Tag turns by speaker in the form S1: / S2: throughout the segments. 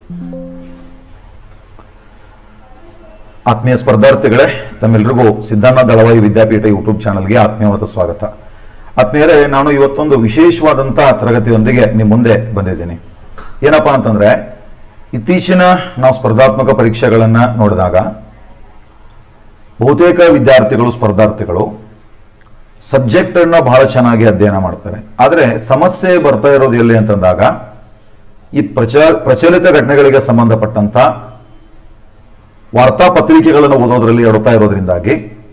S1: ಆತ್ಮೀಯ ಸ್ಪರ್ಧಾರ್ಥಿಗಳೇ ತಮ್ಮೆಲ್ಲರಿಗೂ ಸಿದ್ಧಾರ್ಥ ದಳವಾಯಿ ವಿದ್ಯಾಪೀಠ ಯೂಟ್ಯೂಬ್ ಚಾನಲ್ಗೆ ಆತ್ಮೀಯವಾದ ಸ್ವಾಗತ ಆತ್ಮೀಯರೇ ನಾನು ಇವತ್ತೊಂದು ವಿಶೇಷವಾದಂತಹ ತರಗತಿಯೊಂದಿಗೆ ನಿಮ್ಮ ಮುಂದೆ ಬಂದಿದ್ದೀನಿ ಏನಪ್ಪಾ ಅಂತಂದ್ರೆ ಇತ್ತೀಚಿನ ನಾವು ಸ್ಪರ್ಧಾತ್ಮಕ ಪರೀಕ್ಷೆಗಳನ್ನು ನೋಡಿದಾಗ ಬಹುತೇಕ ವಿದ್ಯಾರ್ಥಿಗಳು ಸ್ಪರ್ಧಾರ್ಥಿಗಳು ಸಬ್ಜೆಕ್ಟ್ ಅನ್ನ ಬಹಳ ಚೆನ್ನಾಗಿ ಅಧ್ಯಯನ ಮಾಡ್ತಾರೆ ಆದರೆ ಸಮಸ್ಯೆ ಬರ್ತಾ ಇರೋದು ಎಲ್ಲಿ ಅಂತಂದಾಗ ಈ ಪ್ರಚ ಪ್ರಚಲಿತ ಘಟನೆಗಳಿಗೆ ಸಂಬಂಧಪಟ್ಟಂತ ವಾರ್ತಾಪತ್ರಿಕೆಗಳನ್ನು ಓದೋದ್ರಲ್ಲಿ ಎಡುತ್ತಾ ಇರೋದ್ರಿಂದಾಗಿ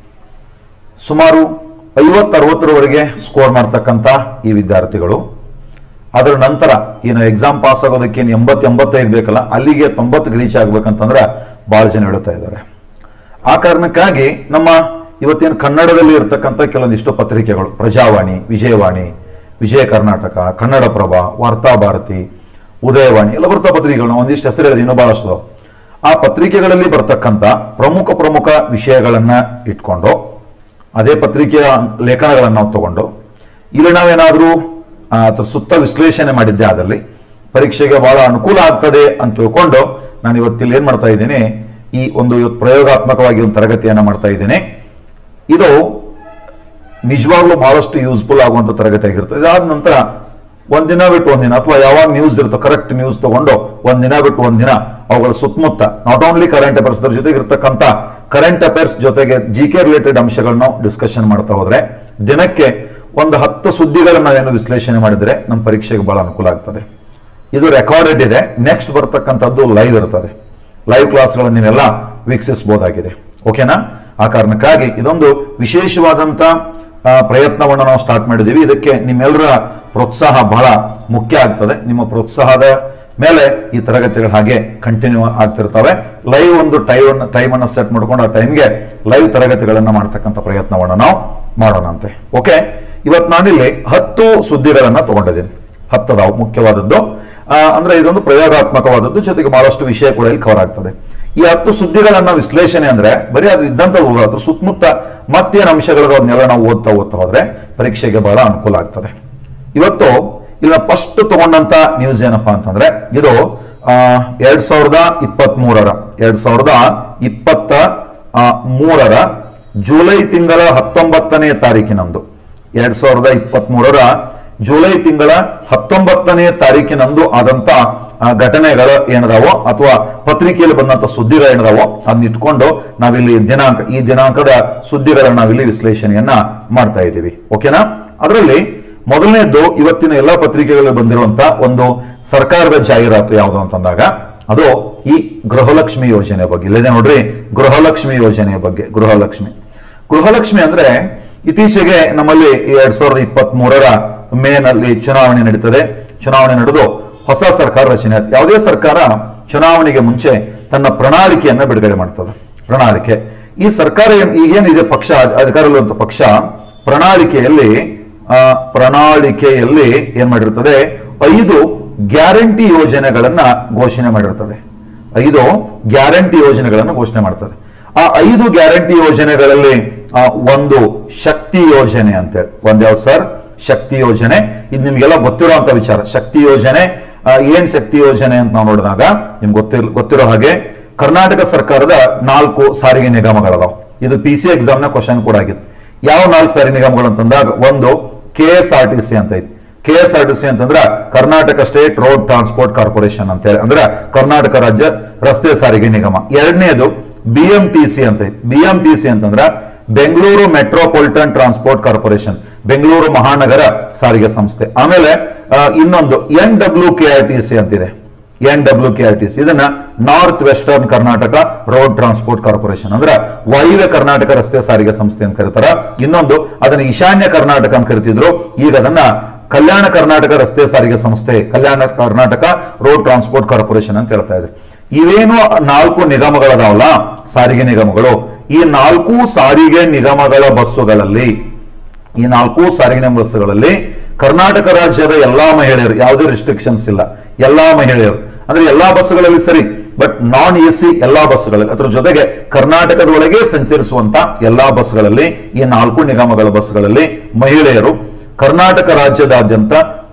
S1: ಸುಮಾರು ಐವತ್ತರವತ್ತರವರೆಗೆ ಸ್ಕೋರ್ ಮಾಡ್ತಕ್ಕಂಥ ಈ ವಿದ್ಯಾರ್ಥಿಗಳು ಅದರ ನಂತರ ಏನು ಎಕ್ಸಾಮ್ ಪಾಸ್ ಆಗೋದಕ್ಕೆ ಏನು ಎಂಬತ್ತು ಎಂಬತ್ತೈದು ಬೇಕಲ್ಲ ಅಲ್ಲಿಗೆ ತೊಂಬತ್ತು ರೀಚ್ ಆಗ್ಬೇಕಂತಂದ್ರೆ ಭಾಳ ಜನ ಹೇಳ್ತಾ ಇದ್ದಾರೆ ಆ ಕಾರಣಕ್ಕಾಗಿ ನಮ್ಮ ಇವತ್ತೇನು ಕನ್ನಡದಲ್ಲಿ ಇರತಕ್ಕಂಥ ಕೆಲವೊಂದಿಷ್ಟು ಪತ್ರಿಕೆಗಳು ಪ್ರಜಾವಾಣಿ ವಿಜಯವಾಣಿ ವಿಜಯ ಕರ್ನಾಟಕ ಕನ್ನಡಪ್ರಭ ವಾರ್ತಾಭಾರತಿ ಉದಯವಾಣಿ ಎಲ್ಲ ಬರ್ತಾ ಪತ್ರಿಕೆಗಳು ಒಂದಿಷ್ಟು ಹೆಸರು ಹೇಳಿದೆ ಇನ್ನೂ ಬಹಳಷ್ಟು ಅದಾವ. ಆ ಪತ್ರಿಕೆಗಳಲ್ಲಿ ಬರ್ತಕ್ಕಂಥ ಪ್ರಮುಖ ಪ್ರಮುಖ ವಿಷಯಗಳನ್ನ ಇಟ್ಕೊಂಡು ಅದೇ ಪತ್ರಿಕೆಯ ಲೇಖನಗಳನ್ನು ನಾವು ತಗೊಂಡು ಇಲ್ಲಿ ನಾವೇನಾದರೂ ಅದ್ರ ಸುತ್ತ ವಿಶ್ಲೇಷಣೆ ಮಾಡಿದ್ದೆ ಆದಲ್ಲಿ ಪರೀಕ್ಷೆಗೆ ಬಹಳ ಅನುಕೂಲ ಆಗ್ತದೆ ಅಂತ ತಿಳ್ಕೊಂಡು ನಾನು ಇವತ್ತಿಲ್ಲಿ ಏನ್ ಮಾಡ್ತಾ ಇದ್ದೀನಿ ಈ ಒಂದು ಇವತ್ತು ಪ್ರಯೋಗಾತ್ಮಕವಾಗಿ ಒಂದು ತರಗತಿಯನ್ನ ಮಾಡ್ತಾ ಇದ್ದೀನಿ ಇದು ನಿಜವಾಗ್ಲೂ ಬಹಳಷ್ಟು ಯೂಸ್ಫುಲ್ ಆಗುವಂತ ತರಗತಿ ಆಗಿರ್ತದೆ ಇದಾದ ನಂತರ ಒಂದಿನ ಬಿಟ್ಟು ಒಂದಿನ ಅಥವಾ ಯಾವಾಗ ನ್ಯೂಸ್ ಇರುತ್ತೋ ಕರೆಕ್ಟ್ ನ್ಯೂಸ್ ತಗೊಂಡು ಒಂದಿನ ಬಿಟ್ಟು ಒಂದಿನ ಅವುಗಳ ಸುತ್ತಮುತ್ತ ನಾಟ್ ಓನ್ಲಿ ಕರೆಂಟ್ ಅಫೇರ್ಸ್ ಅದ್ರ ಜೊತೆಗೆ ಇರ್ತಕ್ಕಂಥ ಕರೆಂಟ್ ಅಫೇರ್ಸ್ ಜೊತೆಗೆ ಜಿ ಕೆ ರಿಲೇಟೆಡ್ ಅಂಶಗಳನ್ನ ಡಿಸ್ಕಷನ್ ಮಾಡ್ತಾ ಹೋದ್ರೆ ದಿನಕ್ಕೆ ಒಂದು ಹತ್ತು ಸುದ್ದಿಗಳನ್ನ ಏನು ವಿಶ್ಲೇಷಣೆ ಮಾಡಿದ್ರೆ ನಮ್ಮ ಪರೀಕ್ಷೆಗೆ ಬಹಳ ಅನುಕೂಲ ಆಗ್ತದೆ ಇದು ರೆಕಾರ್ಡೆಡ್ ಇದೆ ನೆಕ್ಸ್ಟ್ ಬರ್ತಕ್ಕಂಥದ್ದು ಲೈವ್ ಇರ್ತದೆ ಲೈವ್ ಕ್ಲಾಸ್ಗಳನ್ನು ನೀವೆಲ್ಲ ವೀಕ್ಷಿಸಬಹುದಾಗಿದೆ ಓಕೆನಾ ಆ ಕಾರಣಕ್ಕಾಗಿ ಇದೊಂದು ವಿಶೇಷವಾದಂತ ಆ, ಪ್ರಯತ್ನವನ್ನು ನಾವು ಸ್ಟಾರ್ಟ್ ಮಾಡಿದ್ದೀವಿ ಇದಕ್ಕೆ ನಿಮ್ಮೆಲ್ಲರ ಪ್ರೋತ್ಸಾಹ ಬಹಳ ಮುಖ್ಯ ಆಗ್ತದೆ ನಿಮ್ಮ ಪ್ರೋತ್ಸಾಹದ ಮೇಲೆ ಈ ತರಗತಿಗಳು ಹಾಗೆ ಕಂಟಿನ್ಯೂ ಆಗ್ತಿರ್ತವೆ ಲೈವ್ ಒಂದು ಟೈಮ್ ಟೈಮ್ ಅನ್ನು ಸೆಟ್ ಮಾಡ್ಕೊಂಡು ಆ ಟೈಮ್ಗೆ ಲೈವ್ ತರಗತಿಗಳನ್ನ ಮಾಡ್ತಕ್ಕಂಥ ಪ್ರಯತ್ನವನ್ನು ನಾವು ಮಾಡೋಣಂತೆ ಓಕೆ ಇವತ್ತು ನಾನಿಲ್ಲಿ ಹತ್ತು ಸುದ್ದಿಗಳನ್ನ ತಗೊಂಡಿದ್ದೀನಿ ಹತ್ತದಾವು ಮುಖ್ಯವಾದದ್ದು ಆ, ಅಂದ್ರೆ ಇದೊಂದು ಪ್ರಯೋಗಾತ್ಮಕವಾದದ್ದು ಜೊತೆಗೆ ಬಹಳಷ್ಟು ವಿಷಯ ಕೂಡ ಇಲ್ಲಿ ಕವರ್ ಆಗ್ತದೆ ಈ ಹತ್ತು ಸುದ್ದಿಗಳನ್ನ ವಿಶ್ಲೇಷಣೆ ಅಂದ್ರೆ ಬರೀ ಅದು ಇದ್ದಂತ ಅದ್ರ ಸುತ್ತಮುತ್ತ ಮತ್ತೇನು ಅಂಶಗಳು ಅದನ್ನೆಲ್ಲ ನಾವು ಓದ್ತಾ ಓದ್ತಾ ಹೋದ್ರೆ ಪರೀಕ್ಷೆಗೆ ಬಹಳ ಅನುಕೂಲ ಆಗ್ತದೆ ಇವತ್ತು ಇಲ್ಲ ಫಸ್ಟ್ ತಗೊಂಡಂತ ನ್ಯೂಸ್ ಏನಪ್ಪಾ ಅಂತಂದ್ರೆ ಇದು ಆ, ಎರಡ್ ಸಾವಿರದ ಇಪ್ಪತ್ತ್ ಮೂರರ ಎರಡ್ ಸಾವಿರದ ಇಪ್ಪತ್ತ ಆ, ಮೂರರ ಜುಲೈ ತಿಂಗಳ ಹತ್ತೊಂಬತ್ತನೇ ತಾರೀಕಿನಂದು ಎರಡ್ ಸಾವಿರದ ಇಪ್ಪತ್ತ್ ಮೂರರ ಜುಲೈ ತಿಂಗಳ ಹತ್ತೊಂಬತ್ತನೇ ತಾರೀಕಿನಂದು ಆದಂತ ಆ, ಘಟನೆಗಳು ಏನದಾವೋ ಅಥವಾ ಪತ್ರಿಕೆಯಲ್ಲಿ ಬಂದಂತ ಸುದ್ದಿಗಳು ಏನದಾವೋ ಅದನ್ನ ಇಟ್ಕೊಂಡು ನಾವಿಲ್ಲಿ ದಿನಾಂಕ ಈ ದಿನಾಂಕದ ಸುದ್ದಿಗಳನ್ನ ನಾವಿಲ್ಲಿ ವಿಶ್ಲೇಷಣೆಯನ್ನ ಮಾಡ್ತಾ ಇದ್ದೀವಿ ಓಕೆನಾ ಅದರಲ್ಲಿ ಮೊದಲನೇದ್ದು ಇವತ್ತಿನ ಎಲ್ಲ ಪತ್ರಿಕೆಗಳಲ್ಲಿ ಬಂದಿರುವಂತ ಒಂದು ಸರ್ಕಾರದ ಜಾಹೀರಾತು ಯಾವುದು ಅಂತಂದಾಗ ಅದು ಈ ಗೃಹಲಕ್ಷ್ಮಿ ಯೋಜನೆ ಬಗ್ಗೆ ಇಲ್ಲದೆ ನೋಡ್ರಿ ಗೃಹಲಕ್ಷ್ಮಿ ಯೋಜನೆಯ ಬಗ್ಗೆ ಗೃಹಲಕ್ಷ್ಮಿ ಗೃಹಲಕ್ಷ್ಮಿ ಅಂದ್ರೆ ಇತ್ತೀಚೆಗೆ ನಮ್ಮಲ್ಲಿ ಈ ಎರಡ್ ಸಾವಿರದ ಇಪ್ಪತ್ತ್ ಮೂರರ ಮೇ ನಲ್ಲಿ ಚುನಾವಣೆ ನಡೀತದೆ ಚುನಾವಣೆ ನಡೆದು ಹೊಸ ಸರ್ಕಾರ ರಚನೆ ಆಯ್ತು ಯಾವುದೇ ಸರ್ಕಾರ ಚುನಾವಣೆಗೆ ಮುಂಚೆ ತನ್ನ ಪ್ರಣಾಳಿಕೆಯನ್ನ ಬಿಡುಗಡೆ ಮಾಡ್ತದೆ ಪ್ರಣಾಳಿಕೆ ಈ ಸರ್ಕಾರ ಏನ್ ಈಗೇನಿದೆ ಪಕ್ಷ ಅಧಿಕಾರದಲ್ಲಿರುವಂತ ಪಕ್ಷ ಪ್ರಣಾಳಿಕೆಯಲ್ಲಿ ಆ, ಪ್ರಣಾಳಿಕೆಯಲ್ಲಿ ಏನ್ ಮಾಡಿರ್ತದೆ ಐದು ಗ್ಯಾರಂಟಿ ಯೋಜನೆಗಳನ್ನ ಘೋಷಣೆ ಮಾಡಿರ್ತದೆ ಐದು ಗ್ಯಾರಂಟಿ ಯೋಜನೆಗಳನ್ನು ಘೋಷಣೆ ಮಾಡ್ತದೆ ಆ ಐದು ಗ್ಯಾರಂಟಿ ಯೋಜನೆಗಳಲ್ಲಿ ಆ, ಒಂದು ಶಕ್ತಿ ಯೋಜನೆ ಅಂತೇಳಿ ಒಂದ್ಯಾವ್ದು ಸರ್ ಶಕ್ತಿ ಯೋಜನೆ ಇದು ನಿಮ್ಗೆಲ್ಲ ಗೊತ್ತಿರುವಂತ ವಿಚಾರ ಶಕ್ತಿ ಯೋಜನೆ ಆ, ಏನ್ ಶಕ್ತಿ ಯೋಜನೆ ಅಂತ ನಾವು ನೋಡಿದಾಗ ನಿಮ್ಗೆ ಗೊತ್ತಿರ್ ಗೊತ್ತಿರೋ ಹಾಗೆ ಕರ್ನಾಟಕ ಸರ್ಕಾರದ ನಾಲ್ಕು ಸಾರಿಗೆ ನಿಗಮಗಳದಾವ್ ಇದು ಪಿ ಸಿ ಎಕ್ಸಾಮ್ ನ ಕ್ವಶನ್ ಕೂಡ ಆಗಿತ್ತು ಯಾವ ನಾಲ್ಕು ಸಾರಿಗೆ ನಿಗಮಗಳು ಅಂತಂದಾಗ ಒಂದು K S R T C ಅಂತ ಐತಿ K S R T C ಅಂತಂದ್ರೆ Karnataka State Road Transport Corporation ಅಂತ ಹೇಳಿ ಅಂದ್ರೆ ಕರ್ನಾಟಕ ರಾಜ್ಯ ರಸ್ತೆ ಸಾರಿಗೆ ನಿಗಮ ಎರಡನೇದು ಬಿ ಎಂ ಟಿ ಸಿ ಅಂತ ಐತಿ ಬಿ ಎಂ ಟಿ ಸಿ ಅಂತಂದ್ರೆ Bengaluru Metropolitan Transport Corporation Bengaluru ಮಹಾನಗರ ಸಾರಿಗೆ ಸಂಸ್ಥೆ ಆಮೇಲೆ ಆ, ಇನ್ನೊಂದು N W K R T C ಅಂತಿದೆ N W K R T C ಇದನ್ನ North Western Karnataka Road Transport Corporation ಅಂದ್ರೆ ವಾಯುವ್ಯ ಕರ್ನಾಟಕ ರಸ್ತೆ ಸಾರಿಗೆ ಸಂಸ್ಥೆ ಅಂತ ಕರೀತಾರ ಇನ್ನೊಂದು ಅದನ್ನ ಈಶಾನ್ಯ ಕರ್ನಾಟಕ ಅಂತ ಕರಿತಿದ್ರು ಈಗ ಅದನ್ನ ಕಲ್ಯಾಣ ಕರ್ನಾಟಕ ರಸ್ತೆ ಸಾರಿಗೆ ಸಂಸ್ಥೆ Kalyana Karnataka Road Transport Corporation ಅಂತ ಹೇಳ್ತಾ ಇದ್ದಾರೆ ಇವೇನು ನಾಲ್ಕು ನಿಗಮಗಳದಾವಲ್ಲ ಸಾರಿಗೆ ನಿಗಮಗಳು ಈ ನಾಲ್ಕು ಸಾರಿಗೆ ನಿಗಮಗಳ ಬಸ್ಸುಗಳಲ್ಲಿ ಈ ನಾಲ್ಕು ಸಾರಿಗೆ ಬಸ್ಸುಗಳಲ್ಲಿ ಕರ್ನಾಟಕ ರಾಜ್ಯದ ಎಲ್ಲಾ ಮಹಿಳೆಯರು ಯಾವುದೇ ರಿಸ್ಟ್ರಿಕ್ಷನ್ಸ್ ಇಲ್ಲ ಎಲ್ಲಾ ಮಹಿಳೆಯರು ಅಂದ್ರೆ ಎಲ್ಲಾ ಬಸ್ಸುಗಳಲ್ಲಿ ಸರಿ ಬಟ್ ನಾನ್ ಎ ಸಿ ಎಲ್ಲಾ ಬಸ್ಗಳಲ್ಲಿ ಅದರ ಜೊತೆಗೆ ಕರ್ನಾಟಕದ ಒಳಗೆ ಸಂಚರಿಸುವಂತ ಎಲ್ಲಾ ಬಸ್ಗಳಲ್ಲಿ ಈ ನಾಲ್ಕು ನಿಗಮಗಳ ಬಸ್ಗಳಲ್ಲಿ ಮಹಿಳೆಯರು ಕರ್ನಾಟಕ ರಾಜ್ಯದಾದ್ಯಂತ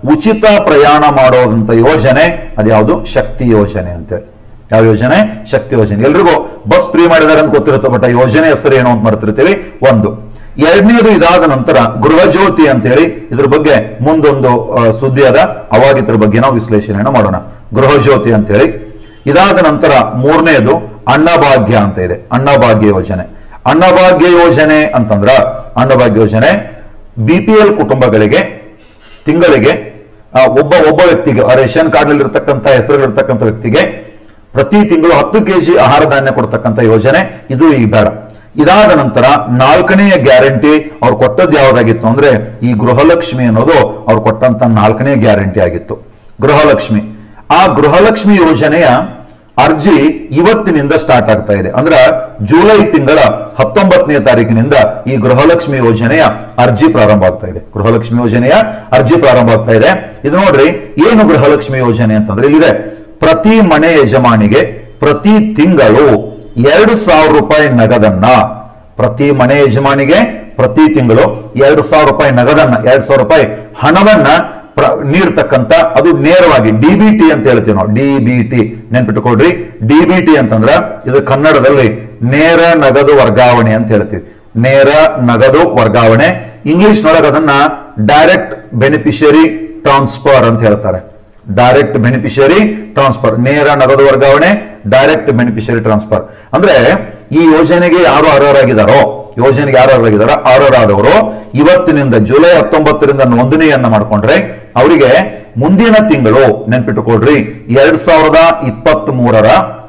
S1: ಉಚಿತ ಪ್ರಯಾಣ ಮಾಡೋದಂತ ಯೋಜನೆ ಅದ್ಯಾವುದು ಶಕ್ತಿ ಯೋಜನೆ ಅಂತೇಳಿ ಯಾವ ಯೋಜನೆ ಶಕ್ತಿ ಯೋಜನೆ ಎಲ್ರಿಗೂ ಬಸ್ ಫ್ರೀ ಮಾಡಿದ್ದಾರೆ ಅಂತ ಗೊತ್ತಿರುತ್ತೆ ಬಟ್ ಆ ಯೋಜನೆ ಹೆಸರು ಏನು ಅಂತ ಮರ್ತಿರ್ತೀವಿ ಒಂದು ಎರಡನೇದು ಇದಾದ ನಂತರ ಗೃಹಜ್ಯೋತಿ ಅಂತೇಳಿ ಇದ್ರ ಬಗ್ಗೆ ಮುಂದೊಂದು ಆ, ಸುದ್ದಿ ಅದ ಅವಾಗ ಇದ್ರ ಬಗ್ಗೆ ನಾವು ವಿಶ್ಲೇಷಣೆಯನ್ನು ಮಾಡೋಣ ಗೃಹಜ್ಯೋತಿ ಅಂತೇಳಿ ಇದಾದ ನಂತರ ಮೂರನೇದು ಅನ್ನಭಾಗ್ಯ ಅಂತ ಇದೆ ಅನ್ನಭಾಗ್ಯ ಯೋಜನೆ ಅನ್ನಭಾಗ್ಯ ಯೋಜನೆ ಅಂತಂದ್ರ ಅನ್ನಭಾಗ್ಯ ಯೋಜನೆ ಬಿ ಪಿ ಎಲ್ ಕುಟುಂಬಗಳಿಗೆ ತಿಂಗಳಿಗೆ ಆ, ಒಬ್ಬ ಒಬ್ಬ ವ್ಯಕ್ತಿಗೆ ಆ ರೇಷನ್ ಕಾರ್ಡ್ ಇರ್ತಕ್ಕಂಥ ಹೆಸರುಗಳಿರ್ತಕ್ಕಂಥ ವ್ಯಕ್ತಿಗೆ ಪ್ರತಿ ತಿಂಗಳು ಹತ್ತು ಕೆಜಿ ಆಹಾರ ಧಾನ್ಯ ಕೊಡ್ತಕ್ಕಂಥ ಯೋಜನೆ ಇದು ಈಗ ಬೇಡ ಇದಾದ ನಂತರ ನಾಲ್ಕನೆಯ ಗ್ಯಾರಂಟಿ ಅವ್ರು ಕೊಟ್ಟದ್ದು ಯಾವ್ದಾಗಿತ್ತು ಅಂದ್ರೆ ಈ ಗೃಹಲಕ್ಷ್ಮಿ ಅನ್ನೋದು ಅವ್ರು ಕೊಟ್ಟಂತ ನಾಲ್ಕನೇ ಗ್ಯಾರಂಟಿ ಆಗಿತ್ತು ಗೃಹಲಕ್ಷ್ಮಿ ಆ ಗೃಹಲಕ್ಷ್ಮಿ ಯೋಜನೆಯ ಅರ್ಜಿ ಇವತ್ತಿನಿಂದ ಸ್ಟಾರ್ಟ್ ಆಗ್ತಾ ಇದೆ ಅಂದ್ರ ಜುಲೈ ತಿಂಗಳ ಹತ್ತೊಂಬತ್ತನೇ ತಾರೀಕಿನಿಂದ ಈ ಗೃಹಲಕ್ಷ್ಮಿ ಯೋಜನೆಯ ಅರ್ಜಿ ಪ್ರಾರಂಭ ಆಗ್ತಾ ಇದೆ ಗೃಹಲಕ್ಷ್ಮಿ ಯೋಜನೆಯ ಅರ್ಜಿ ಪ್ರಾರಂಭ ಆಗ್ತಾ ಇದೆ ಇದು ನೋಡ್ರಿ ಏನು ಗೃಹಲಕ್ಷ್ಮಿ ಯೋಜನೆ ಅಂತಂದ್ರೆ ಇಲ್ಲಿದೆ ಪ್ರತಿ ಮನೆ ಯಜಮಾನಿಗೆ ಪ್ರತಿ ತಿಂಗಳು ಎರಡು ಸಾವಿರ ರೂಪಾಯಿ ನಗದನ್ನ ಪ್ರತಿ ಮನೆ ಯಜಮಾನಿಗೆ ಪ್ರತಿ ತಿಂಗಳು ಎರಡು ಸಾವಿರ ರೂಪಾಯಿ ನಗದನ್ನ ಎರಡು ಸಾವಿರ ರೂಪಾಯಿ ಹಣವನ್ನ ಪ್ರ- ನೀಡ್ತಕ್ಕಂತ ಅದು ನೇರವಾಗಿ ಡಿ ಬಿ ಟಿ ಅಂತ ಹೇಳ್ತೀವಿ ನಾವು ಡಿ ಬಿ ಟಿ ನೆನ್ಪಿಟ್ಟುಕೊಳ್ರಿ ಡಿ ಬಿ ಟಿ ಅಂತಂದ್ರ ಇದು ಕನ್ನಡದಲ್ಲಿ ನೇರ ನಗದು ವರ್ಗಾವಣೆ ಅಂತ ಹೇಳ್ತೀವಿ ನೇರ ನಗದು ವರ್ಗಾವಣೆ ಇಂಗ್ಲಿಷ್ ನೊಳಗೆ ಅದನ್ನ ಡೈರೆಕ್ಟ್ ಬೆನಿಫಿಷಿಯರಿ ಟ್ರಾನ್ಸ್ಫರ್ ಅಂತ ಹೇಳ್ತಾರೆ ಡೈರೆಕ್ಟ್ ಬೆನಿಫಿಷಿಯರಿ ಟ್ರಾನ್ಸ್ಫರ್ ನೇರ ನಗದು ವರ್ಗಾವಣೆ ಡೈರೆಕ್ಟ್ ಬೆನಿಫಿಷಿಯರಿ ಟ್ರಾನ್ಸ್ಫರ್ ಅಂದ್ರೆ ಈ ಯೋಜನೆಗೆ ಯಾರು ಅರ್ಹರಾಗಿದ್ದಾರೋ ಯೋಜನೆಗೆ ಯಾರು ಅರ್ಹರಾಗಿದ್ದಾರೋ ಅರ್ಹರಾದವರು ಇವತ್ತಿನಿಂದ ಜುಲೈ ಹತ್ತೊಂಬತ್ತರಿಂದ ನೋಂದಣಿಯನ್ನ ಮಾಡ್ಕೊಂಡ್ರೆ ಅವರಿಗೆ ಮುಂದಿನ ತಿಂಗಳು ನೆನ್ಪಿಟ್ಟುಕೊಳ್ರಿ ಎರಡ್ ಸಾವಿರದ ಇಪ್ಪತ್ತ್ ಮೂರರ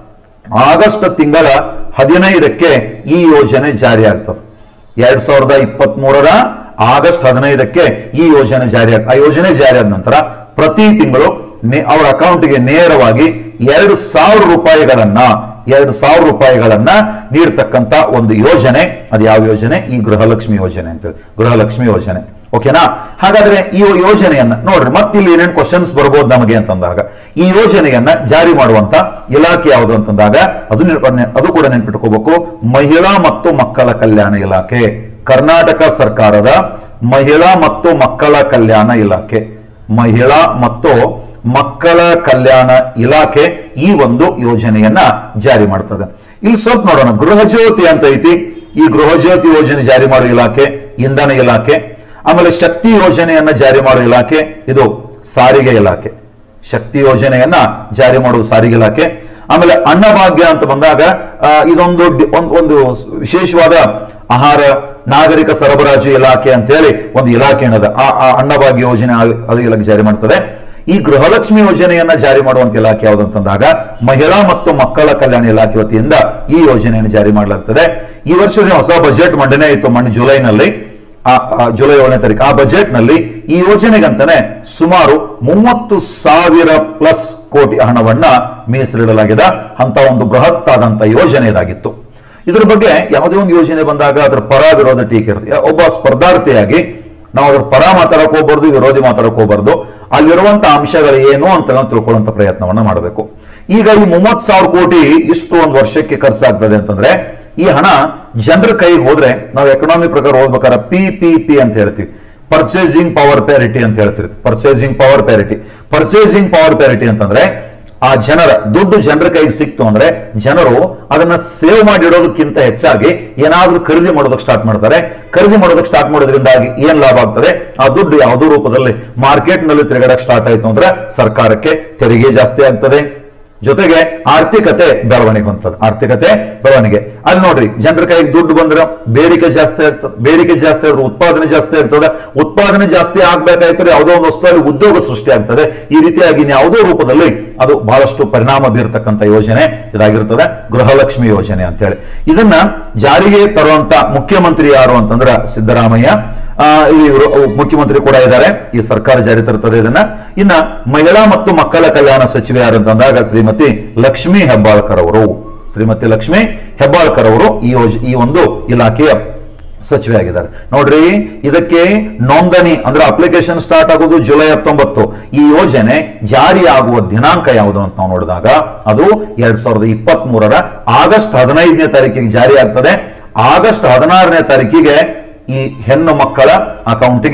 S1: ಆಗಸ್ಟ್ ತಿಂಗಳ ಹದಿನೈದಕ್ಕೆ ಈ ಯೋಜನೆ ಜಾರಿ ಆಗ್ತದೆ ಎರಡ್ ಸಾವಿರದ ಇಪ್ಪತ್ತ್ ಮೂರರ ಆಗಸ್ಟ್ ಹದಿನೈದಕ್ಕೆ ಈ ಯೋಜನೆ ಜಾರಿ ಆಗ್ ಆ ಯೋಜನೆ ಜಾರಿ ಆದ ನಂತರ ಪ್ರತಿ ತಿಂಗಳು ನೆ- ಅವರ ಅಕೌಂಟ್ಗೆ ನೇರವಾಗಿ ಎರಡು ಸಾವಿರ ರೂಪಾಯಿಗಳನ್ನ ಎರಡು ಸಾವಿರ ರೂಪಾಯಿಗಳನ್ನ ನೀಡ್ತಕ್ಕಂತ ಒಂದು ಯೋಜನೆ ಅದು ಯಾವ ಯೋಜನೆ ಈ ಗೃಹಲಕ್ಷ್ಮಿ ಯೋಜನೆ ಅಂತೇಳಿ ಗೃಹಲಕ್ಷ್ಮಿ ಯೋಜನೆ ಓಕೆನಾ ಹಾಗಾದ್ರೆ ಈ ಯೋಜನೆಯನ್ನ ನೋಡ್ರಿ ಮತ್ತೆ ಇಲ್ಲಿ ಏನೇನು ಕ್ವಶನ್ಸ್ ಬರ್ಬೋದು ನಮಗೆ ಅಂತಂದಾಗ ಈ ಯೋಜನೆಯನ್ನ ಜಾರಿ ಮಾಡುವಂತ ಇಲಾಖೆ ಯಾವುದು ಅಂತಂದಾಗ ಅದು ನೆನ್ಪ- ನೆ- ಅದು ಕೂಡ ನೆನ್ಪಿಟ್ಕೋಬೇಕು ಮಹಿಳಾ ಮತ್ತು ಮಕ್ಕಳ ಕಲ್ಯಾಣ ಇಲಾಖೆ ಕರ್ನಾಟಕ ಸರ್ಕಾರದ ಮಹಿಳಾ ಮತ್ತು ಮಕ್ಕಳ ಕಲ್ಯಾಣ ಇಲಾಖೆ ಮಹಿಳಾ ಮತ್ತು ಮಕ್ಕಳ ಕಲ್ಯಾಣ ಇಲಾಖೆ ಈ ಒಂದು ಯೋಜನೆಯನ್ನ ಜಾರಿ ಮಾಡ್ತದೆ ಇಲ್ಲಿ ಸ್ವಲ್ಪ ನೋಡೋಣ ಗೃಹಜ್ಯೋತಿ ಅಂತ ಐತಿ ಈ ಗೃಹಜ್ಯೋತಿ ಯೋಜನೆ ಜಾರಿ ಮಾಡುವ ಇಲಾಖೆ ಇಂಧನ ಇಲಾಖೆ ಆಮೇಲೆ ಶಕ್ತಿ ಯೋಜನೆಯನ್ನ ಜಾರಿ ಮಾಡುವ ಇಲಾಖೆ ಇದು ಸಾರಿಗೆ ಇಲಾಖೆ ಶಕ್ತಿ ಯೋಜನೆಯನ್ನ ಜಾರಿ ಮಾಡುವ ಸಾರಿಗೆ ಇಲಾಖೆ ಆಮೇಲೆ ಅನ್ನಭಾಗ್ಯ ಅಂತ ಬಂದಾಗ ಆ, ಇದೊಂದು ಡಿ- ಒಂದ್- ಒಂದು ವಿಶೇಷವಾದ ಆಹಾರ ನಾಗರಿಕ ಸರಬರಾಜು ಇಲಾಖೆ ಅಂತ ಹೇಳಿ ಒಂದು ಇಲಾಖೆ ಏನದ ಆ ಆ ಅನ್ನಭಾಗ್ಯ ಯೋಜನೆ ಆ- ಅದು ಇಲಾಖೆ ಜಾರಿ ಮಾಡ್ತದೆ ಈ ಗೃಹಲಕ್ಷ್ಮಿ ಯೋಜನೆಯನ್ನ ಜಾರಿ ಮಾಡುವಂತ ಇಲಾಖೆ ಯಾವುದು ಅಂತಂದಾಗ ಮಹಿಳಾ ಮತ್ತು ಮಕ್ಕಳ ಕಲ್ಯಾಣ ಇಲಾಖೆ ವತಿಯಿಂದ ಈ ಯೋಜನೆಯನ್ನು ಜಾರಿ ಮಾಡಲಾಗ್ತದೆ ಈ ವರ್ಷದ ಹೊಸ ಬಜೆಟ್ ಮಂಡನೆ ಆಯಿತು ಮೊನ್ನೆ ಜುಲೈನಲ್ಲಿ ಆ ಆ ಜುಲೈ ಏಳನೇ ತಾರೀಕು ಆ ಬಜೆಟ್ ನಲ್ಲಿ ಈ ಯೋಜನೆಗಂತಾನೆ ಸುಮಾರು ಮೂವತ್ತು ಸಾವಿರ ಪ್ಲಸ್ ಕೋಟಿ ಹಣವನ್ನ ಮೀಸಲಿಡಲಾಗಿದೆ ಅಂತ ಒಂದು ಬೃಹತ್ ಆದಂತ ಯೋಜನೆ ಇದಾಗಿತ್ತು ಇದ್ರ ಬಗ್ಗೆ ಯಾವುದೇ ಒಂದು ಯೋಜನೆ ಬಂದಾಗ ಅದರ ಪರ ವಿರೋಧ ಟೀಕೆ ಇರುತ್ತೆ ಒಬ್ಬ ಸ್ಪರ್ಧಾರ್ಥಿಯಾಗಿ ನಾವು ಅದ್ರ ಪರ ಮಾತಾಡಕ್ ಹೋಗ್ಬಾರ್ದು ವಿರೋಧಿ ಮಾತಾಡಕ್ ಹೋಗ್ಬಾರ್ದು ಅಲ್ಲಿರುವಂತ ಅಂಶಗಳು ಏನು ಅಂತ ನಾವು ತಿಳ್ಕೊಳ್ಳುವಂತ ಪ್ರಯತ್ನವನ್ನ ಮಾಡಬೇಕು ಈಗ ಈ ಮೂವತ್ ಸಾವಿರ ಕೋಟಿ ಇಷ್ಟು ಒಂದು ವರ್ಷಕ್ಕೆ ಖರ್ಚಾಗ್ತದೆ ಅಂತಂದ್ರೆ ಈ ಹಣ ಜನರ ಕೈಗೆ ಹೋದ್ರೆ ನಾವು ಎಕನಾಮಿ ಪ್ರಕಾರ ಓದ್ಬೇಕಾದ್ರೆ ಪಿ ಪಿ ಪಿ ಅಂತ ಹೇಳ್ತೀವಿ ಪರ್ಚೇಸಿಂಗ್ ಪವರ್ ಪ್ಯಾರಿಟಿ ಅಂತ ಹೇಳ್ತೀವಿ purchasing power parity purchasing power parity ಅಂತಂದ್ರೆ ಆ ಜನರ ದುಡ್ಡು ಜನರ ಕೈಗೆ ಸಿಕ್ತು ಅಂದ್ರೆ ಜನರು ಅದನ್ನ ಸೇವ್ ಮಾಡಿಡೋದಕ್ಕಿಂತ ಹೆಚ್ಚಾಗಿ ಏನಾದ್ರೂ ಖರೀದಿ ಮಾಡೋದಕ್ಕೆ ಸ್ಟಾರ್ಟ್ ಮಾಡ್ತಾರೆ ಖರೀದಿ ಮಾಡೋದಕ್ಕೆ ಸ್ಟಾರ್ಟ್ ಮಾಡೋದ್ರಿಂದಾಗಿ ಏನ್ ಲಾಭ ಆಗ್ತದೆ ಆ ದುಡ್ಡು ಯಾವುದೋ ರೂಪದಲ್ಲಿ ಮಾರ್ಕೆಟ್ ನಲ್ಲಿ ತಿರುಗಾಡಕ್ ಸ್ಟಾರ್ಟ್ ಆಯ್ತು ಅಂದ್ರೆ ಸರ್ಕಾರಕ್ಕೆ ತೆರಿಗೆ ಜಾಸ್ತಿ ಆಗ್ತದೆ ಜೊತೆಗೆ ಆರ್ಥಿಕತೆ ಬೆಳವಣಿಗೆ ಹೊಂತದೆ ಆರ್ಥಿಕತೆ ಬೆಳವಣಿಗೆ ಅಲ್ಲಿ ನೋಡ್ರಿ ಜನರ ಕೈಗೆ ದುಡ್ಡು ಬಂದ್ರೆ ಬೇಡಿಕೆ ಜಾಸ್ತಿ ಆಗ್ತದೆ ಬೇಡಿಕೆ ಜಾಸ್ತಿ ಆದ್ರೆ ಉತ್ಪಾದನೆ ಜಾಸ್ತಿ ಆಗ್ತದೆ ಉತ್ಪಾದನೆ ಜಾಸ್ತಿ ಆಗ್ಬೇಕಾಯ್ತದೆ ಯಾವುದೋ ಒಂದು ವಸ್ತುವಲ್ಲಿ ಉದ್ಯೋಗ ಸೃಷ್ಟಿ ಆಗ್ತದೆ ಈ ರೀತಿಯಾಗಿ ಯಾವುದೋ ರೂಪದಲ್ಲಿ ಅದು ಬಹಳಷ್ಟು ಪರಿಣಾಮ ಬೀರತಕ್ಕಂತ ಯೋಜನೆ ಇದಾಗಿರ್ತದೆ ಗೃಹಲಕ್ಷ್ಮಿ ಯೋಜನೆ ಅಂತ ಹೇಳಿ ಇದನ್ನ ಜಾರಿಗೆ ತರುವಂತ ಮುಖ್ಯಮಂತ್ರಿ ಯಾರು ಅಂತಂದ್ರ ಸಿದ್ದರಾಮಯ್ಯ ಆ, ಇಲ್ಲಿ ಇವರು ಮುಖ್ಯಮಂತ್ರಿ ಕೂಡ ಇದ್ದಾರೆ ಈ ಸರ್ಕಾರ ಜಾರಿ ತರ್ತದೆ ಇದನ್ನ ಇನ್ನ ಮಹಿಳಾ ಮತ್ತು ಮಕ್ಕಳ ಕಲ್ಯಾಣ ಸಚಿವೆ ಯಾರು ಅಂತಂದಾಗ ಶ್ರೀಮತಿ ಲಕ್ಷ್ಮೀ ಹೆಬ್ಬಾಳ್ಕರ್ ಅವರು ಶ್ರೀಮತಿ ಲಕ್ಷ್ಮೀ ಹೆಬ್ಬಾಳ್ಕರ್ ಅವರು ಈ ಯೋಜ ಈ ಒಂದು ಇಲಾಖೆಯ ಸಚಿವೆ ಆಗಿದ್ದಾರೆ ನೋಡ್ರಿ ಇದಕ್ಕೆ ನೋಂದಣಿ ಅಂದ್ರೆ ಅಪ್ಲಿಕೇಶನ್ ಸ್ಟಾರ್ಟ್ ಆಗೋದು ಜುಲೈ ಹತ್ತೊಂಬತ್ತು ಈ ಯೋಜನೆ ಜಾರಿ ಆಗುವ ದಿನಾಂಕ ಯಾವುದು ಅಂತ ನಾವು ನೋಡಿದಾಗ ಅದು ಎರಡ್ ಸಾವಿರದ ಇಪ್ಪತ್ತ್ ಮೂರರ ಆಗಸ್ಟ್ ಹದಿನೈದನೇ ತಾರೀಕಿಗೆ ಜಾರಿ ಆಗ್ತದೆ ಆಗಸ್ಟ್ ಹದಿನಾರನೇ ತಾರೀಕಿಗೆ ಈ ಹೆಣ್ಣು ಮಕ್ಕಳ ಅಕೌಂಟ್ಗೆ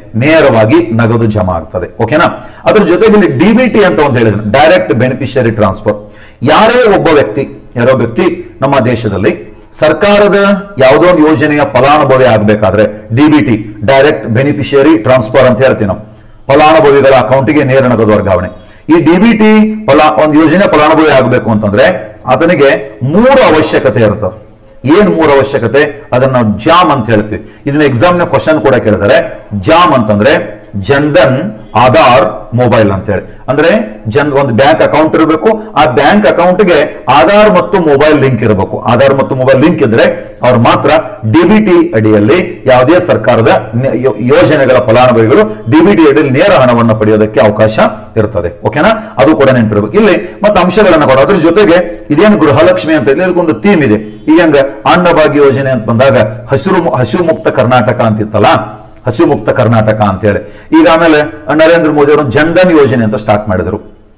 S1: ನೇರವಾಗಿ ನಗದು ಜಮಾ ಆಗ್ತದೆ ಓಕೆನಾ ಅದ್ರ ಜೊತೆಗೆ ಇಲ್ಲಿ ಡಿಬಿಟಿ ಅಂತ ಒಂದು ಹೇಳಿದ್ರು ಡೈರೆಕ್ಟ್ ಬೆನಿಫಿಷಿಯರಿ ಟ್ರಾನ್ಸ್ಫರ್ ಯಾರೇ ಒಬ್ಬ ವ್ಯಕ್ತಿ ಯಾರೋ ವ್ಯಕ್ತಿ ನಮ್ಮ ದೇಶದಲ್ಲಿ ಸರ್ಕಾರದ ಯಾವುದೋ ಒಂದು ಯೋಜನೆಯ ಫಲಾನುಭವಿ ಆಗಬೇಕಾದ್ರೆ ಡಿಬಿಟಿ ಡೈರೆಕ್ಟ್ ಬೆನಿಫಿಷಿಯರಿ ಟ್ರಾನ್ಸ್ಫರ್ ಅಂತ ಹೇಳ್ತೀವಿ ನಾವು ಫಲಾನುಭವಿಗಳ ಅಕೌಂಟಿಗೆ ನೇರ ನಗದು ವರ್ಗಾವಣೆ ಈ ಡಿಬಿಟಿ ಫಲ ಒಂದು ಯೋಜನೆ ಫಲಾನುಭವಿ ಆಗಬೇಕು ಅಂತಂದ್ರೆ ಆತನಿಗೆ ಮೂರು ಅವಶ್ಯಕತೆ ಇರ್ತವೆ ಏನ್ ಮೂರು ಅವಶ್ಯಕತೆ ಅದನ್ನ ನಾವು ಜಾಮ್ ಅಂತ ಹೇಳ್ತೀವಿ ಇದನ್ನ ಎಕ್ಸಾಮ್ ನ ಕ್ವಶನ್ ಕೂಡ ಕೇಳ್ತಾರೆ ಜಾಮ್ ಅಂತಂದ್ರೆ ಜನ್ಧನ್ ಆಧಾರ್ ಮೊಬೈಲ್ ಅಂತ ಹೇಳಿ ಅಂದ್ರೆ ಜನ್ ಒಂದು ಬ್ಯಾಂಕ್ ಅಕೌಂಟ್ ಇರಬೇಕು ಆ ಬ್ಯಾಂಕ್ ಅಕೌಂಟ್ಗೆ ಆಧಾರ್ ಮತ್ತು ಮೊಬೈಲ್ ಲಿಂಕ್ ಇರಬೇಕು ಆಧಾರ್ ಮತ್ತು ಮೊಬೈಲ್ ಲಿಂಕ್ ಇದ್ರೆ ಅವ್ರು ಮಾತ್ರ ಡಿಬಿಟಿ ಅಡಿಯಲ್ಲಿ ಯಾವುದೇ ಸರ್ಕಾರದ ನ- ಯೋ- ಯೋಜನೆಗಳ ಫಲಾನುಭವಿಗಳು ಡಿಬಿಟಿ ಅಡಿಯಲ್ಲಿ ನೇರ ಹಣವನ್ನು ಪಡೆಯೋದಕ್ಕೆ ಅವಕಾಶ ಇರ್ತದೆ ಓಕೆನಾ ಅದು ಕೂಡ ನೆನಪಿರ್ಬೇಕು ಇಲ್ಲಿ ಮತ್ತೆ ಅಂಶಗಳನ್ನ ಕೊಡ ಅದ್ರ ಜೊತೆಗೆ ಇದೇನು ಗೃಹಲಕ್ಷ್ಮಿ ಅಂತ ಇಲ್ಲಿ ಇದಕ್ಕೊಂದು ಥೀಮ್ ಇದೆ ಈಗ ಹಂಗ ಅನ್ನಭಾಗ್ಯ ಯೋಜನೆ ಅಂತ ಬಂದಾಗ ಹಸಿರು ಮು- ಹಸಿವು ಮುಕ್ತ ಕರ್ನಾಟಕ ಅಂತಿತ್ತಲ್ಲ ಹಸಿವು ಮುಕ್ತ ಕರ್ನಾಟಕ ಅಂತೇಳಿ ಈಗ ಆಮೇಲೆ ನರೇಂದ್ರ ಮೋದಿ ಅವರು ಜನ್ಧನ್ ಯೋಜನೆ ಅಂತ ಸ್ಟಾರ್ಟ್ ಮಾಡಿದರು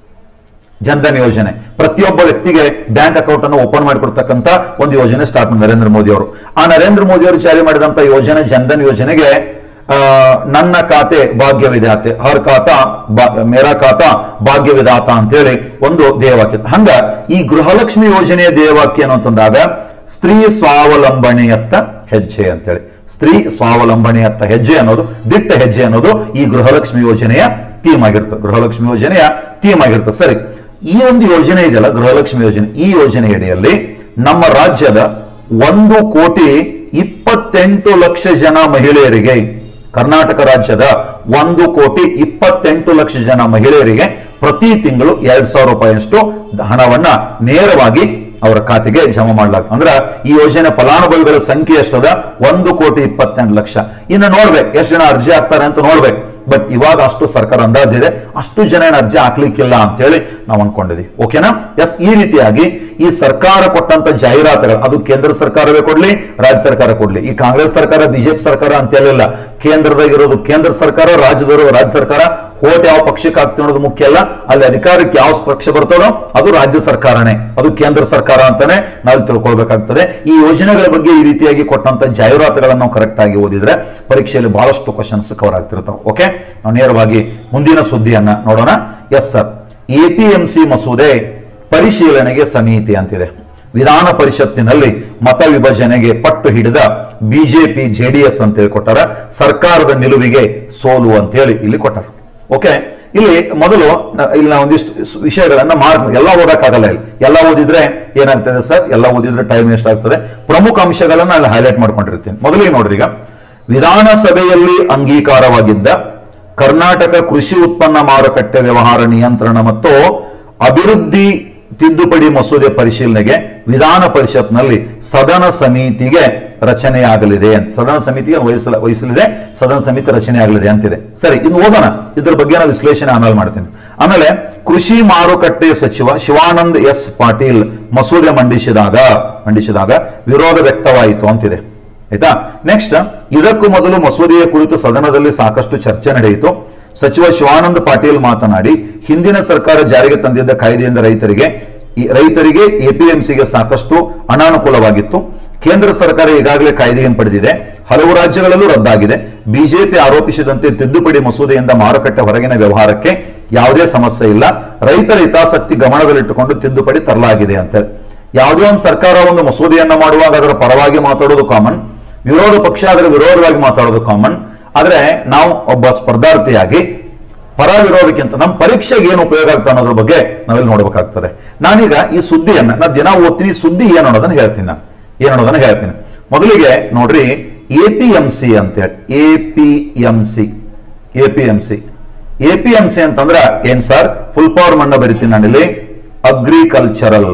S1: ಜನ್ಧನ್ ಯೋಜನೆ ಪ್ರತಿಯೊಬ್ಬ ವ್ಯಕ್ತಿಗೆ ಬ್ಯಾಂಕ್ ಅಕೌಂಟ್ ಅನ್ನು ಓಪನ್ ಮಾಡಿಕೊಡ್ತಕ್ಕಂತ ಒಂದು ಯೋಜನೆ ಸ್ಟಾರ್ಟ್ ಮಾಡಿ ನರೇಂದ್ರ ಮೋದಿ ಅವರು ಆ ನರೇಂದ್ರ ಮೋದಿ ಅವರು ಜಾರಿ ಮಾಡಿದಂತ ಯೋಜನೆ ಜನ್ಧನ್ ಯೋಜನೆಗೆ ಆ, ನನ್ನ ಖಾತೆ ಭಾಗ್ಯ ವಿಧಾತೆ ಹರ್ ಖಾತಾ ಬಾ- ಮೇರಾ ಖಾತಾ ಭಾಗ್ಯ ವಿಧಾತ ಅಂತೇಳಿ ಒಂದು ಧ್ಯೇಯವಾಕ್ಯ ಹಂಗ ಈ ಗೃಹಲಕ್ಷ್ಮಿ ಯೋಜನೆಯ ಧ್ಯೇಯವಾಕ್ಯ ಏನು ಅಂತಂದಾಗ ಸ್ತ್ರೀ ಸ್ವಾವಲಂಬನೆಯತ್ತ ಹೆಜ್ಜೆ ಅಂತೇಳಿ ಸ್ತ್ರೀ ಸ್ವಾವಲಂಬನೆಯತ್ತ ಹೆಜ್ಜೆ ಅನ್ನೋದು ದಿಟ್ಟ ಹೆಜ್ಜೆ ಅನ್ನೋದು ಈ ಗೃಹಲಕ್ಷ್ಮಿ ಯೋಜನೆಯ ಥೀಮ್ ಆಗಿರ್ತದೆ ಗೃಹಲಕ್ಷ್ಮಿ ಯೋಜನೆಯ ಥೀಮ್ ಆಗಿರ್ತದೆ ಸರಿ ಈ ಒಂದು ಯೋಜನೆ ಇದೆಯಲ್ಲ ಗೃಹಲಕ್ಷ್ಮಿ ಯೋಜನೆ ಈ ಯೋಜನೆ ಅಡಿಯಲ್ಲಿ ನಮ್ಮ ರಾಜ್ಯದ ಒಂದು ಕೋಟಿ ಇಪ್ಪತ್ತೆಂಟು ಲಕ್ಷ ಜನ ಮಹಿಳೆಯರಿಗೆ ಕರ್ನಾಟಕ ರಾಜ್ಯದ ಒಂದು ಕೋಟಿ ಇಪ್ಪತ್ತೆಂಟು ಲಕ್ಷ ಜನ ಮಹಿಳೆಯರಿಗೆ ಪ್ರತಿ ತಿಂಗಳು ಎರಡ್ ಸಾವಿರ ರೂಪಾಯಿಯಷ್ಟು ಹಣವನ್ನ ನೇರವಾಗಿ ಅವರ ಖಾತೆಗೆ ಜಮಾ ಮಾಡಲಾಗ್ತದೆ ಅಂದ್ರೆ ಈ ಯೋಜನೆ ಫಲಾನುಭವಿಗಳ ಸಂಖ್ಯೆ ಎಷ್ಟದ ಒಂದು ಕೋಟಿ ಇಪ್ಪತ್ತೆಂಟು ಲಕ್ಷ ಇನ್ನು ನೋಡ್ಬೇಕು ಎಷ್ಟು ಜನ ಅರ್ಜಿ ಹಾಕ್ತಾರೆ ಅಂತ ನೋಡ್ಬೇಕು ಬಟ್ ಇವಾಗ ಅಷ್ಟು ಸರ್ಕಾರ ಅಂದಾಜಿದೆ ಅಷ್ಟು ಜನ ಏನು ಅರ್ಜಿ ಹಾಕ್ಲಿಕ್ಕಿಲ್ಲ ಅಂತ ಹೇಳಿ ನಾವು ಅನ್ಕೊಂಡಿದ್ವಿ ಓಕೆನಾ ಎಸ್ ಈ ರೀತಿಯಾಗಿ ಈ ಸರ್ಕಾರ ಕೊಟ್ಟಂತ ಜಾಹೀರಾತುಗಳು ಅದು ಕೇಂದ್ರ ಸರ್ಕಾರವೇ ಕೊಡ್ಲಿ ರಾಜ್ಯ ಸರ್ಕಾರ ಕೊಡ್ಲಿ ಈ ಕಾಂಗ್ರೆಸ್ ಸರ್ಕಾರ ಬಿಜೆಪಿ ಸರ್ಕಾರ ಅಂತ ಹೇಳಿಲ್ಲ ಕೇಂದ್ರದಾಗ ಇರೋದು ಕೇಂದ್ರ ಸರ್ಕಾರ ರಾಜ್ಯದವರು ರಾಜ್ಯ ಸರ್ಕಾರ ಹೋಟ್ ಯಾವ ಪಕ್ಷಕ್ಕೆ ಆಗ್ತೀವಿ ಅನ್ನೋದು ಮುಖ್ಯ ಅಲ್ಲ ಅಲ್ಲಿ ಅಧಿಕಾರಕ್ಕೆ ಯಾವ ಪಕ್ಷ ಬರ್ತದೋ ಅದು ರಾಜ್ಯ ಸರ್ಕಾರನೇ ಅದು ಕೇಂದ್ರ ಸರ್ಕಾರ ಅಂತಾನೆ ನಾವು ಇಲ್ಲಿ ತಿಳ್ಕೊಳ್ಬೇಕಾಗ್ತದೆ ಈ ಯೋಜನೆಗಳ ಬಗ್ಗೆ ಈ ರೀತಿಯಾಗಿ ಕೊಟ್ಟಂತ ಜಾಹೀರಾತುಗಳನ್ನು ನಾವು ಕರೆಕ್ಟ್ ಆಗಿ ಓದಿದ್ರೆ ಪರೀಕ್ಷೆಯಲ್ಲಿ ಬಹಳಷ್ಟು ಕ್ವಶನ್ಸ್ ಕವರ್ ಆಗ್ತಿರ್ತಾವೆ ಓಕೆ ನಾವು ನೇರವಾಗಿ ಮುಂದಿನ ಸುದ್ದಿಯನ್ನ ನೋಡೋಣ ಎಸ್ ಸರ್ ಎಪಿಎಂಸಿ ಮಸೂದೆ ಪರಿಶೀಲನೆಗೆ ಸಮಿತಿ ಅಂತಿದೆ ವಿಧಾನ ಪರಿಷತ್ತಿನಲ್ಲಿ ಮತ ವಿಭಜನೆಗೆ ಪಟ್ಟು ಹಿಡಿದ ಬಿಜೆಪಿ ಜೆಡಿಎಸ್ ಅಂತ ಹೇಳಿ ಕೊಟ್ಟಾರ ಸರ್ಕಾರದ ನಿಲುವಿಗೆ ಸೋಲು ಅಂತ ಹೇಳಿ ಇಲ್ಲಿ ಕೊಟ್ಟಾರ ಓಕೆ ಇಲ್ಲಿ ಮೊದಲು ನ- ಇಲ್ಲಿ ನಾವು ಒಂದಿಷ್ಟು ಸ್- ವಿಷಯಗಳನ್ನ ಮಾರ್ಕ್ ಎಲ್ಲ ಓದಕ್ಕಾಗಲ್ಲ ಇಲ್ಲಿ ಎಲ್ಲ ಓದಿದ್ರೆ ಏನಾಗ್ತದೆ ಸರ್ ಎಲ್ಲ ಓದಿದ್ರೆ ಟೈಮ್ ಎಷ್ಟಾಗ್ತದೆ ಪ್ರಮುಖ ಅಂಶಗಳನ್ನ ಅಲ್ಲಿ ಹೈಲೈಟ್ ಮಾಡ್ಕೊಂಡಿರ್ತೀನಿ ಮೊದಲಿಗೆ ನೋಡ್ರಿ ಈಗ ವಿಧಾನಸಭೆಯಲ್ಲಿ ಅಂಗೀಕಾರವಾಗಿದ್ದ ಕರ್ನಾಟಕ ಕೃಷಿ ಉತ್ಪನ್ನ ಮಾರುಕಟ್ಟೆ ವ್ಯವಹಾರ ನಿಯಂತ್ರಣ ಮತ್ತು ಅಭಿವೃದ್ಧಿ ತಿದ್ದುಪಡಿ ಮಸೂದೆ ಪರಿಶೀಲನೆಗೆ ವಿಧಾನ ಪರಿಷತ್ನಲ್ಲಿ ಸದನ ಸಮಿತಿಗೆ ರಚನೆಯಾಗಲಿದೆ ಅಂತ ಸದನ ಸಮಿತಿಗೆ ವಹಿಸಲ ವಹಿಸಲಿದೆ ಸದನ ಸಮಿತಿ ರಚನೆಯಾಗಲಿದೆ ಅಂತಿದೆ ಸರಿ ಇನ್ನು ಓದೋಣ ಇದ್ರ ಬಗ್ಗೆ ನಾವು ವಿಶ್ಲೇಷಣೆ ಆಮೇಲೆ ಮಾಡ್ತೀನಿ ಆಮೇಲೆ ಕೃಷಿ ಮಾರುಕಟ್ಟೆ ಸಚಿವ ಶಿವಾನಂದ್ ಎಸ್ ಪಾಟೀಲ್ ಮಸೂದೆ ಮಂಡಿಸಿದಾಗ ಮಂಡಿಸಿದಾಗ ವಿರೋಧ ವ್ಯಕ್ತವಾಯಿತು ಅಂತಿದೆ ಆಯ್ತಾ ನೆಕ್ಸ್ಟ್ ಇದಕ್ಕೂ ಮೊದಲು ಮಸೂದೆಯ ಕುರಿತು ಸದನದಲ್ಲಿ ಸಾಕಷ್ಟು ಚರ್ಚೆ ನಡೆಯಿತು ಸಚಿವ ಶಿವಾನಂದ ಪಾಟೀಲ್ ಮಾತನಾಡಿ ಹಿಂದಿನ ಸರ್ಕಾರ ಜಾರಿಗೆ ತಂದಿದ್ದ ಕಾಯ್ದೆಯಿಂದ ರೈತರಿಗೆ ಈ ರೈತರಿಗೆ ಎಪಿಎಂಸಿಗೆ ಸಾಕಷ್ಟು ಅನಾನುಕೂಲವಾಗಿತ್ತು ಕೇಂದ್ರ ಸರ್ಕಾರ ಈಗಾಗಲೇ ಕಾಯ್ದೆಯನ್ನು ಪಡೆದಿದೆ ಹಲವು ರಾಜ್ಯಗಳಲ್ಲೂ ರದ್ದಾಗಿದೆ ಬಿಜೆಪಿ ಆರೋಪಿಸಿದಂತೆ ತಿದ್ದುಪಡಿ ಮಸೂದೆಯಿಂದ ಮಾರುಕಟ್ಟೆ ಹೊರಗಿನ ವ್ಯವಹಾರಕ್ಕೆ ಯಾವುದೇ ಸಮಸ್ಯೆ ಇಲ್ಲ ರೈತರ ಹಿತಾಸಕ್ತಿ ಗಮನದಲ್ಲಿಟ್ಟುಕೊಂಡು ತಿದ್ದುಪಡಿ ತರಲಾಗಿದೆ ಅಂತ ಯಾವುದೇ ಒಂದು ಸರ್ಕಾರ ಒಂದು ಮಸೂದೆಯನ್ನ ಮಾಡುವಾಗ ಅದರ ಪರವಾಗಿ ಮಾತಾಡೋದು ಕಾಮನ್ ವಿರೋಧ ಪಕ್ಷ ಅದರ ವಿರೋಧವಾಗಿ ಮಾತಾಡೋದು ಕಾಮನ್ ಆದ್ರೆ ನಾವು ಒಬ್ಬ ಸ್ಪರ್ಧಾರ್ಥಿಯಾಗಿ ಪರ ವಿರೋಧಕ್ಕಿಂತ ನಮ್ಮ ಪರೀಕ್ಷೆಗೆ ಏನು ಉಪಯೋಗ ಆಗ್ತಾ ಅನ್ನೋದ್ರ ಬಗ್ಗೆ ನಾವಿಲ್ಲಿ ನೋಡ್ಬೇಕಾಗ್ತದೆ ನಾನೀಗ ಈ ಸುದ್ದಿಯನ್ನ ನಾ ದಿನ ಓದ್ತೀನಿ ಈ ಸುದ್ದಿ ಏನು ಅನ್ನೋದನ್ನ ಹೇಳ್ತೀನಿ ನಾನು ಏನು ಅನ್ನೋದನ್ನ ಹೇಳ್ತೀನಿ ಮೊದಲಿಗೆ ನೋಡ್ರಿ ಎ ಪಿ ಎಂ ಸಿ ಅಂತೇಳಿ A P M C A P M C A P M C ಅಂತಂದ್ರ ಏನ್ ಸರ್ ಫುಲ್ ಪವರ್ ಮಣ್ಣ ಬರಿತೀನಿ ನಾನಿಲ್ಲಿ agricultural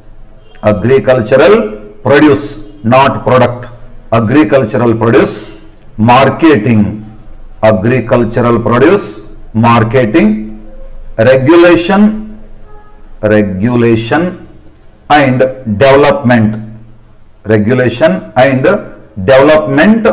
S1: agricultural produce not product agricultural produce marketing agricultural produce marketing regulation regulation and development regulation and development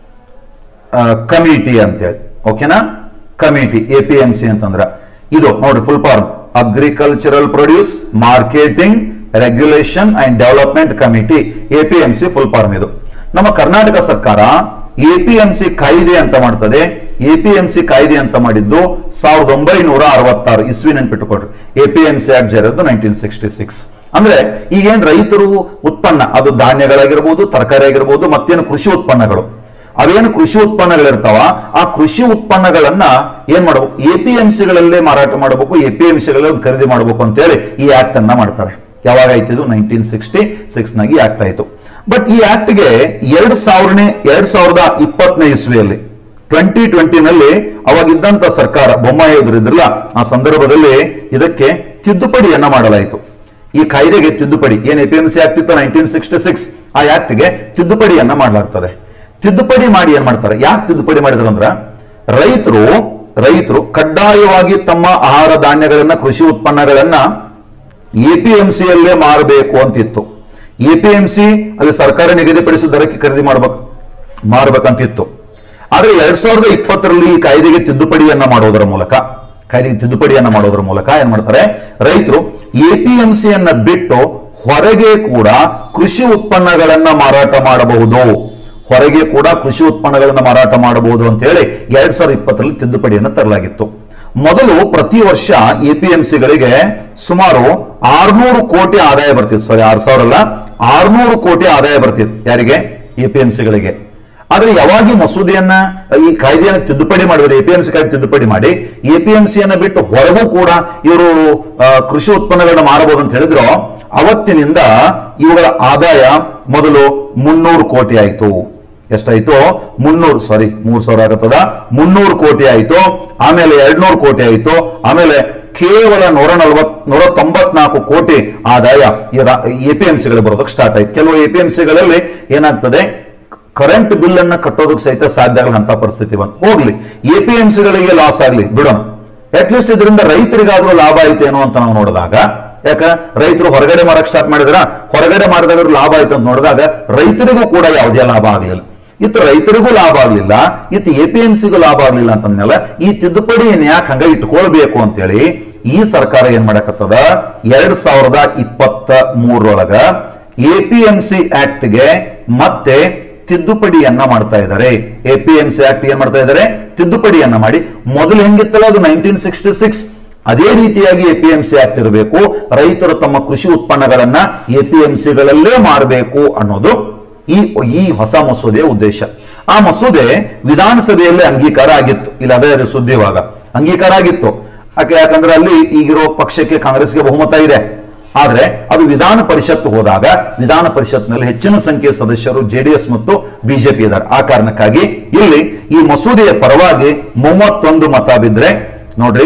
S1: committee ಅಂತೇಳಿ ಓಕೆನಾ committee A P M C ಅಂತಂದ್ರ ಇದು ನೋಡ್ರಿ full form agricultural produce marketing regulation and development committee A P M C full form ಇದು ನಮ್ಮ ಕರ್ನಾಟಕ ಸರ್ಕಾರ A P M C ಕಾಯ್ದೆ ಅಂತ ಮಾಡ್ತದೆ ಎಪಿಎಂಸಿ ಕಾಯ್ದೆ ಅಂತ ಮಾಡಿದ್ದು ಸಾವಿರದ ಒಂಬೈನೂರ ಅರವತ್ತಾರು ಇಸ್ವಿ ನೆನ್ಪಿಟ್ಟುಕೊಡ್ರಿ ಎಪಿಎಂಸಿ ಆಕ್ಟ್ ಜಾರಿದ್ದು ನೈನ್ಟೀನ್ ಸಿಕ್ಸ್ಟಿ ಸಿಕ್ಸ್ ಅಂದ್ರೆ ಈಗೇನ್ ರೈತರು ಉತ್ಪನ್ನ ಅದು ಧಾನ್ಯಗಳಾಗಿರ್ಬೋದು ತರಕಾರಿ ಆಗಿರ್ಬೋದು ಮತ್ತೇನು ಕೃಷಿ ಉತ್ಪನ್ನಗಳು ಅವೇನು ಕೃಷಿ ಉತ್ಪನ್ನಗಳಿರ್ತಾವ ಆ ಕೃಷಿ ಉತ್ಪನ್ನಗಳನ್ನ ಏನ್ ಮಾಡಬೇಕು ಎಪಿಎಂಸಿಗಳಲ್ಲೇ ಮಾರಾಟ ಮಾಡಬೇಕು ಎಪಿಎಂಸಿಗಳಲ್ಲಿ ಖರೀದಿ ಮಾಡಬೇಕು ಅಂತೇಳಿ ಈ ಆಕ್ಟ್ ಅನ್ನ ಮಾಡ್ತಾರೆ ಯಾವಾಗ ಆಯ್ತು ಇದು ನೈನ್ಟೀನ್ ಸಿಕ್ಸ್ಟಿ ಸಿಕ್ಸ್ ನಾಗಿ ಆಕ್ಟ್ ಆಯ್ತು ಬಟ್ ಈ ಆಕ್ಟ್ಗೆ ಎರಡ್ ಸಾವಿರನೇ ಎರಡ್ ಸಾವಿರದ ಇಪ್ಪತ್ತನೇ ಇಸ್ವಿಯಲ್ಲಿ ಟ್ವೆಂಟಿ ಟ್ವೆಂಟಿನಲ್ಲಿ ಅವಾಗಿದ್ದಂತ ಸರ್ಕಾರ ಬೊಮ್ಮಾಯಿ ಇದ್ರಲ್ಲ ಆ ಸಂದರ್ಭದಲ್ಲಿ ಇದಕ್ಕೆ ತಿದ್ದುಪಡಿಯನ್ನ ಮಾಡಲಾಯಿತು ಈ ಕಾಯ್ದೆಗೆ ತಿದ್ದುಪಡಿ ಏನ್ ಎ ಪಿ ಎಂ ಸಿ ಆಗ್ತಿತ್ತು ನೈನ್ಟೀನ್ ಸಿಕ್ಸ್ಟಿ ಸಿಕ್ಸ್ ಆ ಆಕ್ಟ್ಗೆ ತಿದ್ದುಪಡಿಯನ್ನ ಮಾಡಲಾಗ್ತದೆ ತಿದ್ದುಪಡಿ ಮಾಡಿ ಏನ್ ಮಾಡ್ತಾರೆ ಯಾಕೆ ತಿದ್ದುಪಡಿ ಮಾಡಿದ್ರು ಅಂದ್ರ ರೈತರು ರೈತರು ಕಡ್ಡಾಯವಾಗಿ ತಮ್ಮ ಆಹಾರ ಧಾನ್ಯಗಳನ್ನ ಕೃಷಿ ಉತ್ಪನ್ನಗಳನ್ನ ಎಪಿಎಂಸಿಯಲ್ಲೇ ಮಾರಬೇಕು ಅಂತಿತ್ತು ಎಪಿಎಂಸಿ ಅಲ್ಲಿ ಸರ್ಕಾರ ನಿಗದಿಪಡಿಸಿದ ದರಕ್ಕೆ ಖರೀದಿ ಮಾಡ್ಬೇಕು ಮಾರಬೇಕಂತಿತ್ತು ಆದ್ರೆ ಎರಡ್ ಸಾವಿರದ ಇಪ್ಪತ್ತರಲ್ಲಿ ಈ ಕಾಯ್ದೆಗೆ ತಿದ್ದುಪಡಿಯನ್ನ ಮಾಡೋದರ ಮೂಲಕ ಕಾಯ್ದೆಗೆ ತಿದ್ದುಪಡಿಯನ್ನ ಮಾಡೋದರ ಮೂಲಕ ಏನ್ ಮಾಡ್ತಾರೆ ರೈತರು ಎಪಿಎಂಸಿಯನ್ನ ಬಿಟ್ಟು ಹೊರಗೆ ಕೂಡ ಕೃಷಿ ಉತ್ಪನ್ನಗಳನ್ನ ಮಾರಾಟ ಮಾಡಬಹುದು ಹೊರಗೆ ಕೂಡ ಕೃಷಿ ಉತ್ಪನ್ನಗಳನ್ನ ಮಾರಾಟ ಮಾಡಬಹುದು ಅಂತ ಹೇಳಿ ಎರಡ್ ಸಾವಿರದ ಇಪ್ಪತ್ತರಲ್ಲಿ ತಿದ್ದುಪಡಿಯನ್ನು ತರಲಾಗಿತ್ತು ಮೊದಲು ಪ್ರತಿ ವರ್ಷ ಎಪಿಎಂಸಿಗಳಿಗೆ ಸುಮಾರು ಆರ್ನೂರು ಕೋಟಿ ಆದಾಯ ಬರ್ತಿತ್ತು ಸಾರಿ ಆರ್ ಸಾವಿರ ಅಲ್ಲ ಆರ್ನೂರು ಕೋಟಿ ಆದಾಯ ಬರ್ತಿತ್ತು ಯಾರಿಗೆ ಎಪಿಎಂಸಿಗಳಿಗೆ ಆದ್ರೆ ಯಾವಾಗ ಈ ಮಸೂದೆಯನ್ನ ಈ ಕಾಯ್ದೆಯನ್ನ ತಿದ್ದುಪಡಿ ಮಾಡಿದ್ರೆ ಎಪಿಎಂಸಿ ಕಾಯ್ದೆ ತಿದ್ದುಪಡಿ ಮಾಡಿ ಎಪಿಎಂಸಿಯನ್ನ ಬಿಟ್ಟು ಹೊರಗೂ ಕೂಡ ಇವರು ಆ, ಕೃಷಿ ಉತ್ಪನ್ನಗಳನ್ನ ಮಾರಬಹುದು ಅಂತ ಹೇಳಿದ್ರು ಅವತ್ತಿನಿಂದ ಇವುಗಳ ಆದಾಯ ಮೊದಲು ಮುನ್ನೂರು ಕೋಟಿ ಆಯ್ತು ಎಷ್ಟಾಯ್ತು ಮುನ್ನೂರು ಸಾರಿ ಮೂರ್ ಸಾವಿರ ಆಗತ್ತದ ಮುನ್ನೂರು ಕೋಟಿ ಆಯ್ತು ಆಮೇಲೆ ಎರಡ್ನೂರು ಕೋಟಿ ಆಯ್ತು ಆಮೇಲೆ ಕೇವಲ ನೂರ ನಲವತ್ ನೂರ ತೊಂಬತ್ನಾಲ್ಕು ಕೋಟಿ ಆದಾಯ ಎಪಿಎಂಸಿಗಳು ಬರೋದಕ್ಕೆ ಸ್ಟಾರ್ಟ್ ಆಯ್ತು ಕೆಲವು ಎಪಿಎಂಸಿಗಳಲ್ಲಿ ಏನಾಗ್ತದೆ ಕರೆಂಟ್ ಬಿಲ್ ಅನ್ನ ಕಟ್ಟೋದಕ್ಕೆ ಸಹಿತ ಸಾಧ್ಯ ಆಗಲ್ಲ ಅಂತ ಪರಿಸ್ಥಿತಿ ಬಂತು ಹೋಗ್ಲಿ ಎಪಿಎಂಸಿಗಳಿಗೆ ಲಾಸ್ ಆಗ್ಲಿ ಬಿಡೋಣ ಅಟ್ಲೀಸ್ಟ್ ಇದರಿಂದ ರೈತರಿಗಾದ್ರೂ ಲಾಭ ಆಯ್ತೇನೋ ಅಂತ ನಾವು ನೋಡಿದಾಗ ಯಾಕ ರೈತರು ಹೊರಗಡೆ ಮಾರಕ್ ಸ್ಟಾರ್ಟ್ ಮಾಡಿದ್ರ ಹೊರಗಡೆ ಮಾರಿದಾಗ ಲಾಭ ಆಯ್ತು ಅಂತ ನೋಡಿದಾಗ ರೈತರಿಗೂ ಕೂಡ ಯಾವುದೇ ಲಾಭ ಆಗ್ಲಿಲ್ಲ ಇತ್ತು ರೈತರಿಗೂ ಲಾಭ ಆಗ್ಲಿಲ್ಲ ಇತ್ತು ಎಪಿಎಂಸಿಗೂ ಲಾಭ ಆಗ್ಲಿಲ್ಲ ಅಂತಂದ್ಮೇಲೆ ಈ ತಿದ್ದುಪಡಿಯನ್ನು ಯಾಕೆ ಹಂಗ ಇಟ್ಕೊಳ್ಬೇಕು ಅಂತೇಳಿ ಈ ಸರ್ಕಾರ ಏನ್ ಮಾಡಕತ್ತದ ಎರಡ್ ಸಾವಿರದ ಇಪ್ಪತ್ತ ಮೂರರೊಳಗ ಎಪಿಎಂಸಿ ಆಕ್ಟ್ಗೆ ಮತ್ತೆ ತಿದ್ದುಪಡಿಯನ್ನ ಮಾಡ್ತಾ ಇದ್ದಾರೆ ಎಪಿಎಂಸಿ ಆಕ್ಟ್ ಏನ್ ಮಾಡ್ತಾ ಇದ್ದಾರೆ ತಿದ್ದುಪಡಿಯನ್ನ ಮಾಡಿ ಮೊದಲು ಹೆಂಗಿತ್ತಲ್ಲ ಅದು ನೈನ್ಟೀನ್ ಸಿಕ್ಸ್ಟಿ ಸಿಕ್ಸ್ ಅದೇ ರೀತಿಯಾಗಿ ಎಪಿಎಂಸಿ ಆಕ್ಟ್ ಇರಬೇಕು ರೈತರು ತಮ್ಮ ಕೃಷಿ ಉತ್ಪನ್ನಗಳನ್ನ ಎಪಿಎಂಸಿಗಳಲ್ಲೇ ಮಾರಬೇಕು ಅನ್ನೋದು ಈ ಈ ಹೊಸ ಮಸೂದೆಯ ಉದ್ದೇಶ ಆ ಮಸೂದೆ ವಿಧಾನಸಭೆಯಲ್ಲಿ ಅಂಗೀಕಾರ ಆಗಿತ್ತು ಇಲ್ಲ ಅದೇ ಅದೇ ಸುದ್ದಿ ಇವಾಗ ಅಂಗೀಕಾರ ಆಗಿತ್ತು ಯಾಕೆ ಯಾಕಂದ್ರೆ ಅಲ್ಲಿ ಈಗಿರೋ ಪಕ್ಷಕ್ಕೆ ಕಾಂಗ್ರೆಸ್ಗೆ ಬಹುಮತ ಇದೆ ಆದ್ರೆ ಅದು ವಿಧಾನ ಪರಿಷತ್ ಹೋದಾಗ ವಿಧಾನ ಪರಿಷತ್ನಲ್ಲಿ ಹೆಚ್ಚಿನ ಸಂಖ್ಯೆಯ ಸದಸ್ಯರು ಜೆಡಿಎಸ್ ಮತ್ತು ಬಿಜೆಪಿ ಇದ್ದಾರೆ ಆ ಕಾರಣಕ್ಕಾಗಿ ಇಲ್ಲಿ ಈ ಮಸೂದೆಯ ಪರವಾಗಿ ಮೂವತ್ತೊಂದು ಮತ ಬಿದ್ರೆ ನೋಡ್ರಿ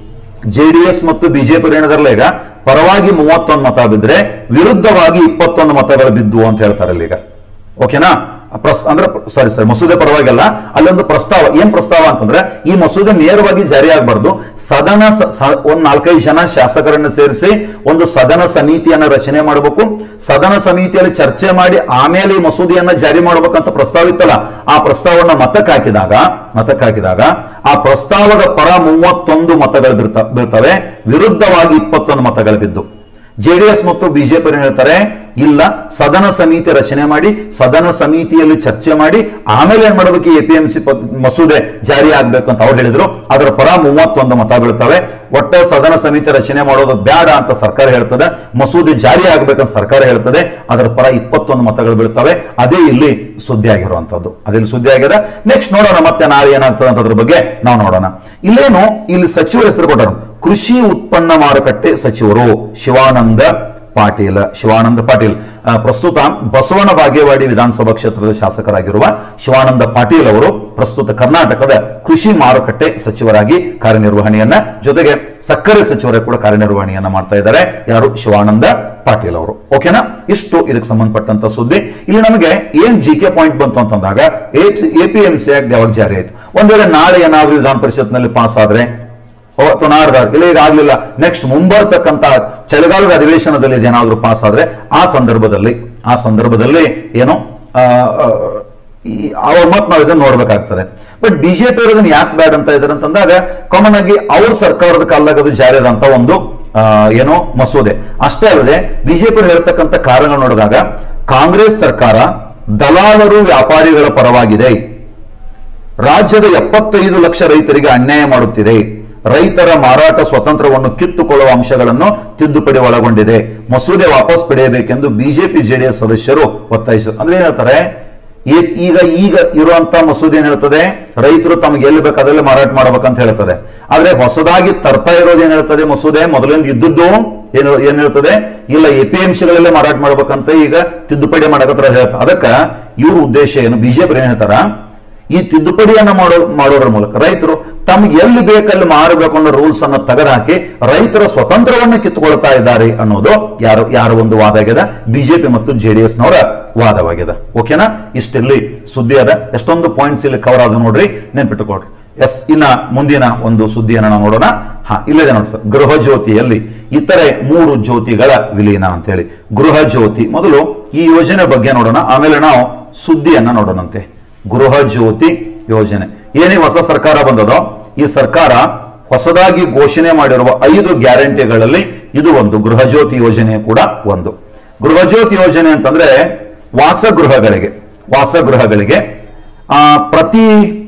S1: ಜೆಡಿಎಸ್ ಮತ್ತು ಬಿಜೆಪಿ ಏನಿದಾರಲ್ಲ ಈಗ ಪರವಾಗಿ ಮೂವತ್ತೊಂದು ಮತ ಬಿದ್ರೆ ವಿರುದ್ಧವಾಗಿ ಇಪ್ಪತ್ತೊಂದು ಮತಗಳು ಬಿದ್ದು ಅಂತ ಹೇಳ್ತಾರಲ್ಲ ಈಗ ಓಕೆನಾ ಪ್ರಸ್ ಅಂದ್ರೆ ಸಾರಿ ಸಾರಿ ಮಸೂದೆ ಪರವಾಗಿಲ್ಲ ಅಲ್ಲೊಂದು ಪ್ರಸ್ತಾವ ಏನ್ ಪ್ರಸ್ತಾವ ಅಂತಂದ್ರೆ ಈ ಮಸೂದೆ ನೇರವಾಗಿ ಜಾರಿ ಆಗಬಾರ್ದು ಸದನ ಸ- ಸ- ಒಂದ್ ನಾಲ್ಕೈದು ಜನ ಶಾಸಕರನ್ನು ಸೇರಿಸಿ ಒಂದು ಸದನ ಸಮಿತಿಯನ್ನ ರಚನೆ ಮಾಡಬೇಕು ಸದನ ಸಮಿತಿಯಲ್ಲಿ ಚರ್ಚೆ ಮಾಡಿ ಆಮೇಲೆ ಈ ಮಸೂದೆಯನ್ನ ಜಾರಿ ಮಾಡ್ಬೇಕಂತ ಪ್ರಸ್ತಾವ ಇತ್ತಲ್ಲ ಆ ಪ್ರಸ್ತಾವನ ಮತಕ್ಕೆ ಹಾಕಿದಾಗ ಮತಕ್ಕೆ ಹಾಕಿದಾಗ ಆ ಪ್ರಸ್ತಾವದ ಪರ ಮೂವತ್ತೊಂದು ಮತಗಳು ಬೀರ್ತ- ಬೀಳ್ತವೆ ವಿರುದ್ಧವಾಗಿ ಇಪ್ಪತ್ತೊಂದು ಮತಗಳು ಬಿದ್ದು ಜೆಡಿಎಸ್ ಮತ್ತು ಬಿಜೆಪಿ ಹೇಳ್ತಾರೆ ಇಲ್ಲ ಸದನ ಸಮಿತಿ ರಚನೆ ಮಾಡಿ ಸದನ ಸಮಿತಿಯಲ್ಲಿ ಚರ್ಚೆ ಮಾಡಿ ಆಮೇಲೆ ಏನ್ ಮಾಡಬೇಕು ಎ ಪಿ ಎಂ ಸಿ ಮಸೂದೆ ಜಾರಿ ಆಗ್ಬೇಕು ಅಂತ ಅವ್ರು ಹೇಳಿದ್ರು ಅದರ ಪರ ಮೂವತ್ತೊಂದು ಮತ ಬೀಳ್ತವೆ ಒಟ್ಟ ಸದನ ಸಮಿತಿ ರಚನೆ ಮಾಡೋದು ಬೇಡ ಅಂತ ಸರ್ಕಾರ ಹೇಳ್ತದೆ ಮಸೂದೆ ಜಾರಿ ಆಗ್ಬೇಕಂತ ಸರ್ಕಾರ ಹೇಳ್ತದೆ ಅದರ ಪರ ಇಪ್ಪತ್ತೊಂದು ಮತಗಳು ಬೀಳ್ತವೆ ಅದೇ ಇಲ್ಲಿ ಸುದ್ದಿ ಆಗಿರುವಂತದ್ದು ಅದಿಲ್ಲಿ ಸುದ್ದಿ ಆಗಿದೆ ನೆಕ್ಸ್ಟ್ ನೋಡೋಣ ಮತ್ತೆ ನಾಳೆ ಏನಾಗ್ತದೆ ಅಂತ ಅದ್ರ ಬಗ್ಗೆ ನಾವು ನೋಡೋಣ ಇಲ್ಲೇನು ಇಲ್ಲಿ ಸಚಿವರ ಹೆಸರು ಕೊಟ್ಟರು ಕೃಷಿ ಉತ್ಪನ್ನ ಮಾರುಕಟ್ಟೆ ಸಚಿವರು ಶಿವಾನಂದ ಪಾಟೀಲ್ ಶಿವಾನಂದ ಪಾಟೀಲ್ ಆ, ಪ್ರಸ್ತುತ ಬಸವನ ಬಾಗೇವಾಡಿ ವಿಧಾನಸಭಾ ಕ್ಷೇತ್ರದ ಶಾಸಕರಾಗಿರುವ ಶಿವಾನಂದ ಪಾಟೀಲ್ ಅವರು ಪ್ರಸ್ತುತ ಕರ್ನಾಟಕದ ಕೃಷಿ ಮಾರುಕಟ್ಟೆ ಸಚಿವರಾಗಿ ಕಾರ್ಯನಿರ್ವಹಣೆಯನ್ನ ಜೊತೆಗೆ ಸಕ್ಕರೆ ಸಚಿವರ ಕೂಡ ಕಾರ್ಯನಿರ್ವಹಣೆಯನ್ನ ಮಾಡ್ತಾ ಇದ್ದಾರೆ ಯಾರು ಶಿವಾನಂದ ಪಾಟೀಲ್ ಅವರು ಓಕೆನಾ ಇಷ್ಟು ಇದಕ್ಕೆ ಸಂಬಂಧಪಟ್ಟಂತ ಸುದ್ದಿ ಇಲ್ಲಿ ನಮಗೆ ಏನ್ ಜಿ ಕೆ ಪಾಯಿಂಟ್ ಬಂತು ಅಂತಂದಾಗ ಎಪಿಎಂಸಿ ಆಕ್ಟ್ ಯಾವಾಗ ಜಾರಿ ಆಯ್ತು ಒಂದ್ ವೇಳೆ ನಾಳೆ ಏನಾದ್ರೂ ವಿಧಾನ ಪರಿಷತ್ನಲ್ಲಿ ಪಾಸ್ ಆದ್ರೆ ಅವತ್ತು ನಾಡ್ದ ಇಲ್ಲ ಈಗ ಆಗ್ಲಿಲ್ಲ ನೆಕ್ಸ್ಟ್ ಮುಂಬರ್ತಕ್ಕಂತ ಚಳಿಗಾಲದ ಅಧಿವೇಶನದಲ್ಲಿ ಇದೇನಾದ್ರೂ ಪಾಸ್ ಆದ್ರೆ ಆ ಸಂದರ್ಭದಲ್ಲಿ ಆ ಸಂದರ್ಭದಲ್ಲಿ ಏನು ಆ, ಆ, ಈ ಅವ್ರ ಮತ್ ನಾವು ಇದನ್ನ ನೋಡ್ಬೇಕಾಗ್ತದೆ ಬಟ್ ಬಿಜೆಪಿ ಅವರು ಇದನ್ನ ಯಾಕೆ ಬ್ಯಾಡ್ ಅಂತ ಇದಾರೆ ಅಂತಂದಾಗ ಕಾಮನ್ ಆಗಿ ಅವ್ರ ಸರ್ಕಾರದ ಕಾಲದಾಗ ಅದು ಜಾರಿ ಆದಂತ ಒಂದು ಆ, ಏನೋ ಮಸೂದೆ ಅಷ್ಟೇ ಅಲ್ಲದೆ ಬಿಜೆಪಿ ಹೇಳ್ತಕ್ಕಂಥ ಕಾರಣ ನೋಡಿದಾಗ ಕಾಂಗ್ರೆಸ್ ಸರ್ಕಾರ ದಲಾಲರು ವ್ಯಾಪಾರಿಗಳ ಪರವಾಗಿದೆ ರಾಜ್ಯದ ಎಪ್ಪತ್ತೈದು ಲಕ್ಷ ರೈತರಿಗೆ ಅನ್ಯಾಯ ಮಾಡುತ್ತಿದೆ ರೈತರ ಮಾರಾಟ ಸ್ವತಂತ್ರವನ್ನು ಕಿತ್ತುಕೊಳ್ಳುವ ಅಂಶಗಳನ್ನು ತಿದ್ದುಪಡಿ ಒಳಗೊಂಡಿದೆ ಮಸೂದೆ ವಾಪಸ್ ಪಡೆಯಬೇಕೆಂದು ಬಿಜೆಪಿ ಜೆಡಿಎಸ್ ಸದಸ್ಯರು ಒತ್ತಾಯಿಸಿದರು ಅಂದ್ರೆ ಏನ್ ಹೇಳ್ತಾರೆ ಈ- ಈಗ ಈಗ ಇರುವಂತ ಮಸೂದೆ ಏನ್ ಹೇಳ್ತದೆ ರೈತರು ತಮಗೆ ಎಲ್ಲಿ ಬೇಕು ಅದರಲ್ಲಿ ಮಾರಾಟ ಮಾಡ್ಬೇಕಂತ ಹೇಳ್ತದೆ ಆದ್ರೆ ಹೊಸದಾಗಿ ತರ್ತಾ ಇರೋದು ಏನ್ ಹೇಳ್ತದೆ ಮಸೂದೆ ಮೊದಲಿಂದ ಇದ್ದದ್ದು ಏನು ಏನ್ ಹೇಳ್ತದೆ ಇಲ್ಲ ಎ ಪಿ ಎಂ ಸಿಗಳಲ್ಲೇ ಮಾರಾಟ ಮಾಡ್ಬೇಕಂತ ಈಗ ತಿದ್ದುಪಡಿ ಮಾಡಕತ್ರ ಹೇಳ್ತಾರೆ ಅದಕ್ಕ ಇವ್ರ ಉದ್ದೇಶ ಏನು ಬಿಜೆಪಿ ಏನ್ ಹೇಳ್ತಾರ ಈ ತಿದ್ದುಪಡಿಯನ್ನ ಮಾಡೋ ಮಾಡೋದ್ರ ಮೂಲಕ ರೈತರು ತಮ್ಗೆ ಎಲ್ಲಿ ಬೇಕಲ್ಲಿ ಮಾರಬೇಕು ಅನ್ನೋ ರೂಲ್ಸ್ ಅನ್ನ ತೆಗೆದುಹಾಕಿ ರೈತರ ಸ್ವತಂತ್ರವನ್ನು ಕಿತ್ತುಕೊಳ್ತಾ ಇದ್ದಾರೆ ಅನ್ನೋದು ಯಾರು ಯಾರ ಒಂದು ವಾದ ಆಗಿದೆ ಬಿಜೆಪಿ ಮತ್ತು ಜೆಡಿಎಸ್ ನವರ ವಾದವಾಗಿದೆ ಓಕೆನಾ ಇಷ್ಟಿಲ್ಲಿ ಸುದ್ದಿ ಅದ ಎಷ್ಟೊಂದು ಪಾಯಿಂಟ್ಸ್ ಇಲ್ಲಿ ಕವರ್ ಆದ ನೋಡ್ರಿ ನೆನ್ಪಿಟ್ಟುಕೊಡ್ರಿ ಎಸ್ ಇನ್ನ ಮುಂದಿನ ಒಂದು ಸುದ್ದಿಯನ್ನು ನಾವು ನೋಡೋಣ ಹಾ ಇಲ್ಲದೆ ನೋಡಿ ಸರ್ ಗೃಹ ಜ್ಯೋತಿಯಲ್ಲಿ ಇತರೆ ಮೂರು ಜ್ಯೋತಿಗಳ ವಿಲೀನ ಅಂತ ಹೇಳಿ ಗೃಹ ಜ್ಯೋತಿ ಮೊದಲು ಈ ಯೋಜನೆ ಬಗ್ಗೆ ನೋಡೋಣ ಆಮೇಲೆ ನಾವು ಸುದ್ದಿಯನ್ನ ನೋಡೋಣಂತೆ ಗೃಹ ಜ್ಯೋತಿ ಯೋಜನೆ ಏನೇ ಹೊಸ ಸರ್ಕಾರ ಬಂದದೋ ಈ ಸರ್ಕಾರ ಹೊಸದಾಗಿ ಘೋಷಣೆ ಮಾಡಿರುವ ಐದು ಗ್ಯಾರಂಟಿಗಳಲ್ಲಿ ಇದು ಒಂದು ಗೃಹ ಜ್ಯೋತಿ ಯೋಜನೆ ಕೂಡ ಒಂದು ಗೃಹ ಜ್ಯೋತಿ ಯೋಜನೆ ಅಂತಂದ್ರೆ ವಾಸಗೃಹಗಳಿಗೆ ವಾಸಗೃಹಗಳಿಗೆ ಆ, ಪ್ರತಿ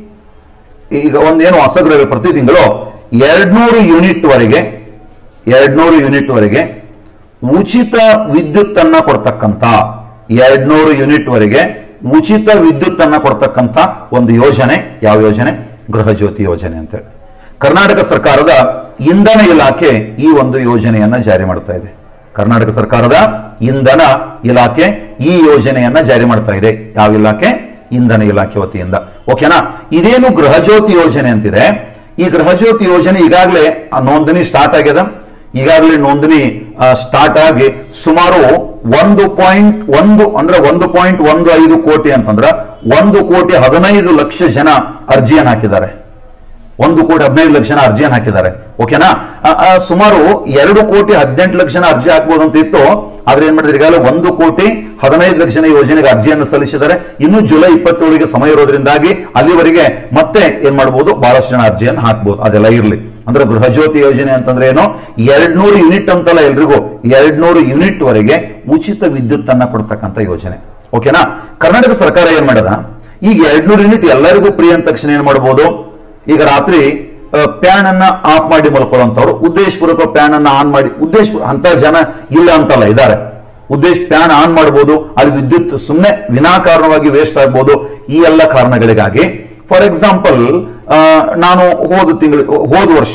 S1: ಈಗ ಒಂದೇನು ವಾಸಗೃಹ ಪ್ರತಿ ತಿಂಗಳು ಎರಡ್ನೂರು ಯೂನಿಟ್ ವರೆಗೆ ಎರಡ್ನೂರು ಯೂನಿಟ್ ವರೆಗೆ ಉಚಿತ ವಿದ್ಯುತ್ ಅನ್ನ ಕೊಡ್ತಕ್ಕಂತ ಎರಡ್ನೂರು ಯೂನಿಟ್ ವರೆಗೆ ಉಚಿತ ವಿದ್ಯುತ್ ಅನ್ನ ಕೊಡ್ತಕ್ಕಂತ ಒಂದು ಯೋಜನೆ ಯಾವ ಯೋಜನೆ ಗೃಹ ಜ್ಯೋತಿ ಯೋಜನೆ ಅಂತೇಳಿ ಕರ್ನಾಟಕ ಸರ್ಕಾರದ ಇಂಧನ ಇಲಾಖೆ ಈ ಒಂದು ಯೋಜನೆಯನ್ನ ಜಾರಿ ಮಾಡ್ತಾ ಇದೆ ಕರ್ನಾಟಕ ಸರ್ಕಾರದ ಇಂಧನ ಇಲಾಖೆ ಈ ಯೋಜನೆಯನ್ನ ಜಾರಿ ಮಾಡ್ತಾ ಇದೆ ಯಾವ ಇಲಾಖೆ ಇಂಧನ ಇಲಾಖೆ ವತಿಯಿಂದ ಓಕೆನಾ ಇದೇನು ಗೃಹ ಜ್ಯೋತಿ ಯೋಜನೆ ಅಂತಿದೆ ಈ ಗೃಹ ಜ್ಯೋತಿ ಯೋಜನೆ ಈಗಾಗಲೇ ಆ ನೋಂದಣಿ ಸ್ಟಾರ್ಟ್ ಆಗ್ಯದ ಈಗಾಗಲೇ ನೋಂದಣಿ ಸ್ಟಾರ್ಟ್ ಆಗಿ ಸುಮಾರು ಒಂದು ಪಾಯಿಂಟ್ ಒಂದು ಅಂದ್ರೆ ಒಂದು ಪಾಯಿಂಟ್ ಒಂದು ಐದು ಕೋಟಿ ಅಂತಂದ್ರೆ ಒಂದು ಕೋಟಿ ಹದಿನೈದು ಲಕ್ಷ ಜನ ಅರ್ಜಿಯನ್ನು ಹಾಕಿದ್ದಾರೆ ಒಂದು ಕೋಟಿ ಹದಿನೈದು ಲಕ್ಷ ಜನ ಅರ್ಜಿಯನ್ನು ಹಾಕಿದ್ದಾರೆ ಓಕೆನಾ ಆ, ಆ, ಸುಮಾರು ಎರಡು ಕೋಟಿ ಹದಿನೆಂಟು ಲಕ್ಷ ಜನ ಅರ್ಜಿ ಹಾಕ್ಬೋದು ಅಂತ ಇತ್ತು ಆದ್ರೆ ಏನ್ ಮಾಡಿದ್ರೆ ಈಗಾಗಲೇ ಒಂದು ಕೋಟಿ ಹದಿನೈದು ಲಕ್ಷ ಜನ ಯೋಜನೆಗೆ ಅರ್ಜಿಯನ್ನು ಸಲ್ಲಿಸಿದ್ದಾರೆ ಇನ್ನು ಜುಲೈ ಇಪ್ಪತ್ತೇಳಿಗೆ ಸಮಯ ಇರೋದ್ರಿಂದಾಗಿ ಅಲ್ಲಿವರೆಗೆ ಮತ್ತೆ ಏನ್ ಮಾಡಬಹುದು ಬಹಳಷ್ಟು ಜನ ಅರ್ಜಿಯನ್ನು ಹಾಕ್ಬೋದು ಅದೆಲ್ಲ ಇರಲಿ ಅಂದ್ರೆ ಗೃಹ ಜ್ಯೋತಿ ಯೋಜನೆ ಅಂತಂದ್ರೆ ಏನು ಎರಡ್ನೂರು ಯೂನಿಟ್ ಅಂತಲ್ಲ ಎಲ್ರಿಗೂ ಎರಡ್ನೂರು ಯೂನಿಟ್ ವರೆಗೆ ಉಚಿತ ವಿದ್ಯುತ್ ಅನ್ನ ಕೊಡ್ತಕ್ಕಂಥ ಯೋಜನೆ ಓಕೆನಾ ಕರ್ನಾಟಕ ಸರ್ಕಾರ ಏನ್ ಮಾಡದ ಈಗ ಎರಡ್ನೂರು ಯೂನಿಟ್ ಎಲ್ಲರಿಗೂ ಫ್ರೀ ಅಂದ ತಕ್ಷಣ ಏನ್ ಮಾಡಬಹುದು ಈಗ ರಾತ್ರಿ ಪ್ಯಾನ್ ಅನ್ನ ಆಫ್ ಮಾಡಿ ಮಲ್ಕೊಳ್ಳುವಂತವ್ರು ಉದ್ದೇಶಪೂರ್ವಕ ಪ್ಯಾನ್ ಅನ್ನ ಆನ್ ಮಾಡಿ ಉದ್ದೇಶ ಅಂತ ಜನ ಇಲ್ಲ ಅಂತಲ್ಲ ಇದ್ದಾರೆ ಉದ್ದೇಶ ಪ್ಯಾನ್ ಆನ್ ಮಾಡಬಹುದು ಅಲ್ಲಿ ವಿದ್ಯುತ್ ಸುಮ್ಮನೆ ವಿನಾಕಾರಣವಾಗಿ ವೇಸ್ಟ್ ಆಗ್ಬೋದು ಈ ಎಲ್ಲ ಕಾರಣಗಳಿಗಾಗಿ ಫಾರ್ ಎಕ್ಸಾಂಪಲ್ ನಾನು ಹೋದ ತಿಂಗಳು ಹೋದ ವರ್ಷ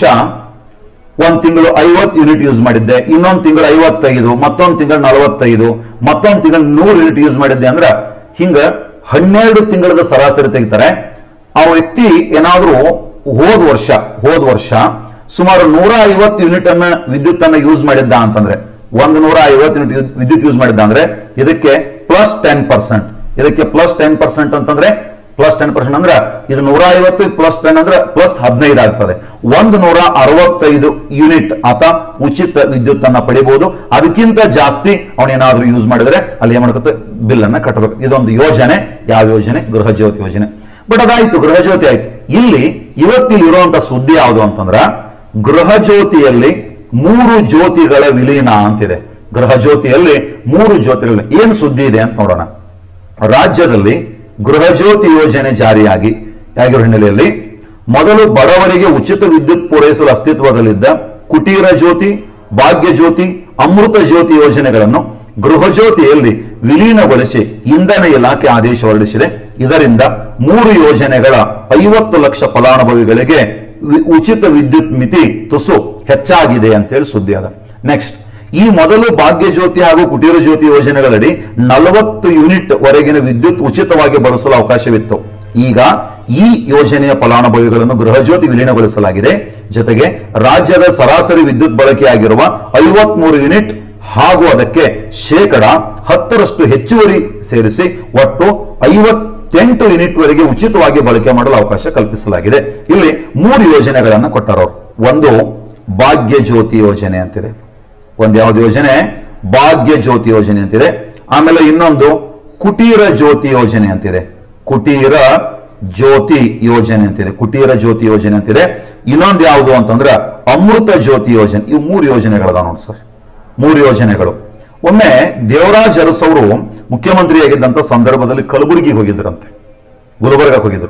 S1: ಒಂದ್ ತಿಂಗಳು ಐವತ್ತು ಯೂನಿಟ್ ಯೂಸ್ ಮಾಡಿದ್ದೆ ಇನ್ನೊಂದು ತಿಂಗಳು ಐವತ್ತೈದು ಮತ್ತೊಂದು ತಿಂಗಳು ನಲವತ್ತೈದು ಮತ್ತೊಂದು ತಿಂಗಳು ನೂರು ಯೂನಿಟ್ ಯೂಸ್ ಮಾಡಿದ್ದೆ ಅಂದ್ರೆ ಹಿಂಗ ಹನ್ನೆರಡು ತಿಂಗಳದ ಸರಾಸರಿ ತೆಗಿತಾರೆ ಆ ವ್ಯಕ್ತಿ ಏನಾದ್ರೂ ಹೋದ ವರ್ಷ ಹೋದ ವರ್ಷ ಸುಮಾರು ನೂರ ಐವತ್ತು ಯೂನಿಟ್ ಅನ್ನ ವಿದ್ಯುತ್ ಅನ್ನ ಯೂಸ್ ಮಾಡಿದ್ದ ಅಂತಂದ್ರೆ ಒಂದು ನೂರ ಐವತ್ತು ಯೂನಿಟ್ ಯು- ವಿದ್ಯುತ್ ಯೂಸ್ ಮಾಡಿದ್ದ ಅಂದ್ರೆ ಇದಕ್ಕೆ ಪ್ಲಸ್ ಟೆನ್ ಪರ್ಸೆಂಟ್ ಇದಕ್ಕೆ ಪ್ಲಸ್ ಟೆನ್ ಪರ್ಸೆಂಟ್ ಅಂತಂದ್ರೆ ಪ್ಲಸ್ ಟೆನ್ ಪರ್ಸೆಂಟ್ ಅಂದ್ರೆ ಇದು ನೂರ ಐವತ್ತು ಪ್ಲಸ್ ಟೆನ್ ಅಂದ್ರೆ ಪ್ಲಸ್ ಹದಿನೈದು ಆಗ್ತದೆ ಒಂದು ನೂರ ಅರವತ್ತೈದು ಯೂನಿಟ್ ಆತ ಉಚಿತ ವಿದ್ಯುತ್ ಅನ್ನ ಪಡಿಬಹುದು ಅದಕ್ಕಿಂತ ಜಾಸ್ತಿ ಅವನೇನಾದ್ರೂ ಯೂಸ್ ಮಾಡಿದ್ರೆ ಅಲ್ಲಿ ಏನ್ ಮಾಡ್ಕೊತ ಬಿಲ್ ಅನ್ನ ಕಟ್ಟಬೇಕು ಇದೊಂದು ಯೋಜನೆ ಯಾವ ಯೋಜನೆ ಗೃಹ ಜ್ಯೋತಿ ಯೋಜನೆ ಬಟ್ ಅದಾಯ್ತು ಗೃಹ ಜ್ಯೋತಿ ಆಯ್ತು ಇಲ್ಲಿ ಇವತ್ತಿಲ್ಲಿ ಇರುವಂತ ಸುದ್ದಿ ಯಾವುದು ಅಂತಂದ್ರ ಗೃಹ ಜ್ಯೋತಿಯಲ್ಲಿ ಮೂರು ಜ್ಯೋತಿಗಳ ವಿಲೀನ ಅಂತಿದೆ ಗೃಹ ಜ್ಯೋತಿಯಲ್ಲಿ ಮೂರು ಜ್ಯೋತಿಗಳ ಏನು ಸುದ್ದಿ ಇದೆ ಅಂತ ನೋಡೋಣ ರಾಜ್ಯದಲ್ಲಿ ಗೃಹ ಜ್ಯೋತಿ ಯೋಜನೆ ಜಾರಿಯಾಗಿ ಆಗಿರೋ ಹಿನ್ನೆಲೆಯಲ್ಲಿ ಮೊದಲು ಬಡವರಿಗೆ ಉಚಿತ ವಿದ್ಯುತ್ ಪೂರೈಸಲು ಅಸ್ತಿತ್ವದಲ್ಲಿದ್ದ ಕುಟೀರ ಜ್ಯೋತಿ ಭಾಗ್ಯ ಜ್ಯೋತಿ ಅಮೃತ ಜ್ಯೋತಿ ಯೋಜನೆಗಳನ್ನು ಗೃಹ ಜ್ಯೋತಿಯಲ್ಲಿ ವಿಲೀನಗೊಳಿಸಿ ಇಂಧನ ಇಲಾಖೆ ಆದೇಶ ಹೊರಡಿಸಿದೆ ಇದರಿಂದ ಮೂರು ಯೋಜನೆಗಳ ಐವತ್ತು ಲಕ್ಷ ಫಲಾನುಭವಿಗಳಿಗೆ ವಿ- ಉಚಿತ ವಿದ್ಯುತ್ ಮಿತಿ ತುಸು ಹೆಚ್ಚಾಗಿದೆ ಅಂತೇಳಿ ಸುದ್ದಿ ಅದ ನೆಕ್ಸ್ಟ್ ಈ ಮೊದಲು ಭಾಗ್ಯ ಜ್ಯೋತಿ ಹಾಗೂ ಕುಟೀರ ಜ್ಯೋತಿ ಯೋಜನೆಗಳಡಿ ನಲವತ್ತು ಯೂನಿಟ್ ವರೆಗಿನ ವಿದ್ಯುತ್ ಉಚಿತವಾಗಿ ಬಳಸಲು ಅವಕಾಶವಿತ್ತು ಈಗ ಈ ಯೋಜನೆಯ ಫಲಾನುಭವಿಗಳನ್ನು ಗೃಹ ಜ್ಯೋತಿ ವಿಲೀನಗೊಳಿಸಲಾಗಿದೆ ಜೊತೆಗೆ ರಾಜ್ಯದ ಸರಾಸರಿ ವಿದ್ಯುತ್ ಬಳಕೆಯಾಗಿರುವ ಐವತ್ಮೂರು ಯೂನಿಟ್ ಹಾಗೂ ಅದಕ್ಕೆ ಶೇಕಡ ಹತ್ತರಷ್ಟು ಹೆಚ್ಚುವರಿ ಸೇರಿಸಿ ಒಟ್ಟು ಐವತ್ತೆಂಟು ಯೂನಿಟ್ ವರೆಗೆ ಉಚಿತವಾಗಿ ಬಳಕೆ ಮಾಡಲು ಅವಕಾಶ ಕಲ್ಪಿಸಲಾಗಿದೆ ಇಲ್ಲಿ ಮೂರು ಯೋಜನೆಗಳನ್ನು ಕೊಟ್ಟರು ಒಂದು ಭಾಗ್ಯ ಜ್ಯೋತಿ ಯೋಜನೆ ಅಂತಿದೆ ಒಂದು ಯಾವ್ದು ಯೋಜನೆ ಭಾಗ್ಯ ಜ್ಯೋತಿ ಯೋಜನೆ ಅಂತಿದೆ ಆಮೇಲೆ ಇನ್ನೊಂದು ಕುಟೀರ ಜ್ಯೋತಿ ಯೋಜನೆ ಅಂತಿದೆ ಕುಟೀರ ಜ್ಯೋತಿ ಯೋಜನೆ ಅಂತಿದೆ ಕುಟೀರ ಜ್ಯೋತಿ ಯೋಜನೆ ಅಂತಿದೆ ಇನ್ನೊಂದು ಯಾವುದು ಅಂತಂದ್ರೆ ಅಮೃತ ಜ್ಯೋತಿ ಯೋಜನೆ ಇವು ಮೂರು ಯೋಜನೆಗಳದಾವ ನೋಡಿ ಸರ್ ಮೂರು ಯೋಜನೆಗಳು ಒಮ್ಮೆ ದೇವರಾಜ್ ಅರಸ್ ಅವರು ಮುಖ್ಯಮಂತ್ರಿಯಾಗಿದ್ದಂತ ಸಂದರ್ಭದಲ್ಲಿ ಕಲಬುರಗಿಗೆ ಹೋಗಿದ್ರಂತೆ ಗುಲ್ಬರ್ಗಕ್ಕೆ ಹೋಗಿದ್ರು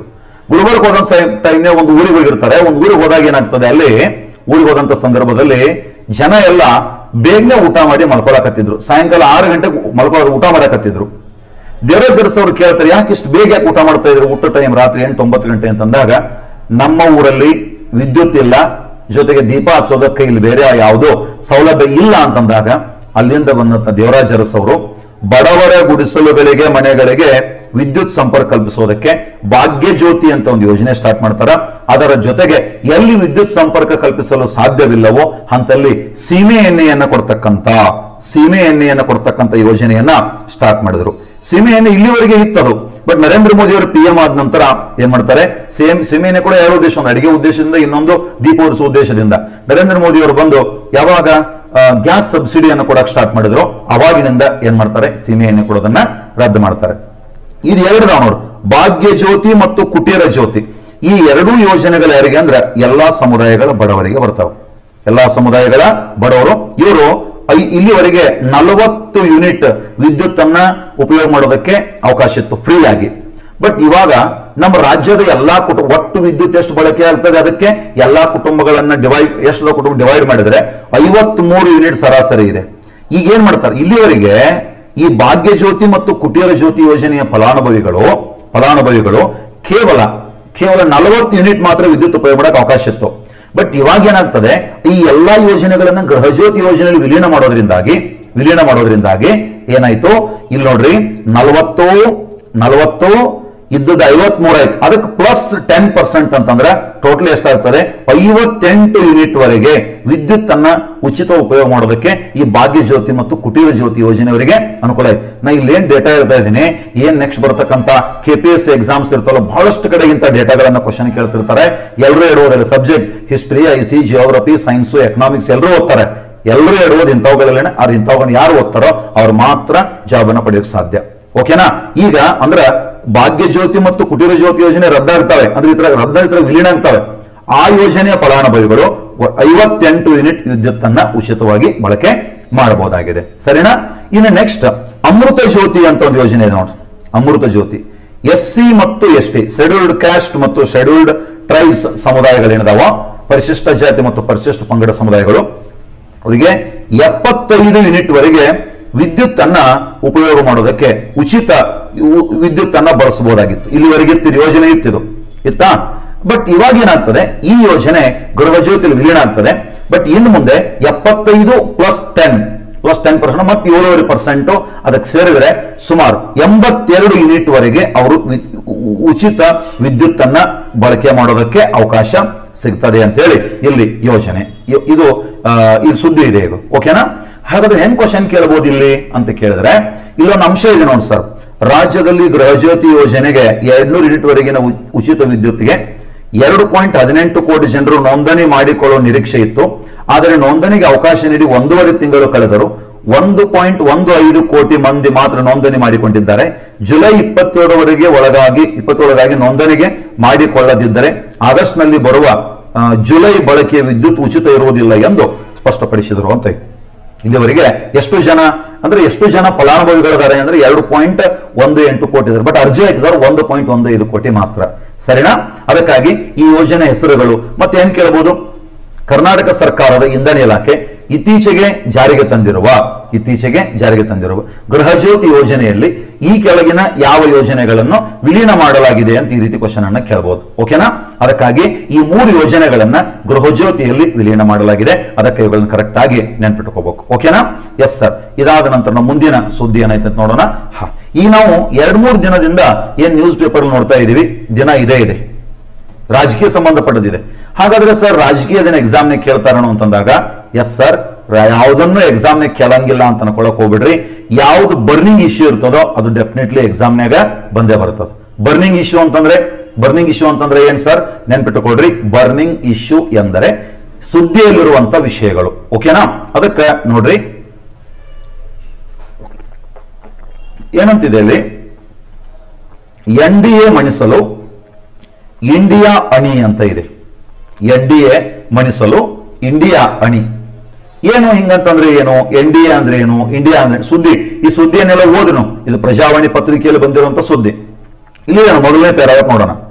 S1: ಗುಲ್ಬರ್ಗ್ ಹೋದಂತ ಟೈಮ್ನೇ ಒಂದು ಊರಿಗೆ ಹೋಗಿರ್ತಾರೆ ಒಂದು ಊರಿಗೆ ಹೋದಾಗ ಏನಾಗ್ತದೆ ಅಲ್ಲಿ ಊರಿಗೆ ಹೋದಂತ ಸಂದರ್ಭದಲ್ಲಿ ಜನ ಎಲ್ಲ ಬೇಗನೆ ಊಟ ಮಾಡಿ ಮಲ್ಕೊಳಕತ್ತಿದ್ರು ಸಾಯಂಕಾಲ ಆರು ಗಂಟೆಗೆ ಮಲ್ಕೊಳ್ಳೋ ಊಟ ಮಾಡಕತ್ತಿದ್ರು ದೇವರಾಜ್ ಅರಸ್ ಅವರು ಕೇಳ್ತಾರೆ ಯಾಕೆ ಇಷ್ಟು ಬೇಗ ಯಾಕೆ ಊಟ ಮಾಡ್ತಾ ಇದ್ರು ಊಟ ಟೈಮ್ ರಾತ್ರಿ ಎಂಟು ಒಂಬತ್ತು ಗಂಟೆ ಅಂತಂದಾಗ ನಮ್ಮ ಊರಲ್ಲಿ ವಿದ್ಯುತ್ ಇಲ್ಲ ಜೊತೆಗೆ ದೀಪ ಹಚ್ಚೋದಕ್ಕೆ ಇಲ್ಲಿ ಬೇರೆ ಯಾವುದೋ ಸೌಲಭ್ಯ ಇಲ್ಲ ಅಂತಂದಾಗ ಅಲ್ಲಿಂದ ಬಂದಂತ ದೇವರಾಜ್ ಅರಸ್ ಅವರು ಬಡವರ ಗುಡಿಸಲುಗಳಿಗೆ ಮನೆಗಳಿಗೆ ವಿದ್ಯುತ್ ಸಂಪರ್ಕ ಕಲ್ಪಿಸೋದಕ್ಕೆ ಭಾಗ್ಯ ಜ್ಯೋತಿ ಅಂತ ಒಂದು ಯೋಜನೆ ಸ್ಟಾರ್ಟ್ ಮಾಡ್ತಾರ ಅದರ ಜೊತೆಗೆ ಎಲ್ಲಿ ವಿದ್ಯುತ್ ಸಂಪರ್ಕ ಕಲ್ಪಿಸಲು ಸಾಧ್ಯವಿಲ್ಲವೋ ಅಂತಲ್ಲಿ ಸೀಮೆ ಎಣ್ಣೆಯನ್ನ ಕೊಡ್ತಕ್ಕಂತ ಸೀಮೆ ಎಣ್ಣೆಯನ್ನು ಕೊಡ್ತಕ್ಕಂಥ ಯೋಜನೆಯನ್ನ ಸ್ಟಾರ್ಟ್ ಮಾಡಿದ್ರು ಸೀಮೆ ಎಣ್ಣೆ ಇಲ್ಲಿವರೆಗೆ ಇತ್ತದು ಬಟ್ ನರೇಂದ್ರ ಮೋದಿ ಅವರು ಪಿ ಎಂ ಆದ ನಂತರ ಏನ್ ಮಾಡ್ತಾರೆ ಸೇಮ್ ಸೀಮೆ ಎಣ್ಣೆ ಕೂಡ ಎರಡು ಉದ್ದೇಶ ಒಂದು ಅಡಿಗೆ ಉದ್ದೇಶದಿಂದ ಇನ್ನೊಂದು ದೀಪ ಉರಿಸುವ ಉದ್ದೇಶದಿಂದ ನರೇಂದ್ರ ಮೋದಿ ಅವರು ಬಂದು ಯಾವಾಗ ಗ್ಯಾಸ್ ಸಬ್ಸಿಡಿಯನ್ನು ಕೊಡಕ್ ಸ್ಟಾರ್ಟ್ ಮಾಡಿದ್ರು ಅವಾಗಿನಿಂದ ಏನ್ ಮಾಡ್ತಾರೆ ಸೀಮೆ ಎಣ್ಣೆ ಕೊಡೋದನ್ನ ರದ್ದು ಮಾಡ್ತಾರೆ ಇದು ಎರಡು ನಾವು ನೋಡು ಭಾಗ್ಯ ಜ್ಯೋತಿ ಮತ್ತು ಕುಟೀರ ಜ್ಯೋತಿ ಈ ಎರಡೂ ಯೋಜನೆಗಳು ಯಾರಿಗೆ ಅಂದ್ರೆ ಎಲ್ಲಾ ಸಮುದಾಯಗಳ ಬಡವರಿಗೆ ಬರ್ತಾವೆ ಎಲ್ಲಾ ಸಮುದಾಯಗಳ ಬಡವರು ಇವರು ಐ- ಇಲ್ಲಿವರೆಗೆ ನಲವತ್ತು ಯೂನಿಟ್ ವಿದ್ಯುತ್ ಅನ್ನ ಉಪಯೋಗ ಮಾಡೋದಕ್ಕೆ ಅವಕಾಶ ಇತ್ತು ಫ್ರೀ ಆಗಿ ಬಟ್ ಇವಾಗ ನಮ್ಮ ರಾಜ್ಯದ ಎಲ್ಲಾ ಕುಟುಂಬ ಒಟ್ಟು ವಿದ್ಯುತ್ ಎಷ್ಟು ಬಳಕೆ ಆಗ್ತದೆ ಅದಕ್ಕೆ ಎಲ್ಲಾ ಕುಟುಂಬಗಳನ್ನ ಡಿವೈಡ್ ಎಷ್ಟು ಕುಟುಂಬ ಡಿವೈಡ್ ಮಾಡಿದ್ರೆ ಐವತ್ ಮೂರು ಯೂನಿಟ್ ಸರಾಸರಿ ಇದೆ ಈಗ ಏನ್ ಮಾಡ್ತಾರೆ ಇಲ್ಲಿವರೆಗೆ ಈ ಭಾಗ್ಯ ಜ್ಯೋತಿ ಮತ್ತು ಕುಟೀರ ಜ್ಯೋತಿ ಯೋಜನೆಯ ಫಲಾನುಭವಿಗಳು ಫಲಾನುಭವಿಗಳು ಕೇವಲ ಕೇವಲ ನಲವತ್ತು ಯೂನಿಟ್ ಮಾತ್ರ ವಿದ್ಯುತ್ ಉಪಯೋಗ ಮಾಡಕ್ಕೆ ಅವಕಾಶ ಇತ್ತು ಬಟ್ ಇವಾಗ ಏನಾಗ್ತದೆ ಈ ಎಲ್ಲಾ ಯೋಜನೆಗಳನ್ನ ಗೃಹಜ್ಯೋತಿ ಯೋಜನೆಯಲ್ಲಿ ವಿಲೀನ ಮಾಡೋದ್ರಿಂದಾಗಿ ವಿಲೀನ ಮಾಡೋದ್ರಿಂದಾಗಿ ಏನಾಯ್ತು ಇಲ್ಲಿ ನೋಡ್ರಿ ನಲವತ್ತು ನಲವತ್ತು ಇದ್ದದ್ದು ಐವತ್ ಆಯ್ತು ಅದಕ್ಕೆ ಪ್ಲಸ್ ಟೆನ್ ಪರ್ಸೆಂಟ್ ಅಂತಂದ್ರೆ ಟೋಟಲ್ ಎಷ್ಟಾಗ್ತದೆ ಐವತ್ತೆಂಟು ಯೂನಿಟ್ ವರೆಗೆ ವಿದ್ಯುತ್ ಅನ್ನ ಉಚಿತ ಉಪಯೋಗ ಮಾಡೋದಕ್ಕೆ ಈ ಭಾಗ್ಯ ಜ್ಯೋತಿ ಮತ್ತು ಕುಟೀರ ಜ್ಯೋತಿ ಯೋಜನೆಯವರಿಗೆ ಅನುಕೂಲ ಆಯ್ತು ನಾ ಇಲ್ಲೇನ್ ಡೇಟಾ ಇರ್ತಾ ಇದ್ದೀನಿ ಏನ್ ನೆಕ್ಸ್ಟ್ ಬರ್ತಕ್ಕಂತ ಕೆ ಪಿ ಎಸ್ ಎಕ್ಸಾಮ್ಸ್ ಇರ್ತಲ್ಲ ಬಹಳಷ್ಟು ಕಡೆ ಇಂಥ ಡೇಟಾಗಳನ್ನ ಕ್ವಶನ್ ಕೇಳ್ತಿರ್ತಾರೆ ಎಲ್ಲರೂ ಇಡುವುದಿಲ್ಲ subject history I C geography science economics ಎಲ್ಲರೂ ಓದ್ತಾರೆ ಎಲ್ಲರೂ ಇಡುವುದು ಇಂಥವುಗಳಲ್ಲೇನೆ ಅವ್ರು ಇಂಥವುಗಳನ್ನ ಯಾರು ಓದ್ತಾರೋ ಅವ್ರು ಮಾತ್ರ ಜಾಬ್ ಅನ್ನ ಪಡೆಯೋಕೆ ಸಾಧ್ಯ ಓಕೆನಾ ಈಗ ಅಂದ್ರ ಭಾಗ್ಯ ಜ್ಯೋತಿ ಮತ್ತು ಕುಟೀರ ಜ್ಯೋತಿ ಯೋಜನೆ ರದ್ದಾಗ್ತವೆ ಅಂದ್ರೆ ಈ ತರ ರದ್ದ ಈ ತರ ವಿಲೀನ ಆಗ್ತವೆ ಆ ಯೋಜನೆಯ ಫಲಾನುಭವಿಗಳು ವ- ಐವತ್ತೆಂಟು ಯೂನಿಟ್ ವಿದ್ಯುತ್ ಅನ್ನ ಉಚಿತವಾಗಿ ಬಳಕೆ ಮಾಡಬಹುದಾಗಿದೆ ಸರಿನಾ ಇನ್ನು ನೆಕ್ಸ್ಟ್ ಅಮೃತ ಜ್ಯೋತಿ ಅಂತ ಒಂದು ಯೋಜನೆ ಇದೆ ನೋಡ್ರಿ ಅಮೃತ ಜ್ಯೋತಿ ಎಸ್ ಸಿ ಮತ್ತು ಎಸ್ ಟಿ ಶೆಡ್ಯೂಲ್ಡ್ ಕ್ಯಾಸ್ಟ್ ಮತ್ತು ಶೆಡ್ಯೂಲ್ಡ್ ಟ್ರೈಬ್ಸ್ ಸಮುದಾಯಗಳೇನಿದಾವೋ ಪರಿಶಿಷ್ಟ ಜಾತಿ ಮತ್ತು ಪರಿಶಿಷ್ಟ ಪಂಗಡ ಸಮುದಾಯಗಳು ಅವರಿಗೆ ಎಪ್ಪತ್ತೈದು ಯೂನಿಟ್ ವರೆಗೆ ವಿದ್ಯುತ್ ಅನ್ನ ಉಪಯೋಗ ಮಾಡೋದಕ್ಕೆ ಉಚಿತ ಉ- ವಿದ್ಯುತ್ ಅನ್ನ ಬಳಸಬಹುದಾಗಿತ್ತು ಇಲ್ಲಿವರೆಗೆ ಇತ್ತು ಇದು ಯೋಜನೆ ಇತ್ತಿದು ಇತ್ತಾ ಬಟ್ ಇವಾಗ ಏನಾಗ್ತದೆ ಈ ಯೋಜನೆ ಗೃಹಜ್ಯೋತಿಲಿ ವಿಲೀನ ಆಗ್ತದೆ ಬಟ್ ಇನ್ನು ಮುಂದೆ ಎಪ್ಪತ್ತೈದು plus ten plus ten percent ಮತ್ತೆ ಏಳುವರೆ ಪರ್ಸೆಂಟ್ ಅದಕ್ಕೆ ಸೇರಿದ್ರೆ ಸುಮಾರು ಎಂಬತ್ತೆರಡು ಯೂನಿಟ್ ವರೆಗೆ ಅವರು ವಿ- ಉ- ಉಚಿತ ವಿದ್ಯುತ್ ಅನ್ನ ಬಳಕೆ ಮಾಡೋದಕ್ಕೆ ಅವಕಾಶ ಸಿಗ್ತದೆ ಅಂತ ಹೇಳಿ ಇಲ್ಲಿ ಯೋಜನೆ ಇ- ಇದು ಆ, ಇದು ಸುದ್ದಿ ಇದೆ ಇದು ಓಕೆನಾ ಹಾಗಾದ್ರೆ ಹೆಂಗ್ ಕ್ವಶನ್ ಕೇಳಬಹುದು ಇಲ್ಲಿ ಅಂತ ಕೇಳಿದ್ರೆ ಇಲ್ಲೊಂದು ಅಂಶ ಇದೆ ನೋಡಿ ಸರ್ ರಾಜ್ಯದಲ್ಲಿ ಗೃಹಜ್ಯೋತಿ ಯೋಜನೆಗೆ ಎರಡ್ನೂರು ಯೂನಿಟ್ ವರೆಗಿನ ಉ- ಉಚಿತ ವಿದ್ಯುತ್ಗೆ ಎರಡು ಪಾಯಿಂಟ್ ಹದಿನೆಂಟು ಕೋಟಿ ಜನರು ನೋಂದಣಿ ಮಾಡಿಕೊಳ್ಳುವ ನಿರೀಕ್ಷೆ ಇತ್ತು ಆದರೆ ನೋಂದಣಿಗೆ ಅವಕಾಶ ನೀಡಿ ಒಂದೂವರೆ ತಿಂಗಳು ಕಳೆದರು ಒಂದು ಪಾಯಿಂಟ್ ಒಂದು ಐದು ಕೋಟಿ ಮಂದಿ ಮಾತ್ರ ನೋಂದಣಿ ಮಾಡಿಕೊಂಡಿದ್ದಾರೆ ಜುಲೈ ಇಪ್ಪತ್ತೇಳರವರೆಗೆ ಒಳಗಾಗಿ ಇಪ್ಪತ್ತೇಳರಾಗಿ ನೋಂದಣಿಗೆ ಮಾಡಿಕೊಳ್ಳದಿದ್ದರೆ ಆಗಸ್ಟ್ ನಲ್ಲಿ ಬರುವ ಆ, ಜುಲೈ ಬಳಕೆಯ ವಿದ್ಯುತ್ ಉಚಿತ ಇರುವುದಿಲ್ಲ ಎಂದು ಸ್ಪಷ್ಟಪಡಿಸಿದರು ಅಂತ ಇದೆ. ಇಲ್ಲಿವರೆಗೆ ಎಷ್ಟು ಜನ ಅಂದ್ರೆ ಎಷ್ಟು ಜನ ಫಲಾನುಭವಿಗಳಿದ್ದಾರೆ ಅಂದ್ರೆ ಎರಡು ಪಾಯಿಂಟ್ ಒಂದು ಎಂಟು ಕೋಟಿ ಇದ್ದಾರೆ ಬಟ್ ಅರ್ಜಿ ಹಾಕಿದವರು ಒಂದು ಪಾಯಿಂಟ್ ಒಂದು ಐದು ಕೋಟಿ ಮಾತ್ರ ಸರಿನಾ ಅದಕ್ಕಾಗಿ ಈ ಯೋಜನೆ ಹೆಸರುಗಳು ಮತ್ತೆ ಏನ್ ಕೇಳಬಹುದು ಕರ್ನಾಟಕ ಸರ್ಕಾರದ ಇಂಧನ ಇಲಾಖೆ ಇತ್ತೀಚೆಗೆ ಜಾರಿಗೆ ತಂದಿರುವ ಇತ್ತೀಚೆಗೆ ಜಾರಿಗೆ ತಂದಿರುವ ಗೃಹಜ್ಯೋತಿ ಯೋಜನೆಯಲ್ಲಿ ಈ ಕೆಳಗಿನ ಯಾವ ಯೋಜನೆಗಳನ್ನು ವಿಲೀನ ಮಾಡಲಾಗಿದೆ ಅಂತ ಈ ರೀತಿ ಕ್ವಶನ್ ಅನ್ನ ಕೇಳಬಹುದು ಓಕೆನಾ ಅದಕ್ಕಾಗಿ ಈ ಮೂರು ಯೋಜನೆಗಳನ್ನ ಗೃಹಜ್ಯೋತಿಯಲ್ಲಿ ವಿಲೀನ ಮಾಡಲಾಗಿದೆ ಅದಕ್ಕೆ ಇವುಗಳನ್ನ ಕರೆಕ್ಟ್ ಆಗಿ ನೆನ್ಪಿಟ್ಕೋಬೇಕು ಓಕೆನಾ ಎಸ್ ಸರ್ ಇದಾದ ನಂತರ ನಮ್ಮ ಮುಂದಿನ ಸುದ್ದಿ ಏನಾಯ್ತು ಅಂತ ನೋಡೋಣ ಹಾ ಈ ನಾವು ಎರಡ್ ಮೂರು ದಿನದಿಂದ ಏನ್ ನ್ಯೂಸ್ ಪೇಪರ್ ನೋಡ್ತಾ ಇದೀವಿ ದಿನ ಇದೇ ಇದೆ ರಾಜಕೀಯ ಸಂಬಂಧಪಟ್ಟದಿದೆ ಹಾಗಾದ್ರೆ ಸರ್ ರಾಜಕೀಯದ ಎಕ್ಸಾಮ್ನೇ ಕೇಳ್ತಾರಣ ಅಂತಂದಾಗ ಎಸ್ ಸರ್ ಯಾವುದನ್ನು ಎಕ್ಸಾಮ್ನೇ ಕೇಳಂಗಿಲ್ಲ ಅಂತ ಅನ್ಕೊಳಕ್ ಹೋಗ್ಬಿಡ್ರಿ ಯಾವ್ದು ಬರ್ನಿಂಗ್ ಇಶ್ಯೂ ಇರ್ತದೋ ಅದು ಡೆಫಿನೆಟ್ಲಿ ಎಕ್ಸಾಮ್ನಾಗ ಬಂದೇ ಬರ್ತದೆ ಬರ್ನಿಂಗ್ ಇಶ್ಯೂ ಅಂತಂದ್ರೆ ಬರ್ನಿಂಗ್ ಇಶ್ಯೂ ಅಂತಂದ್ರೆ ಏನ್ ಸರ್ ನೆನ್ಪಿಟ್ಟುಕೊಡ್ರಿ ಬರ್ನಿಂಗ್ ಇಶ್ಯೂ ಎಂದರೆ ಸುದ್ದಿಯಲ್ಲಿರುವಂತ ವಿಷಯಗಳು ಓಕೆನಾ ಅದಕ್ಕೆ ನೋಡ್ರಿ ಏನಂತಿದೆ ಇಲ್ಲಿ ಎನ್ ಡಿ ಎ ಮಣಿಸಲು ಇಂಡಿಯಾ ಅಣಿ ಅಂತ ಇದೆ ಎನ್ ಡಿ ಎ ಮಣಿಸಲು ಇಂಡಿಯಾ ಅಣಿ ಏನು ಹಿಂಗಂತಂದ್ರೆ ಏನು ಎನ್ ಡಿ ಎ ಅಂದ್ರೆ ಏನು ಇಂಡಿಯಾ ಅಂದ್ರೆ ಸುದ್ದಿ ಈ ಸುದ್ದಿಯನ್ನೆಲ್ಲ ಓದನು ಇದು ಪ್ರಜಾವಾಣಿ ಪತ್ರಿಕೆಯಲ್ಲಿ ಬಂದಿರುವಂತ ಸುದ್ದಿ ಇಲ್ಲಿ ಏನು ಮೊದಲನೇ ಪ್ಯಾರಾಗ್ರಾಫ್ ನೋಡೋಣ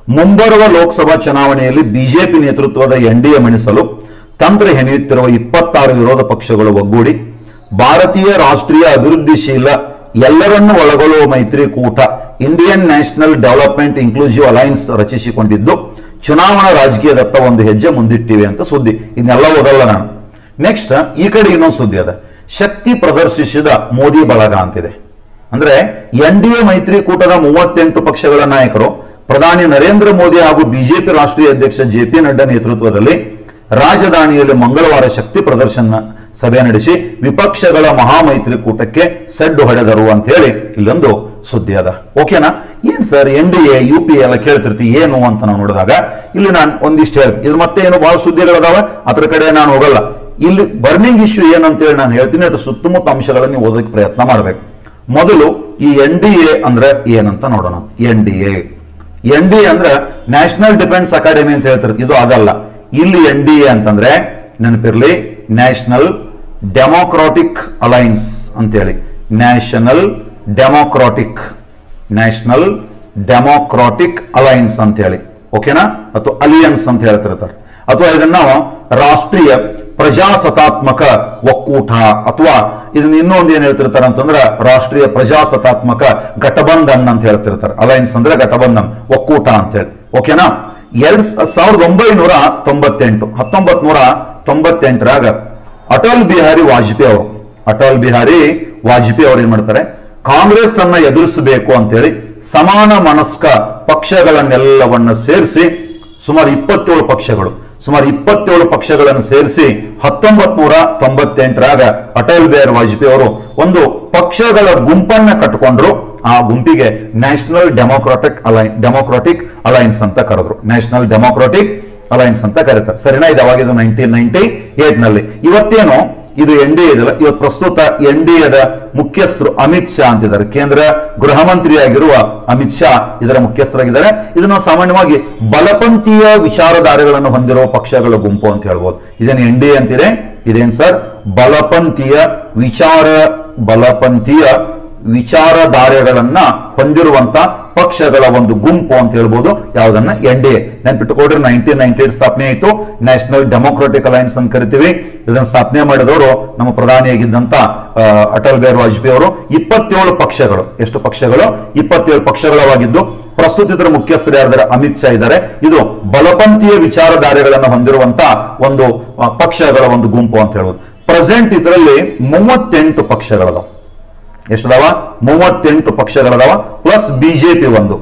S1: ಮುಂಬರುವ ಲೋಕಸಭಾ ಚುನಾವಣೆಯಲ್ಲಿ ಬಿಜೆಪಿ ನೇತೃತ್ವದ ಎನ್ಡಿಎ ಮಣಿಸಲು ತಂತ್ರ ಹೆಣೆಯುತ್ತಿರುವ ಇಪ್ಪತ್ತಾರು ವಿರೋಧ ಪಕ್ಷಗಳು ಒಗ್ಗೂಡಿ ಭಾರತೀಯ ರಾಷ್ಟ್ರೀಯ ಅಭಿವೃದ್ಧಿಶೀಲ ಎಲ್ಲರನ್ನೂ ಒಳಗೊಳ್ಳುವ ಮೈತ್ರಿಕೂಟ Indian National Development Inclusive Alliance ರಚಿಸಿಕೊಂಡಿದ್ದು ಚುನಾವಣಾ ರಾಜಕೀಯದತ್ತ ಒಂದು ಹೆಜ್ಜೆ ಮುಂದಿಟ್ಟಿವೆ ಅಂತ ಸುದ್ದಿ ಇದನ್ನೆಲ್ಲ ಓದಲ್ಲ ನಾನು ನೆಕ್ಸ್ಟ್ ಈ ಕಡೆ ಇನ್ನೊಂದು ಸುದ್ದಿ ಅದ ಶಕ್ತಿ ಪ್ರದರ್ಶಿಸಿದ ಮೋದಿ ಬಳಗ ಅಂತಿದೆ ಅಂದ್ರೆ ಎನ್ ಡಿ ಎ ಮೈತ್ರಿಕೂಟದ ಮೂವತ್ತೆಂಟು ಪಕ್ಷಗಳ ನಾಯಕರು ಪ್ರಧಾನಿ ನರೇಂದ್ರ ಮೋದಿ ಹಾಗೂ ಬಿಜೆಪಿ ರಾಷ್ಟ್ರೀಯ ಅಧ್ಯಕ್ಷ ಜೆ ಪಿ ನಡ್ಡಾ ನೇತೃತ್ವದಲ್ಲಿ ರಾಜಧಾನಿಯಲ್ಲಿ ಮಂಗಳವಾರ ಶಕ್ತಿ ಪ್ರದರ್ಶನ ಸಭೆ ನಡೆಸಿ ವಿಪಕ್ಷಗಳ ಮಹಾಮೈತ್ರಿಕೂಟಕ್ಕೆ ಸಡ್ಡು ಹೊಡೆದರು ಅಂತ ಹೇಳಿ ಇಲ್ಲೊಂದು ಸುದ್ದಿ ಅದ ಓಕೆನಾ ಏನ್ sir N D A U P ಎಲ್ಲ ಕೇಳ್ತಿರ್ತಿ ಏನು ಅಂತ ನಾವು ನೋಡಿದಾಗ ಇಲ್ಲಿ ನಾನು ಒಂದಿಷ್ಟು ಹೇಳ್ತೀನಿ ಇದು ಮತ್ತೆ ಏನು ಬಹಳ ಸುದ್ದಿಗಳದಾವ ಅದ್ರ ಕಡೆ ನಾನು ಹೋಗಲ್ಲ ಇಲ್ಲಿ ಬರ್ನಿಂಗ್ ಇಶ್ಯೂ ಏನಂತೇಳಿ ನಾನು ಹೇಳ್ತೀನಿ ಅದ್ರ ಸುತ್ತಮುತ್ತ ಅಂಶಗಳನ್ನು ನೀವು ಓದೋಕೆ ಪ್ರಯತ್ನ ಮಾಡಬೇಕು ಮೊದಲು ಈ ಎನ್ ಡಿ ಎ ಅಂದ್ರೆ ಏನಂತ ನೋಡೋಣ N D A N D A ಅಂದ್ರೆ ನ್ಯಾಷನಲ್ ಡಿಫೆನ್ಸ್ ಅಕಾಡೆಮಿ ಅಂತ ಹೇಳ್ತಾರೆ ಇದು ಅದಲ್ಲ ಇಲ್ಲಿ ಎನ್ ಡಿ ಎ ಅಂತಂದ್ರೆ ನೆನಪಿರ್ಲಿ ನ್ಯಾಷನಲ್ ಡೆಮೋಕ್ರಾಟಿಕ್ ಅಲೈನ್ಸ್ ಅಂತೇಳಿ National Democratic National democratic Allianz ಅಂತ ಹೇಳಿ ಓಕೆನಾ ಅಥವಾ ಅಲಿಯನ್ಸ್ ಅಂತ ಹೇಳ್ತಿರ್ತಾರೆ ಅಥವಾ ಇದನ್ನ ನಾವು ರಾಷ್ಟ್ರೀಯ ಪ್ರಜಾಸತ್ತಾತ್ಮಕ ಒಕ್ಕೂಟ ಅಥವಾ ಇದನ್ನ ಇನ್ನೊಂದು ಏನ್ ಹೇಳ್ತಿರ್ತಾರೆ ಅಂತಂದ್ರೆ ರಾಷ್ಟ್ರೀಯ ಪ್ರಜಾಸತ್ತಾತ್ಮಕ ಘಟಬಂಧನ್ ಅಂತ ಹೇಳ್ತಿರ್ತಾರೆ ಅಲೈನ್ಸ್ ಅಂದ್ರೆ ಘಟಬಂಧನ್ ಒಕ್ಕೂಟ ಅಂತ ಹೇಳಿ ಓಕೆನಾ ಎರಡ್ ಸ- ಸಾವಿರದ ಒಂಬೈನೂರ ತೊಂಬತ್ತೆಂಟು ಹತ್ತೊಂಬತ್ ನೂರ ತೊಂಬತ್ತೆಂಟರಾಗ ಅಟಲ್ ಬಿಹಾರಿ ವಾಜಪೇಯಿ ಅವರು ಅಟಲ್ ಬಿಹಾರಿ ವಾಜಪೇಯಿ ಅವರು ಏನ್ ಮಾಡ್ತಾರೆ ಕಾಂಗ್ರೆಸ್ ಅನ್ನ ಎದುರಿಸಬೇಕು ಅಂತೇಳಿ ಸಮಾನ ಮನಸ್ಕ ಪಕ್ಷಗಳನ್ನೆಲ್ಲವನ್ನ ಸೇರಿಸಿ ಸುಮಾರು ಇಪ್ಪತ್ತೇಳು ಪಕ್ಷಗಳು ಸುಮಾರು ಇಪ್ಪತ್ತೇಳು ಪಕ್ಷಗಳನ್ನು ಸೇರಿಸಿ ಹತ್ತೊಂಬತ್ ನೂರ ತೊಂಬತ್ತೆಂಟರಾಗ ಅಟಲ್ ಬಿಹಾರಿ ವಾಜಪೇಯಿ ಅವರು ಒಂದು ಪಕ್ಷಗಳ ಗುಂಪನ್ನ ಕಟ್ಟಿಕೊಂಡ್ರು ಆ ಗುಂಪಿಗೆ National Democratic align Democratic Allianz ಅಂತ ಕರೆದ್ರು ನ್ಯಾಷನಲ್ ಡೆಮೋಕ್ರಾಟಿಕ್ ಅಲೈನ್ಸ್ ಅಂತ ಕರೀತಾರೆ ಸರಿನಾ ಇದು ಅವಾಗ ಇದು ನೈನ್ಟೀನ್ ನೈನ್ಟಿ ಏಟ್ ನಲ್ಲಿ ಇವತ್ತೇನು ಇದು ಎನ್ ಡಿ ಇದಲ್ಲ ಇವತ್ತು ಪ್ರಸ್ತುತ ಎನ್ ಡಿ ಎದ ಮುಖ್ಯಸ್ಥರು ಅಮಿತ್ ಶಾ ಅಂತಿದ್ದಾರೆ ಕೇಂದ್ರ ಗೃಹ ಮಂತ್ರಿಯಾಗಿರುವ ಅಮಿತ್ ಶಾ ಇದರ ಮುಖ್ಯಸ್ಥರಾಗಿದ್ದಾರೆ ಇದನ್ನು ಸಾಮಾನ್ಯವಾಗಿ ಬಲಪಂಥೀಯ ವಿಚಾರಧಾರೆಗಳನ್ನು ಹೊಂದಿರುವ ಪಕ್ಷಗಳ ಗುಂಪು ಅಂತ ಹೇಳ್ಬೋದು ಇದೇನು ಎನ್ ಡಿ ಎ ಅಂತಿದೆ ಇದೇನ್ ಸರ್ ಬಲಪಂಥೀಯ ವಿಚಾರ ಬಲಪಂಥೀಯ ವಿಚಾರಧಾರೆಗಳನ್ನ ಹೊಂದಿರುವಂತ ಪಕ್ಷಗಳ ಒಂದು ಗುಂಪು ಅಂತ ಹೇಳ್ಬೋದು ಯಾವುದನ್ನ ಎನ್ ಡಿ ಎ ನೆನ್ಪಿಟ್ಟುಕೊಡ್ರಿ ನೈನ್ಟೀನ್ ನೈನ್ಟಿ ಏಟ್ ಸ್ಥಾಪನೆ ಆಯಿತು ನ್ಯಾಷನಲ್ ಡೆಮೋಕ್ರಾಟಿಕ್ ಅಲೈನ್ಸ್ ಅಂತ ಕರಿತೀವಿ ಇದನ್ನ ಸ್ಥಾಪನೆ ಮಾಡಿದವರು ನಮ್ಮ ಪ್ರಧಾನಿಯಾಗಿದ್ದಂತ ಆ, ಅಟಲ್ ಬಿಹಾರಿ ವಾಜಪೇಯಿ ಅವರು ಇಪ್ಪತ್ತೇಳು ಪಕ್ಷಗಳು ಎಷ್ಟು ಪಕ್ಷಗಳು ಇಪ್ಪತ್ತೇಳು ಪಕ್ಷಗಳವಾಗಿದ್ದು ಪ್ರಸ್ತುತ ಇದರ ಮುಖ್ಯಸ್ಥರು ಯಾರಿದ್ದಾರೆ ಅಮಿತ್ ಶಾ ಇದ್ದಾರೆ ಇದು ಬಲಪಂಥೀಯ ವಿಚಾರಧಾರೆಗಳನ್ನು ಹೊಂದಿರುವಂತ ಒಂದು ಆ, ಪಕ್ಷಗಳ ಒಂದು ಗುಂಪು ಅಂತ ಹೇಳ್ಬೋದು ಪ್ರೆಸೆಂಟ್ ಇದರಲ್ಲಿ ಮೂವತ್ತೆಂಟು ಪಕ್ಷಗಳದಾವ ಎಷ್ಟದಾವ ಮೂವತ್ತೆಂಟು ಪಕ್ಷಗಳದಾವ ಪ್ಲಸ್ ಬಿಜೆಪಿ ಒಂದು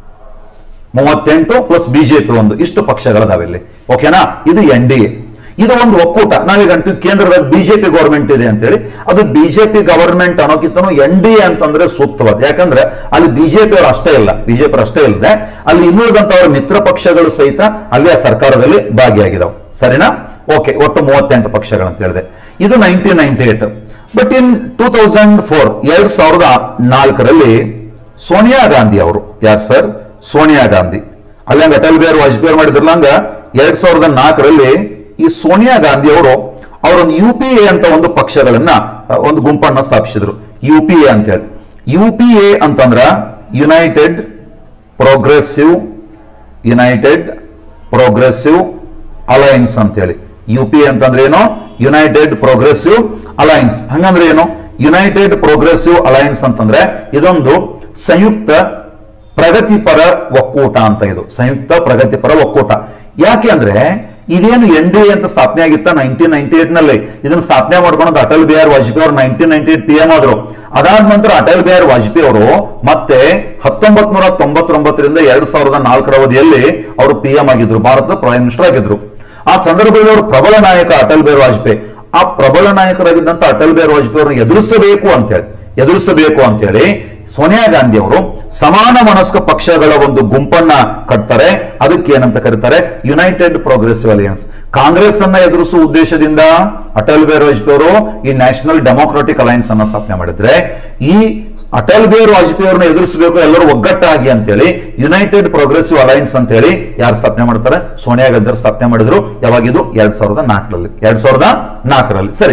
S1: ಮೂವತ್ತೆಂಟು ಪ್ಲಸ್ ಬಿಜೆಪಿ ಒಂದು ಇಷ್ಟು ಪಕ್ಷಗಳದಾವ ಇಲ್ಲಿ ಓಕೆನಾ ಇದು ಎನ್ ಡಿ ಎ ಇದು ಒಂದು ಒಕ್ಕೂಟ ನಾವೀಗ ಅಂತೀವಿ ಕೇಂದ್ರದಾಗ ಬಿಜೆಪಿ ಗೌರ್ಮೆಂಟ್ ಇದೆ ಅಂತೇಳಿ ಅದು ಬಿಜೆಪಿ ಗವರ್ಮೆಂಟ್ ಅನ್ನೋಕ್ಕಿಂತನೂ ಎನ್ ಡಿ ಎ ಅಂತಂದ್ರೆ ಸೂಕ್ತವಾದ ಯಾಕಂದ್ರೆ ಅಲ್ಲಿ ಬಿಜೆಪಿ ಅವರು ಅಷ್ಟೇ ಇಲ್ಲ ಬಿಜೆಪಿ ಅಷ್ಟೇ ಇಲ್ಲದೆ ಅಲ್ಲಿ ಇನ್ನುಳಿದಂತವರ ಮಿತ್ರ ಪಕ್ಷಗಳು ಸಹಿತ ಅಲ್ಲಿ ಆ ಸರ್ಕಾರದಲ್ಲಿ ಭಾಗಿಯಾಗಿದಾವೆ ಸರಿನಾ ಓಕೆ ಒಟ್ಟು ಮೂವತ್ತೆಂಟು ಪಕ್ಷಗಳು ಅಂತ ಹೇಳಿದೆ ಇದು nineteen ninety eight but in two thousand four ಎರಡ್ ಸಾವಿರದ ನಾಲ್ಕರಲ್ಲಿ ಸೋನಿಯಾ ಗಾಂಧಿ ಅವರು ಯಾರು ಸರ್ ಸೋನಿಯಾ ಗಾಂಧಿ ಅಲ್ಲಂಗ ಅಟಲ್ ಬಿಹಾರಿ ವಾಜಪೇಯಿ ಮಾಡಿದ್ರಲ್ಲ ಹಂಗ ಎರಡ್ ಸಾವಿರದ ನಾಲ್ಕರಲ್ಲಿ ಈ ಸೋನಿಯಾ ಗಾಂಧಿ ಅವರು ಅವರೊಂದು ಯು ಪಿ ಎ ಅಂತ ಒಂದು ಪಕ್ಷಗಳನ್ನ ಅ, ಒಂದು ಗುಂಪನ್ನ ಸ್ಥಾಪಿಸಿದ್ರು ಯು ಪಿ ಎ ಅಂತ ಹೇಳಿ ಯು ಪಿ ಎ ಅಂತಂದ್ರ united progressive united progressive alliance ಅಂತೇಳಿ ಯು ಪಿ ಅಂತಂದ್ರೆ ಏನು ಯುನೈಟೆಡ್ ಪ್ರೋಗ್ರೆಸಿವ್ ಅಲೈನ್ಸ್ ಹಂಗಂದ್ರೆ ಏನು ಯುನೈಟೆಡ್ ಪ್ರೋಗ್ರೆಸಿವ್ ಅಲೈನ್ಸ್ ಅಂತಂದ್ರೆ ಇದೊಂದು ಸಂಯುಕ್ತ ಪ್ರಗತಿಪರ ಒಕ್ಕೂಟ ಅಂತ ಇದು ಸಂಯುಕ್ತ ಪ್ರಗತಿಪರ ಒಕ್ಕೂಟ ಯಾಕೆ ಅಂದ್ರೆ ಇದೇನು ಎನ್ ಡಿ ಎ ಅಂತ ಸ್ಥಾಪನೆ ಆಗಿತ್ತ ನೈನ್ಟೀನ್ ನೈನ್ಟಿ ಏಟ್ ನಲ್ಲಿ ಇದನ್ನ ಸ್ಥಾಪನೆ ಮಾಡ್ಕೊಂಡು ಅಟಲ್ ಬಿಹಾರಿ ವಾಜಪೇಯಿ ಅವರು nineteen ninety eight P M ಆದ್ರು ಅದಾದ ನಂತರ ಅಟಲ್ ಬಿಹಾರಿ ವಾಜಪೇಯಿ ಅವರು ಮತ್ತೆ ಹತ್ತೊಂಬತ್ ನೂರ ತೊಂಬತ್ತೊಂಬತ್ತರಿಂದ ಎರಡ್ ಸಾವಿರದ ನಾಲ್ಕರ ಅವಧಿಯಲ್ಲಿ ಅವರು ಪಿ ಎಂ ಆಗಿದ್ರು ಭಾರತದ ಪ್ರೈಮ್ ಮಿನಿಸ್ಟರ್ ಆಗಿದ್ರು ಆ ಸಂದರ್ಭದಲ್ಲಿ ಅವರು ಪ್ರಬಲ ನಾಯಕ ಅಟಲ್ ಬಿಹಾರಿ ವಾಜಪೇಯಿ ಆ ಪ್ರಬಲ ನಾಯಕರಾಗಿದ್ದಂತ ಅಟಲ್ ಬಿಹಾರಿ ವಾಜಪೇಯಿ ಅವರನ್ನು ಎದುರಿಸಬೇಕು ಅಂತ ಹೇಳಿ ಎದುರಿಸಬೇಕು ಅಂತ ಹೇಳಿ ಸೋನಿಯಾ ಗಾಂಧಿ ಅವರು ಸಮಾನ ಮನಸ್ಕ ಪಕ್ಷಗಳ ಒಂದು ಗುಂಪನ್ನ ಕಟ್ತಾರೆ ಅದಕ್ಕೆ ಏನಂತ ಕರೀತಾರೆ ಯುನೈಟೆಡ್ ಪ್ರೋಗ್ರೆಸಿವ್ ಅಲಿಯನ್ಸ್ ಕಾಂಗ್ರೆಸ್ ಅನ್ನ ಎದುರಿಸುವ ಉದ್ದೇಶದಿಂದ ಅಟಲ್ ಬಿಹಾರಿ ವಾಜಪೇಯಿ ಅವರು ಈ ನ್ಯಾಷನಲ್ ಡೆಮೋಕ್ರಾಟಿಕ್ ಅಲೈನ್ಸ್ ಅನ್ನ ಸ್ಥಾಪನೆ ಮಾಡಿದ್ರೆ ಈ ಅಟಲ್ ಬಿಹಾರಿ ವಾಜಪೇಯಿ ಅವ್ರನ್ನ ಎದುರಿಸಬೇಕು ಎಲ್ಲರೂ ಒಗ್ಗಟ್ಟಾಗಿ ಅಂತೇಳಿ ಯುನೈಟೆಡ್ ಪ್ರೋಗ್ರೆಸಿವ್ ಅಲೈನ್ಸ್ ಅಂತ ಹೇಳಿ ಯಾರು ಸ್ಥಾಪನೆ ಮಾಡ್ತಾರೆ ಸೋನಿಯಾ ಗಾಂಧಿ ಅವರು ಸ್ಥಾಪನೆ ಮಾಡಿದ್ರು ಯಾವಾಗಿದು ಎರಡ್ ಸಾವಿರದ ನಾಲ್ಕರಲ್ಲಿ ಎರಡ್ ಸಾವಿರದ ನಾಲ್ಕರಲ್ಲಿ ಸರಿ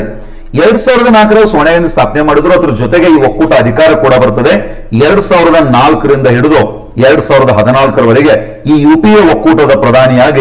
S1: ಎರಡ್ ಸಾವಿರದ ನಾಲ್ಕರ ಸೋನಿಯಾಗಾಂಧಿ ಸ್ಥಾಪನೆ ಮಾಡಿದ್ರು ಅದ್ರ ಜೊತೆಗೆ ಈ ಒಕ್ಕೂಟ ಅಧಿಕಾರ ಕೂಡ ಬರ್ತದೆ ಎರಡ್ ಸಾವಿರದ ನಾಲ್ಕರಿಂದ ಹಿಡಿದು ಎರಡ್ ಸಾವಿರದ ಹದಿನಾಲ್ಕರವರೆಗೆ ಈ ಯು ಪಿ ಎ ಒಕ್ಕೂಟದ ಪ್ರಧಾನಿಯಾಗಿ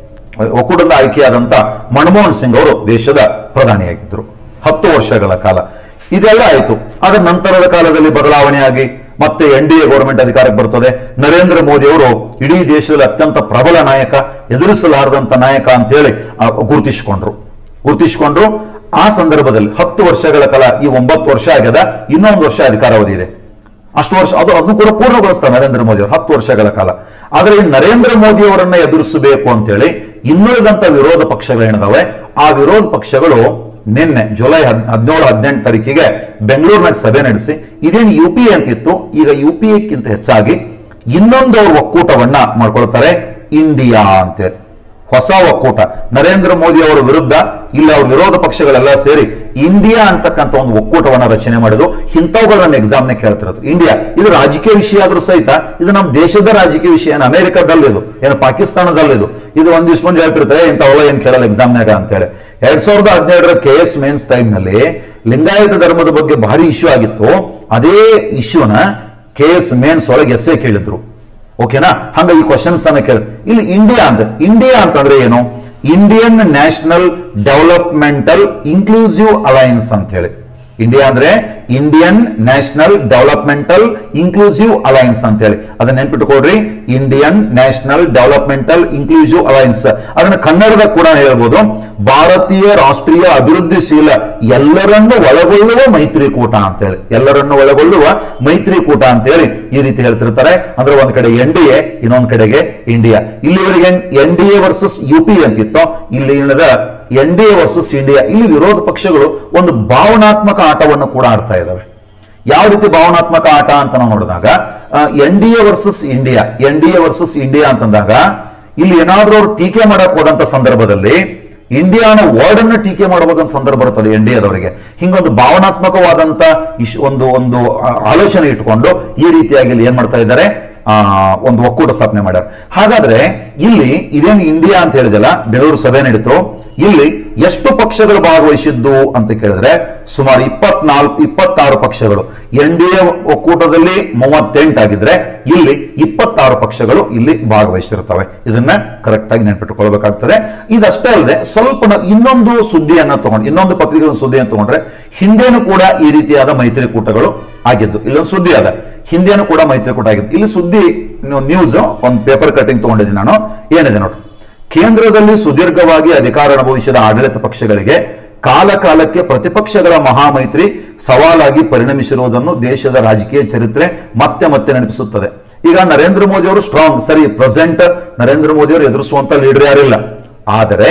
S1: ಒಕ್ಕೂಟದ ಆಯ್ಕೆಯಾದಂತ ಮನಮೋಹನ್ ಸಿಂಗ್ ಅವರು ದೇಶದ ಪ್ರಧಾನಿಯಾಗಿದ್ದರು ಹತ್ತು ವರ್ಷಗಳ ಕಾಲ ಇದೆಲ್ಲ ಆಯಿತು ಅದರ ನಂತರದ ಕಾಲದಲ್ಲಿ ಬದಲಾವಣೆಯಾಗಿ ಮತ್ತೆ ಎನ್ ಡಿ ಎ ಗೌರ್ಮೆಂಟ್ ಅಧಿಕಾರಕ್ಕೆ ಬರ್ತದೆ ನರೇಂದ್ರ ಮೋದಿ ಅವರು ಇಡೀ ದೇಶದಲ್ಲಿ ಅತ್ಯಂತ ಪ್ರಬಲ ನಾಯಕ ಎದುರಿಸಲಾರದಂತ ನಾಯಕ ಅಂತೇಳಿ ಆ, ಗುರುತಿಸಿಕೊಂಡ್ರು ಗುರುತಿಸಿಕೊಂಡ್ರು ಆ ಸಂದರ್ಭದಲ್ಲಿ ಹತ್ತು ವರ್ಷಗಳ ಕಾಲ ಈ ಒಂಬತ್ತು ವರ್ಷ ಆಗ್ಯದ ಇನ್ನೊಂದು ವರ್ಷ ಅಧಿಕಾರಾವಧಿ ಇದೆ ಅಷ್ಟು ವರ್ಷ ಅದು ಅದನ್ನು ಕೂಡ ಪೂರ್ಣಗೊಳಿಸ್ತಾರೆ ನರೇಂದ್ರ ಮೋದಿ ಅವರು ಹತ್ತು ವರ್ಷಗಳ ಕಾಲ ಆದರೆ ಈ ನರೇಂದ್ರ ಮೋದಿ ಅವರನ್ನ ಎದುರಿಸಬೇಕು ಅಂತೇಳಿ ಇನ್ನುಳಿದಂತ ವಿರೋಧ ಪಕ್ಷಗಳೇನಿದಾವೆ ಆ ವಿರೋಧ ಪಕ್ಷಗಳು ನಿನ್ನೆ ಜುಲೈ ಹದ್ ಹದಿನೇಳು ಹದಿನೆಂಟು ತಾರೀಕಿಗೆ ಬೆಂಗಳೂರಿನಾಗ ಸಭೆ ನಡೆಸಿ ಇದೇನು ಯು ಪಿ ಎ ಅಂತಿತ್ತು ಈಗ ಯು ಪಿ ಎಕ್ಕಿಂತ ಹೆಚ್ಚಾಗಿ ಇನ್ನೊಂದು ಅವ್ರ ಒಕ್ಕೂಟವನ್ನ ಮಾಡ್ಕೊಳ್ತಾರೆ ಇಂಡಿಯಾ ಅಂತೇಳಿ ಹೊಸ ಒಕ್ಕೂಟ ನರೇಂದ್ರ ಮೋದಿ ಅವರ ವಿರುದ್ಧ ಇಲ್ಲಿ ಅವ್ರ ವಿರೋಧ ಪಕ್ಷಗಳೆಲ್ಲ ಸೇರಿ ಇಂಡಿಯಾ ಅಂತಕ್ಕಂಥ ಒಂದು ಒಕ್ಕೂಟವನ್ನ ರಚನೆ ಮಾಡಿದ್ರು ಇಂಥವುಗಳನ್ನ ಎಕ್ಸಾಮ್ನ ಕೇಳ್ತಿರೋದು ಇಂಡಿಯಾ ಇದು ರಾಜಕೀಯ ವಿಷಯ ಆದ್ರೂ ಸಹಿತ ಇದು ನಮ್ಮ ದೇಶದ ರಾಜಕೀಯ ವಿಷಯ ಏನು ಅಮೆರಿಕದಲ್ಲಿ ಇದು ಏನು ಪಾಕಿಸ್ತಾನದಲ್ಲಿ ಇದು ಇದು ಒಂದಿಷ್ಟು ಮಂದಿ ಹೇಳ್ತಿರ್ತಾರೆ ಇಂಥವೆಲ್ಲ ಏನ್ ಕೇಳಲ್ಲ ಎಕ್ಸಾಮ್ನಾಗ ಅಂತೇಳಿ ಎರಡ್ ಸಾವಿರದ ಹದಿನೇಳರ ಕೆ ಎಸ್ ಮೇನ್ಸ್ ಟೈಮ್ ನಲ್ಲಿ ಲಿಂಗಾಯತ ಧರ್ಮದ ಬಗ್ಗೆ ಭಾರಿ ಇಶ್ಯೂ ಆಗಿತ್ತು ಅದೇ ಇಶ್ಯೂನ ಕೆ ಎಸ್ ಮೇನ್ಸ್ ಒಳಗೆ ಎಸ್ಸೆ ಕೇಳಿದ್ರು ಓಕೆನಾ ಹಂಗ ಈ ಕ್ವಶನ್ಸ್ ಅನ್ನ ಕೇಳ ಇಲ್ಲಿ ಇಂಡಿಯಾ ಅಂತ ಇಂಡಿಯಾ ಅಂತಂದ್ರೆ ಏನು Indian national developmental inclusive alliance ಅಂತ ಹೇಳಿ ಇಂಡಿಯಾ ಅಂದ್ರೆ Indian national developmental inclusive alliance ಅಂತ ಹೇಳಿ ಅದನ್ನ ನೆನ್ಪಿಟ್ಟುಕೊಡ್ರಿ Indian national developmental inclusive alliance ಅದನ್ನ ಕನ್ನಡದ ಕೂಡ ಹೇಳ್ಬೋದು ಭಾರತೀಯ ರಾಷ್ಟ್ರೀಯ ಅಭಿವೃದ್ಧಿಶೀಲ ಎಲ್ಲರನ್ನು ಒಳಗೊಳ್ಳುವ ಮೈತ್ರಿಕೂಟ ಅಂತ ಹೇಳಿ ಎಲ್ಲರನ್ನು ಒಳಗೊಳ್ಳುವ ಮೈತ್ರಿಕೂಟ ಅಂತ ಹೇಳಿ ಈ ರೀತಿ ಹೇಳ್ತಿರ್ತಾರೆ ಅಂದ್ರೆ ಒಂದ್ ಕಡೆ ಎನ್ ಡಿ ಎ ಇನ್ನೊಂದ್ ಕಡೆಗೆ ಇಂಡಿಯಾ ಇಲ್ಲಿವರೆಗೆ N D A versus U P ಅಂತಿತ್ತು ಇಲ್ಲಿ ಇಳಿದ N D A versus India ಇಲ್ಲಿ ವಿರೋಧ ಪಕ್ಷಗಳು ಒಂದು ಭಾವನಾತ್ಮಕ ಆಟವನ್ನು ಕೂಡ ಆಡ್ತಾ ಇದ್ದಾವೆ ಯಾವ ರೀತಿ ಭಾವನಾತ್ಮಕ ಆಟ ಅಂತ ನಾವು ನೋಡಿದಾಗ N D A versus India N D A versus India ಅಂತಂದಾಗ ಇಲ್ಲಿ ಏನಾದ್ರೂ ಅವ್ರು ಟೀಕೆ ಮಾಡಕ್ ಹೋದಂತ ಸಂದರ್ಭದಲ್ಲಿ ಇಂಡಿಯಾನ ವರ್ಡ್ ಅನ್ನ ಟೀಕೆ ಮಾಡಬೇಕಂತ ಸಂದರ್ಭ ಬರ್ತದೆ ಎನ್ ಡಿ ಎದವರಿಗೆ ಹಿಂಗೊಂದು ಭಾವನಾತ್ಮಕವಾದಂತ ಇಶ್- ಒಂದು ಒಂದು ಆ, ಆಲೋಚನೆ ಇಟ್ಕೊಂಡು ಈ ರೀತಿಯಾಗಿ ಇಲ್ಲಿ ಏನ್ ಮಾಡ್ತಾ ಇದ್ದಾರೆ ಆ ಒಂದು ಒಕ್ಕೂಟ ಸ್ಥಾಪನೆ ಮಾಡ್ಯಾರ ಹಾಗಾದ್ರೆ ಇಲ್ಲಿ ಇದೇನು ಇಂಡಿಯಾ ಅಂತ ಹೇಳಿದಲ್ಲ ಬೆಂಗಳೂರು ಸಭೆ ನಡೀತು ಇಲ್ಲಿ ಎಷ್ಟು ಪಕ್ಷಗಳು ಭಾಗವಹಿಸಿದ್ದು ಅಂತ ಕೇಳಿದ್ರೆ ಸುಮಾರು ಇಪ್ಪತ್ನಾಲ್ಕು ಇಪ್ಪತ್ತಾರು ಪಕ್ಷಗಳು ಎನ್ ಡಿ ಎ ಒಕ್ಕೂಟದಲ್ಲಿ ಮೂವತ್ತೆಂಟಾಗಿದ್ರೆ ಇಲ್ಲಿ ಇಪ್ಪತ್ತಾರು ಪಕ್ಷಗಳು ಇಲ್ಲಿ ಭಾಗವಹಿಸಿರ್ತವೆ ಇದನ್ನ ಕರೆಕ್ಟ್ ಆಗಿ ನೆನ್ಪಿಟ್ಟುಕೊಳ್ಬೇಕಾಗ್ತದೆ ಇದಷ್ಟೇ ಅಲ್ಲದೆ ಸ್ವಲ್ಪ ನಾವು ಇನ್ನೊಂದು ಸುದ್ದಿಯನ್ನ ತಗೊಂಡು ಇನ್ನೊಂದು ಪತ್ರಿಕೆ ಸುದ್ದಿಯನ್ನು ತಗೊಂಡ್ರೆ ಹಿಂದೇನು ಕೂಡ ಈ ರೀತಿಯಾದ ಮೈತ್ರಿಕೂಟಗಳು ಆಗಿದ್ದು ಇಲ್ಲೊಂದು ಸುದ್ದಿ ಅದ ಹಿಂದೇನು ಕೂಡ ಮೈತ್ರಿಕೂಟ ಆಗಿದ್ದು ಇಲ್ಲಿ ಸುದ್ದಿ ನ್ಯೂಸ್ ಒಂದು ಪೇಪರ್ ಕಟಿಂಗ್ ತಗೊಂಡಿದ್ದೀನಿ ನಾನು ಏನಿದೆ ನೋಡಿ ಕೇಂದ್ರದಲ್ಲಿ ಸುದೀರ್ಘವಾಗಿ ಅಧಿಕಾರ ಅನುಭವಿಸಿದ ಆಡಳಿತ ಪಕ್ಷಗಳಿಗೆ ಕಾಲ ಕಾಲಕ್ಕೆ ಪ್ರತಿಪಕ್ಷಗಳ ಮಹಾಮೈತ್ರಿ ಸವಾಲಾಗಿ ಪರಿಣಮಿಸಿರುವುದನ್ನು ದೇಶದ ರಾಜಕೀಯ ಚರಿತ್ರೆ ಮತ್ತೆ ಮತ್ತೆ ನೆನಪಿಸುತ್ತದೆ ಈಗ ನರೇಂದ್ರ ಮೋದಿ ಅವರು ಸ್ಟ್ರಾಂಗ್ ಸರಿ ಪ್ರೆಸೆಂಟ್ ನರೇಂದ್ರ ಮೋದಿ ಅವರು ಎದುರಿಸುವಂತ ಲೀಡರ್ ಯಾರಿಲ್ಲ ಆದರೆ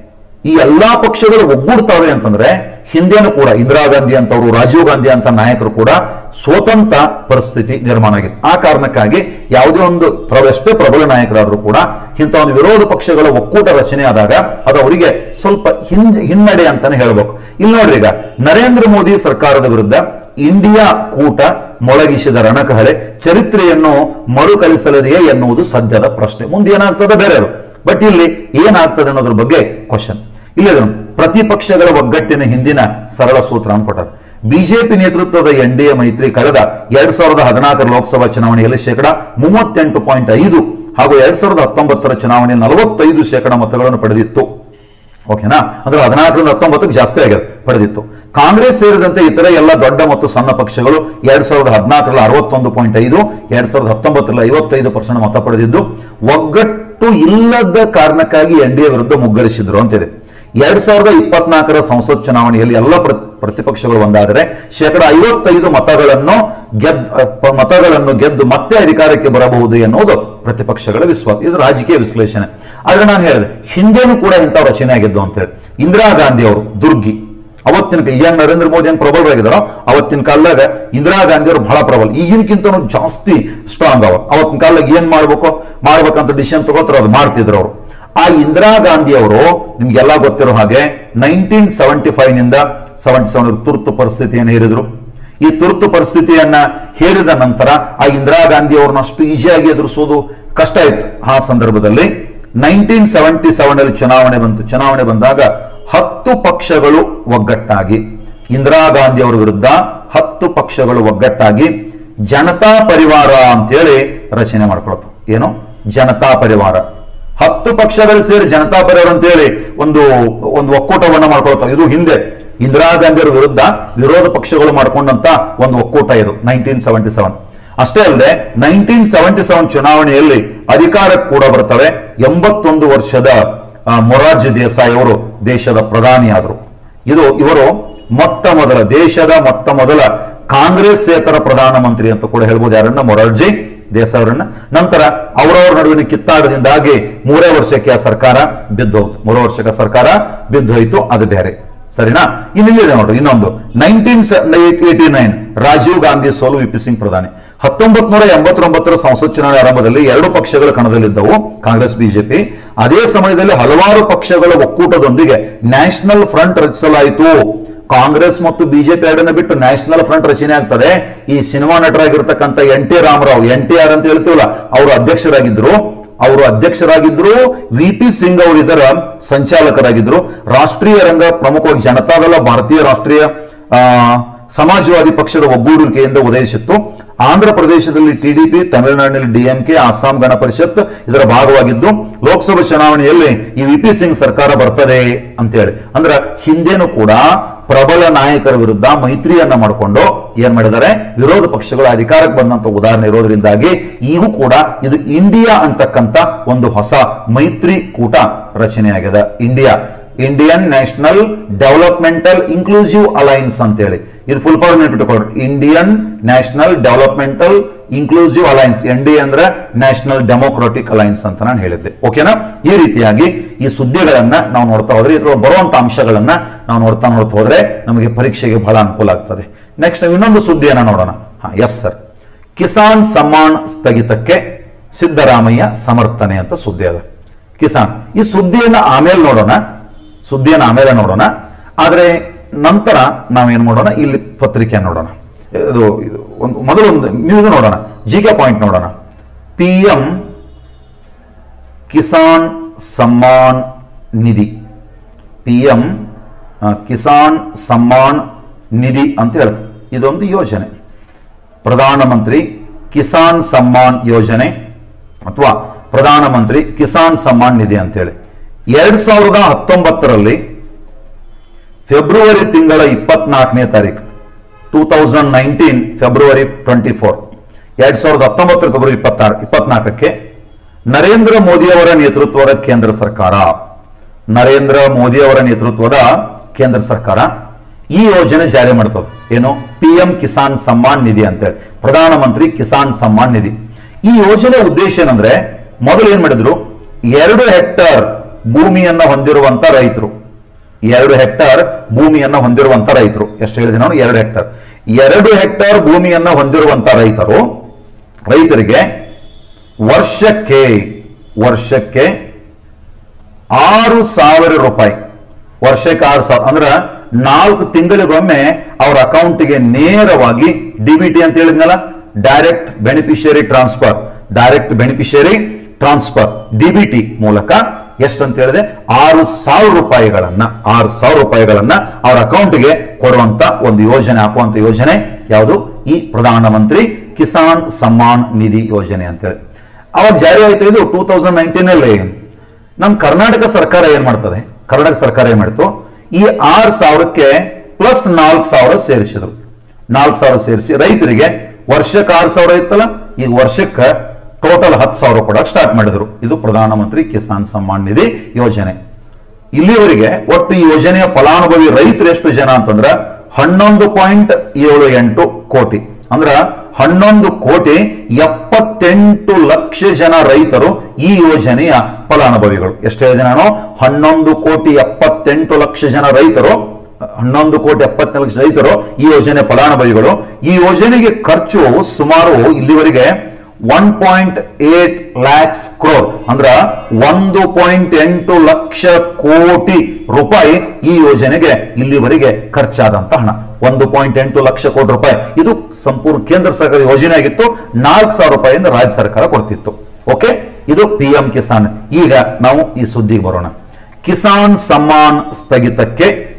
S1: ಈ ಎಲ್ಲಾ ಪಕ್ಷಗಳು ಒಗ್ಗೂಡ್ತವೆ ಅಂತಂದ್ರೆ ಹಿಂದೇನು ಕೂಡ ಇಂದಿರಾ ಗಾಂಧಿ ಅಂತವರು ರಾಜೀವ್ ಗಾಂಧಿ ಅಂತ ನಾಯಕರು ಕೂಡ ಸ್ವತಂತ್ರ ಪರಿಸ್ಥಿತಿ ನಿರ್ಮಾಣ ಆಗಿತ್ತು ಆ ಕಾರಣಕ್ಕಾಗಿ ಯಾವುದೇ ಒಂದು ಪ್ರ- ಎಷ್ಟೇ ಪ್ರಬಲ ನಾಯಕರಾದರೂ ಕೂಡ ಇಂಥ ಒಂದು ವಿರೋಧ ಪಕ್ಷಗಳ ಒಕ್ಕೂಟ ರಚನೆ ಆದಾಗ ಅದು ಅವರಿಗೆ ಸ್ವಲ್ಪ ಹಿನ್ ಹಿನ್ನಡೆ ಅಂತಾನೆ ಹೇಳ್ಬೇಕು ಇಲ್ಲಿ ನೋಡ್ರಿ ಈಗ ನರೇಂದ್ರ ಮೋದಿ ಸರ್ಕಾರದ ವಿರುದ್ಧ ಇಂಡಿಯಾ ಕೂಟ ಮೊಳಗಿಸಿದ ರಣಕಹಳೆ ಚರಿತ್ರೆಯನ್ನು ಮರುಕಳಿಸಲಿದೆಯೇ ಎನ್ನುವುದು ಸದ್ಯದ ಪ್ರಶ್ನೆ ಮುಂದೆ ಏನಾಗ್ತದೆ ಬೇರೆಯವರು ಬಟ್ ಇಲ್ಲಿ ಏನಾಗ್ತದೆ ಅನ್ನೋದ್ರ ಬಗ್ಗೆ ಕ್ವಶನ್ ಇಲ್ಲಿ ಅದನ್ನು ಪ್ರತಿಪಕ್ಷಗಳ ಒಗ್ಗಟ್ಟಿನ ಹಿಂದಿನ ಸರಳ ಸೂತ್ರ ಅನ್ಕೊಟ್ಟಾರೆ ಬಿಜೆಪಿ ನೇತೃತ್ವದ ಎನ್ ಡಿ ಎ ಮೈತ್ರಿ ಕಳೆದ ಎರಡ್ ಸಾವಿರದ ಹದಿನಾಲ್ಕರ ಲೋಕಸಭಾ ಚುನಾವಣೆಯಲ್ಲಿ ಶೇಕಡ ಮೂವತ್ತೆಂಟು ಪಾಯಿಂಟ್ ಐದು ಹಾಗೂ ಎರಡ್ ಸಾವಿರದ ಹತ್ತೊಂಬತ್ತರ ಚುನಾವಣೆಯಲ್ಲಿ ನಲವತ್ತೈದು ಶೇಕಡ ಮತಗಳನ್ನು ಪಡೆದಿತ್ತು ಓಕೆನಾ ಅಂದ್ರೆ ಹದಿನಾಲ್ಕರಿಂದ ಹತ್ತೊಂಬತ್ತಕ್ಕೆ ಜಾಸ್ತಿ ಆಗಿದೆ ಪಡೆದಿತ್ತು ಕಾಂಗ್ರೆಸ್ ಸೇರಿದಂತೆ ಇತರ ಎಲ್ಲ ದೊಡ್ಡ ಮತ್ತು ಸಣ್ಣ ಪಕ್ಷಗಳು ಎರಡ್ ಸಾವಿರದ ಹದಿನಾಲ್ಕರಲ್ಲಿ ಅರವತ್ತೊಂದು ಪಾಯಿಂಟ್ ಐದು ಎರಡ್ ಸಾವಿರದ ಹತ್ತೊಂಬತ್ತರಲ್ಲಿ ಐವತ್ತೈದು ಪರ್ಸೆಂಟ್ ಮತ ಪಡೆದಿದ್ದು ಒಗ್ಗಟ್ಟು ಇಲ್ಲದ ಕಾರಣಕ್ಕಾಗಿ ಎನ್ ಡಿ ಎ ವಿರುದ್ಧ ಮುಗ್ಗರಿಸಿದ್ರು ಅಂತಿದೆ ಎರಡ್ ಸಾವಿರದ ಇಪ್ಪತ್ನಾಲ್ಕರ ಸಂಸತ್ ಚುನಾವಣೆಯಲ್ಲಿ ಎಲ್ಲ ಪ್ರ- ಪ್ರತಿಪಕ್ಷಗಳು ಒಂದಾದರೆ ಶೇಕಡ ಐವತ್ತೈದು ಮತಗಳನ್ನು ಗೆದ್ದು ಪ- ಮತಗಳನ್ನು ಗೆದ್ದು ಮತ್ತೆ ಅಧಿಕಾರಕ್ಕೆ ಬರಬಹುದು ಎನ್ನುವುದು ಪ್ರತಿಪಕ್ಷಗಳ ವಿಶ್ವಾಸ ಇದು ರಾಜಕೀಯ ವಿಶ್ಲೇಷಣೆ ಆದ್ರೆ ನಾನು ಹೇಳಿದೆ ಹಿಂದೇನು ಕೂಡ ಇಂಥ ರಚನೆ ಆಗಿದ್ದು ಅಂತ ಹೇಳಿ ಇಂದಿರಾ ಗಾಂಧಿ ಅವರು ದುರ್ಗಿ ಅವತ್ತಿನ ಕ- ಏನ್ ನರೇಂದ್ರ ಮೋದಿ ಹೆಂಗ್ ಪ್ರಬಲರಾಗಿದ್ದಾರೋ ಅವತ್ತಿನ ಕಾಲದಾಗ ಇಂದಿರಾ ಗಾಂಧಿ ಅವರು ಬಹಳ ಪ್ರಬಲ ಈಗಿನಕ್ಕಿಂತ ಜಾಸ್ತಿ ಸ್ಟ್ರಾಂಗ್ ಅವ ಅವತ್ತಿನ ಕಾಲದಾಗ ಏನ್ ಮಾಡ್ಬೇಕು ಮಾಡ್ಬೇಕಂತ ಡಿಸಿಷನ್ ತಗೋತಾರ ಅದು ಮಾಡ್ತಿದ್ರು ಅವರು ಆ ಇಂದಿರಾ ಗಾಂಧಿ ಅವರು ನಿಮ್ಗೆಲ್ಲ ಗೊತ್ತಿರೋ ಹಾಗೆ ನೈನ್ಟೀನ್ ಸೆವೆಂಟಿ ಫೈವ್ ನಿಂದ ಸೆವೆಂಟಿ ಸೆವೆನ್ ತುರ್ತು ಪರಿಸ್ಥಿತಿಯನ್ನು ಹೇರಿದ್ರು ಈ ತುರ್ತು ಪರಿಸ್ಥಿತಿಯನ್ನ ಹೇರಿದ ನಂತರ ಆ ಇಂದಿರಾ ಗಾಂಧಿ ಅವ್ರನ್ನ ಅಷ್ಟು ಈಸಿಯಾಗಿ ಎದುರಿಸೋದು ಕಷ್ಟ ಇತ್ತು ಆ ಸಂದರ್ಭದಲ್ಲಿ ನೈನ್ಟೀನ್ ಸೆವೆಂಟಿ ಸೆವೆನ್ ಅಲ್ಲಿ ಚುನಾವಣೆ ಬಂತು ಚುನಾವಣೆ ಬಂದಾಗ ಹತ್ತು ಪಕ್ಷಗಳು ಒಗ್ಗಟ್ಟಾಗಿ ಇಂದಿರಾ ಗಾಂಧಿ ಅವರ ವಿರುದ್ಧ ಹತ್ತು ಪಕ್ಷಗಳು ಒಗ್ಗಟ್ಟಾಗಿ ಜನತಾ ಪರಿವಾರ ಅಂತೇಳಿ ರಚನೆ ಮಾಡ್ಕೊಳ್ತು ಏನು ಜನತಾ ಪರಿವಾರ ಹತ್ತು ಪಕ್ಷಗಳು ಸೇರಿ ಜನತಾ ಪರಿವಾರ ಅಂತೇಳಿ ಒಂದು ಒಂದು ಒಕ್ಕೂಟವನ್ನ ಮಾಡ್ಕೊಳ್ತಾವೆ ಇದು ಹಿಂದೆ ಇಂದಿರಾ ಗಾಂಧಿ ಅವರ ವಿರುದ್ಧ ವಿರೋಧ ಪಕ್ಷಗಳು ಮಾಡ್ಕೊಂಡಂತ ಒಂದು ಒಕ್ಕೂಟ ಇದು ನೈನ್ಟೀನ್ ಸೆವೆಂಟಿ ಸೆವೆನ್ ಅಷ್ಟೇ ಅಲ್ಲದೆ ನೈನ್ಟೀನ್ ಸೆವೆಂಟಿ ಸೆವೆನ್ ಚುನಾವಣೆಯಲ್ಲಿ ಅಧಿಕಾರಕ್ಕೆ ಕೂಡ ಬರ್ತವೆ ಎಂಬತ್ತೊಂದು ವರ್ಷದ ಆ, ಮೊರಾರ್ಜಿ ದೇಸಾಯಿ ಅವರು ದೇಶದ ಪ್ರಧಾನಿಯಾದರು ಇದು ಇವರು ಮೊಟ್ಟ ಮೊದಲ ದೇಶದ ಮೊಟ್ಟ ಮೊದಲ ಕಾಂಗ್ರೆಸ್ಸೇತರ ಪ್ರಧಾನಮಂತ್ರಿ ಅಂತ ಕೂಡ ಹೇಳ್ಬೋದು ಯಾರನ್ನ ಮೊರಾರ್ಜಿ ದೇಸಾಯಿ ಅವರನ್ನ ನಂತರ ಅವರವರ ನಡುವಿನ ಕಿತ್ತಾಟದಿಂದಾಗಿ ಮೂರೇ ವರ್ಷಕ್ಕೆ ಆ ಸರ್ಕಾರ ಬಿದ್ದು ಹೋಯ್ತು ಮೂರು ವರ್ಷಕ್ಕೆ ಸರ್ಕಾರ ಬಿದ್ದು ಹೋಯ್ತು ಅದು ಬೇರೆ ಸರಿನಾ ಇನ್ನಿಲ್ಲಿದೆ ನೋಡ್ರಿ ಇನ್ನೊಂದು nineteen eighty nine Rajiv Gandhi ಸೋಲು ವಿಪಿ ಸಿಂಗ್ ಪ್ರಧಾನಿ ಹತ್ತೊಂಬತ್ ನೂರ ಎಂಬತ್ತೊಂಬತ್ತರ ಸಂಸತ್ ಚುನಾವಣೆ ಆರಂಭದಲ್ಲಿ ಎರಡು ಪಕ್ಷಗಳ ಕಣದಲ್ಲಿದ್ದವು ಕಾಂಗ್ರೆಸ್ ಬಿಜೆಪಿ ಅದೇ ಸಮಯದಲ್ಲಿ ಹಲವಾರು ಪಕ್ಷಗಳ ಒಕ್ಕೂಟದೊಂದಿಗೆ ನ್ಯಾಷನಲ್ ಫ್ರಂಟ್ ರಚಿಸಲಾಯಿತು ಕಾಂಗ್ರೆಸ್ ಮತ್ತು ಬಿಜೆಪಿ ಎರಡನ್ನ ಬಿಟ್ಟು ನ್ಯಾಷನಲ್ ಫ್ರಂಟ್ ರಚನೆ ಆಗ್ತದೆ ಈ ಸಿನಿಮಾ ನಟರಾಗಿರ್ತಕ್ಕಂಥ N T Rama Rao N T R ಅಂತ ಹೇಳ್ತೀವಲ್ಲ ಅವರು ಅಧ್ಯಕ್ಷರಾಗಿದ್ರು ಅವರು ಅಧ್ಯಕ್ಷರಾಗಿದ್ರು ವಿ ಪಿ ಸಿಂಗ್ ಅವರು ಇದರ ಸಂಚಾಲಕರಾಗಿದ್ರು ರಾಷ್ಟ್ರೀಯ ರಂಗ ಪ್ರಮುಖವಾಗಿ ಜನತಾದಳ ಭಾರತೀಯ ರಾಷ್ಟ್ರೀಯ ಆ, ಸಮಾಜವಾದಿ ಪಕ್ಷದ ಒಗ್ಗೂಡುವಿಕೆಯಿಂದ ಉದಯಿಸಿತ್ತು ಆಂಧ್ರ ಪ್ರದೇಶದಲ್ಲಿ ಟಿಡಿಪಿ ತಮಿಳುನಾಡಿನಲ್ಲಿ ಡಿಎಂಕೆ ಅಸ್ಸಾಂ ಗಣ ಪರಿಷತ್ ಇದರ ಭಾಗವಾಗಿದ್ದು ಲೋಕಸಭಾ ಚುನಾವಣೆಯಲ್ಲಿ ಈ ವಿ ಪಿ ಸಿಂಗ್ ಸರ್ಕಾರ ಬರ್ತದೆ ಅಂತೇಳಿ ಅಂದ್ರೆ ಹಿಂದೆನೂ ಕೂಡ ಪ್ರಬಲ ನಾಯಕರ ವಿರುದ್ಧ ಮೈತ್ರಿಯನ್ನ ಮಾಡಿಕೊಂಡು ಏನ್ ಮಾಡಿದ್ದಾರೆ ವಿರೋಧ ಪಕ್ಷಗಳು ಅಧಿಕಾರಕ್ಕೆ ಬಂದಂತ ಉದಾಹರಣೆ ಇರೋದ್ರಿಂದಾಗಿ ಈಗೂ ಕೂಡ ಇದು ಇಂಡಿಯಾ ಅಂತಕ್ಕಂತ ಒಂದು ಹೊಸ ಮೈತ್ರಿ ಕೂಟ ರಚನೆಯಾಗಿದೆ India Indian national developmental inclusive alliance ಅಂತೇಳಿ ಇದು ಫುಲ್ ಫಾರ್ಮ್ ನೆನ್ಪಿಟ್ಟುಕೊಳ್ರಿ Indian national developmental inclusive alliance N D ಅಂದ್ರೆ ನ್ಯಾಷನಲ್ ಡೆಮೋಕ್ರಾಟಿಕ್ ಅಲೈನ್ಸ್ ಅಂತ ನಾನು ಹೇಳಿದ್ದೆ ಓಕೆನಾ ಈ ರೀತಿಯಾಗಿ ಈ ಸುದ್ದಿಗಳನ್ನ ನಾವು ನೋಡ್ತಾ ಹೋದ್ರೆ ಇದ್ರೊಳಗೆ ಬರುವಂತ ಅಂಶಗಳನ್ನ ನಾವು ನೋಡ್ತಾ ನೋಡ್ತಾ ಹೋದ್ರೆ ನಮಗೆ ಪರೀಕ್ಷೆಗೆ ಬಹಳ ಅನುಕೂಲ ಆಗ್ತದೆ ನೆಕ್ಸ್ಟ್ ನಾವು ಇನ್ನೊಂದು ಸುದ್ದಿಯನ್ನ ನೋಡೋಣ ಹಾ ಎಸ್ ಸರ್ ಕಿಸಾನ್ ಸಮ್ಮಾನ್ ಸ್ಥಗಿತಕ್ಕೆ ಸಿದ್ದರಾಮಯ್ಯ ಸಮರ್ಥನೆ ಅಂತ ಸುದ್ದಿ ಅದ ಕಿಸಾನ್ ಈ ಸುದ್ದಿಯನ್ನ ಆಮೇಲೆ ನೋಡೋಣ ಸುದ್ದಿಯನ್ನು ಆಮೇಲೆ ನೋಡೋಣ ಆದರೆ ನಂತರ ನಾವೇನು ಮಾಡೋಣ ಇಲ್ಲಿ ಪತ್ರಿಕೆ ನೋಡೋಣ ಇದು ಇದು ಒಂದು ಮೊದಲು ಒಂದು ನೀವು ಇದು ನೋಡೋಣ ಜಿ ಕೆ ಪಾಯಿಂಟ್ ನೋಡೋಣ P M Kisan Samman Nidhi P M Kisan Samman Nidhi ಅಂತ ಹೇಳ್ತಾರೆ ಇದೊಂದು ಯೋಜನೆ ಪ್ರಧಾನಮಂತ್ರಿ ಕಿಸಾನ್ ಸಮ್ಮಾನ್ ಯೋಜನೆ ಅಥವಾ ಪ್ರಧಾನಮಂತ್ರಿ ಕಿಸಾನ್ ಸಮ್ಮಾನ್ ನಿಧಿ ಅಂತೇಳಿ ಎರಡ್ ಸಾವಿರದ ಹತ್ತೊಂಬತ್ತರಲ್ಲಿ ಫೆಬ್ರವರಿ ತಿಂಗಳ ಇಪ್ಪತ್ನಾಲ್ಕನೇ ತಾರೀಕು two thousand nineteen February twenty four ಎರಡ್ ಸಾವಿರದ ಹತ್ತೊಂಬತ್ತರ ಫೆಬ್ರವರಿ ಇಪ್ಪತ್ತಾರು ಇಪ್ಪತ್ನಾಲ್ಕಕ್ಕೆ ನರೇಂದ್ರ ಮೋದಿಯವರ ನೇತೃತ್ವದ ಕೇಂದ್ರ ಸರ್ಕಾರ ನರೇಂದ್ರ ಮೋದಿಯವರ ನೇತೃತ್ವದ ಕೇಂದ್ರ ಸರ್ಕಾರ ಈ ಯೋಜನೆ ಜಾರಿ ಮಾಡ್ತದೆ ಏನು ಪಿ ಎಂ ಕಿಸಾನ್ ಸಮ್ಮಾನ್ ನಿಧಿ ಅಂತೇಳಿ ಪ್ರಧಾನಮಂತ್ರಿ ಕಿಸಾನ್ ಸಮ್ಮಾನ್ ನಿಧಿ ಈ ಯೋಜನೆ ಉದ್ದೇಶ ಏನಂದ್ರೆ ಮೊದಲು ಏನ್ ಮಾಡಿದ್ರು ಎರಡು ಹೆಕ್ಟರ್ ಭೂಮಿಯನ್ನ ಹೊಂದಿರುವಂತ ರೈತರು ಎರಡು ಹೆಕ್ಟರ್ ಭೂಮಿಯನ್ನ ಹೊಂದಿರುವಂತ ರೈತರು ಎಷ್ಟು ಹೇಳಿದೆ ನಾನು ಎರಡು ಹೆಕ್ಟರ್ ಎರಡು ಹೆಕ್ಟರ್ ಭೂಮಿಯನ್ನ ಹೊಂದಿರುವಂತ ರೈತರು ರೈತರಿಗೆ ವರ್ಷಕ್ಕೆ ವರ್ಷಕ್ಕೆ ಆರು ಸಾವಿರ ರೂಪಾಯಿ ವರ್ಷಕ್ಕೆ ಆರು ಸಾವಿರ ಅಂದ್ರೆ ನಾಲ್ಕು ತಿಂಗಳಿಗೊಮ್ಮೆ ಅವರ ಅಕೌಂಟಿಗೆ ನೇರವಾಗಿ ಡಿಬಿಟಿ ಅಂತ ಹೇಳಿದ್ನಲ್ಲ direct beneficiary transfer direct beneficiary transfer DBT ಮೂಲಕ ಎಷ್ಟು ಅಂತ ಹೇಳಿದೆ ಆರು ಸಾವಿರ ರೂಪಾಯಿಗಳನ್ನ ಆರು ಸಾವಿರ ರೂಪಾಯಿಗಳನ್ನ ಅವರ ಅಕೌಂಟ್ಗೆ ಕೊಡುವಂತ ಒಂದು ಯೋಜನೆ ಹಾಕುವಂತ ಯೋಜನೆ ಯಾವುದು ಈ ಪ್ರಧಾನಮಂತ್ರಿ ಕಿಸಾನ್ ಸಮ್ಮಾನ್ ನಿಧಿ ಯೋಜನೆ ಅಂತೇಳಿ ಅವಾಗ ಜಾರಿ ಆಯ್ತು ಇದು ಟೂ ತೌಸಂಡ್ ನೈನ್ಟೀನ್ ಅಲ್ಲಿ ನಮ್ಮ ಕರ್ನಾಟಕ ಸರ್ಕಾರ ಏನ್ ಮಾಡ್ತದೆ ಕರ್ನಾಟಕ ಸರ್ಕಾರ ಏನ್ ಮಾಡ್ತು ಈ ಆರು ಸಾವಿರಕ್ಕೆ ಪ್ಲಸ್ ನಾಲ್ಕು ಸಾವಿರ ಸೇರಿಸಿದ್ರು ನಾಲ್ಕು ಸಾವಿರ ಸೇರಿಸಿ ರೈತರಿಗೆ ವರ್ಷಕ್ಕೆ ಆರು ಸಾವಿರ ಇತ್ತಲ್ಲ ಈಗ ವರ್ಷಕ್ಕೆ ಟೋಟಲ್ ಹತ್ತು ಸಾವಿರ ಕೊಡಕ್ಕೆ ಸ್ಟಾರ್ಟ್ ಮಾಡಿದ್ರು ಇದು ಪ್ರಧಾನಮಂತ್ರಿ ಕಿಸಾನ್ ಸಮ್ಮಾನ್ ನಿಧಿ ಯೋಜನೆ ಇಲ್ಲಿವರೆಗೆ ಒಟ್ಟು ಈ ಯೋಜನೆಯ ಫಲಾನುಭವಿ ರೈತರು ಎಷ್ಟು ಜನ ಅಂತಂದ್ರ ಹನ್ನೊಂದು ಪಾಯಿಂಟ್ ಏಳು ಎಂಟು ಕೋಟಿ ಅಂದ್ರ ಹನ್ನೊಂದು ಕೋಟಿ ಎಪ್ಪತ್ತೆಂಟು ಲಕ್ಷ ಜನ ರೈತರು ಈ ಯೋಜನೆಯ ಫಲಾನುಭವಿಗಳು ಎಷ್ಟು ಹೇಳಿದೆ ನಾನು ಹನ್ನೊಂದು ಕೋಟಿ ಎಪ್ಪತ್ತೆಂಟು ಲಕ್ಷ ಜನ ರೈತರು ಹನ್ನೊಂದು ಕೋಟಿ ಎಪ್ಪತ್ತೆಂಟು ಲಕ್ಷ ರೈತರು ಈ ಯೋಜನೆ ಫಲಾನುಭವಿಗಳು ಈ ಯೋಜನೆಗೆ ಖರ್ಚು ಸುಮಾರು ಇಲ್ಲಿವರೆಗೆ one point eight lakhs crore ಅಂದ್ರ ಒಂದು ಪಾಯಿಂಟ್ ಎಂಟು ಲಕ್ಷ ಕೋಟಿ ರೂಪಾಯಿ ಈ ಯೋಜನೆಗೆ ಇಲ್ಲಿವರೆಗೆ ಖರ್ಚಾದಂತ ಹಣ ಒಂದು ಪಾಯಿಂಟ್ ಎಂಟು ಲಕ್ಷ ಕೋಟಿ ರೂಪಾಯಿ ಇದು ಸಂಪೂರ್ಣ ಕೇಂದ್ರ ಸರ್ಕಾರ ಯೋಜನೆ ಆಗಿತ್ತು ನಾಲ್ಕು ಸಾವಿರ ರೂಪಾಯಿಯಿಂದ ರಾಜ್ಯ ಸರ್ಕಾರ ಕೊಡ್ತಿತ್ತು ಓಕೆ ಇದು ಪಿ ಎಂ ಕಿಸಾನ್ ಈಗ ನಾವು ಈ ಸುದ್ದಿಗೆ ಬರೋಣ ಕಿಸಾನ್ ಸಮ್ಮಾನ್ ಸ್ಥಗಿತಕ್ಕೆ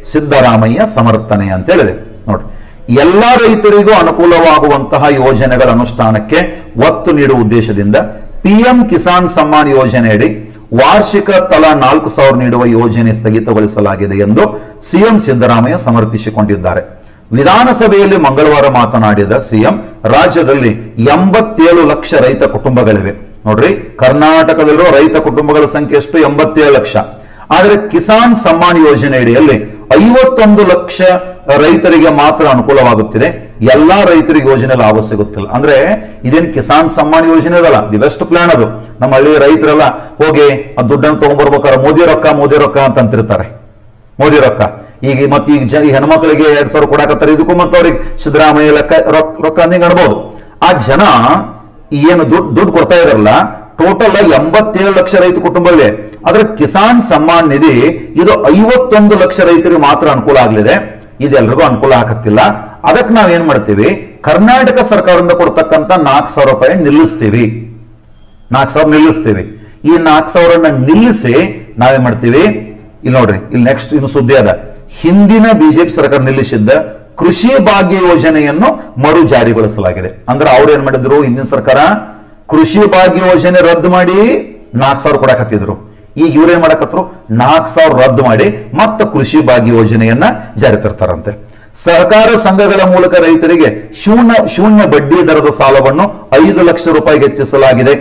S1: ಸಿದ್ದರಾಮಯ್ಯ ಸಮರ್ಥನೆ ಅಂತ ಹೇಳಿದೆ ನೋಡಿ ಎಲ್ಲ ರೈತರಿಗೂ ಅನುಕೂಲವಾಗುವಂತಹ ಯೋಜನೆಗಳ ಅನುಷ್ಠಾನಕ್ಕೆ ಒತ್ತು ನೀಡುವ ಉದ್ದೇಶದಿಂದ ಪಿಎಂ ಕಿಸಾನ್ ಸಮ್ಮಾನ್ ಯೋಜನೆಯಡಿ ವಾರ್ಷಿಕ ತಲಾ ನಾಲ್ಕು ಸಾವಿರ ನೀಡುವ ಯೋಜನೆ ಸ್ಥಗಿತಗೊಳಿಸಲಾಗಿದೆ ಎಂದು ಸಿಎಂ ಸಿದ್ದರಾಮಯ್ಯ ಸಮರ್ಥಿಸಿಕೊಂಡಿದ್ದಾರೆ ವಿಧಾನಸಭೆಯಲ್ಲಿ ಮಂಗಳವಾರ ಮಾತನಾಡಿದ ಸಿಎಂ ರಾಜ್ಯದಲ್ಲಿ ಎಂಬತ್ತೇಳು ಲಕ್ಷ ರೈತ ಕುಟುಂಬಗಳಿವೆ ನೋಡ್ರಿ ಕರ್ನಾಟಕದಲ್ಲಿರುವ ರೈತ ಕುಟುಂಬಗಳ ಸಂಖ್ಯೆ ಎಷ್ಟು ಎಂಬತ್ತೇಳು ಲಕ್ಷ ಆದರೆ ಕಿಸಾನ್ ಸಮ್ಮಾನ್ ಯೋಜನೆ ಅಡಿಯಲ್ಲಿ ಐವತ್ತೊಂದು ಲಕ್ಷ ರೈತರಿಗೆ ಮಾತ್ರ ಅನುಕೂಲವಾಗುತ್ತಿದೆ ಎಲ್ಲಾ ರೈತರಿಗೆ ಯೋಜನೆ ಲಾಭ ಸಿಗುತ್ತಿಲ್ಲ ಅಂದ್ರೆ ಇದೇನ್ ಕಿಸಾನ್ ಸಮ್ಮಾನ್ ಯೋಜನೆ ಅದಲ್ಲ ದಿ ಬೆಸ್ಟ್ ಪ್ಲಾನ್ ಅದು ನಮ್ಮ ಹಳ್ಳಿ ರೈತರೆಲ್ಲ ಹೋಗಿ ಆ ದುಡ್ಡನ್ನು ತಗೊಂಡ್ಬರ್ಬೇಕಾದ್ರೆ ಮೋದಿ ರೊಕ್ಕ ಮೋದಿ ರೊಕ್ಕ ಅಂತ ಅಂತಿರ್ತಾರೆ ಮೋದಿ ರೊಕ್ಕ ಈಗ ಮತ್ತೆ ಈಗ ಜನ ಈ ಹೆಣ್ಮಕ್ಳಿಗೆ ಎರಡ್ ಸಾವಿರ ಕೊಡಾಕತ್ತಾರೆ ಇದಕ್ಕೂ ಮತ್ತೆ ಅವ್ರಿಗೆ ಸಿದ್ದರಾಮಯ್ಯ ಲೆಕ್ಕ ರೊಕ್ಕ ರೊಕ್ಕ ಅಂದಂಗೆ ಅನ್ಬೋದು ಆ ಜನ ಏನು ದುಡ್ಡು ದುಡ್ಡು ಕೊಡ್ತಾ ಇದಾರಲ್ಲ ಟೋಟಲ್ ಎಂಬತ್ತೇಳು ಲಕ್ಷ ರೈತ ಕುಟುಂಬವಿದೆ ಆದ್ರೆ ಕಿಸಾನ್ ಸಮ್ಮಾನ್ ನಿಧಿ ಇದು ಐವತ್ತೊಂದು ಲಕ್ಷ ರೈತರಿಗೆ ಮಾತ್ರ ಅನುಕೂಲ ಆಗಲಿದೆ ಇದೆಲ್ರಿಗೂ ಅನುಕೂಲ ಆಗತ್ತಿಲ್ಲ ಅದಕ್ಕೆ ನಾವ್ ಏನ್ ಮಾಡ್ತೀವಿ ಕರ್ನಾಟಕ ಸರ್ಕಾರದಿಂದ ಕೊಡ್ತಕ್ಕಂತ ನಾಲ್ಕು ಸಾವಿರ ರೂಪಾಯಿ ನಿಲ್ಲಿಸ್ತೀವಿ ನಾಲ್ಕು ಸಾವಿರ ನಿಲ್ಲಿಸ್ತೀವಿ ಈ ನಾಲ್ಕು ಸಾವಿರನ್ನ ನಿಲ್ಲಿಸಿ ನಾವೇನ್ ಮಾಡ್ತೀವಿ ಇಲ್ಲಿ ನೋಡ್ರಿ ಇಲ್ಲಿ ನೆಕ್ಸ್ಟ್ ಇನ್ನು ಸುದ್ದಿ ಅದ ಹಿಂದಿನ ಬಿಜೆಪಿ ಸರ್ಕಾರ ನಿಲ್ಲಿಸಿದ್ದ ಕೃಷಿ ಭಾಗ್ಯ ಯೋಜನೆಯನ್ನು ಮರು ಜಾರಿಗೊಳಿಸಲಾಗಿದೆ ಅಂದ್ರೆ ಅವ್ರು ಏನ್ ಮಾಡಿದ್ರು ಹಿಂದಿನ ಸರ್ಕಾರ ಕೃಷಿ ಭಾಗ್ಯ ಯೋಜನೆ ರದ್ದು ಮಾಡಿ ನಾಲ್ಕು ಸಾವಿರ ಕೊಡಕತ್ತಿದ್ರು ಈಗ ಇವ್ರೇನ್ ಮಾಡಕತ್ರು ನಾಲ್ಕು ಸಾವಿರ ರದ್ದು ಮಾಡಿ ಮತ್ತೆ ಕೃಷಿ ಭಾಗ್ಯ ಯೋಜನೆಯನ್ನ ಜಾರಿ ತರ್ತಾರಂತೆ ಸಹಕಾರ ಸಂಘಗಳ ಮೂಲಕ ರೈತರಿಗೆ ಶೂನ್ಯ ಶೂನ್ಯ ಬಡ್ಡಿ ದರದ ಸಾಲವನ್ನು ಐದು ಲಕ್ಷ ರೂಪಾಯಿಗೆ ಹೆಚ್ಚಿಸಲಾಗಿದೆ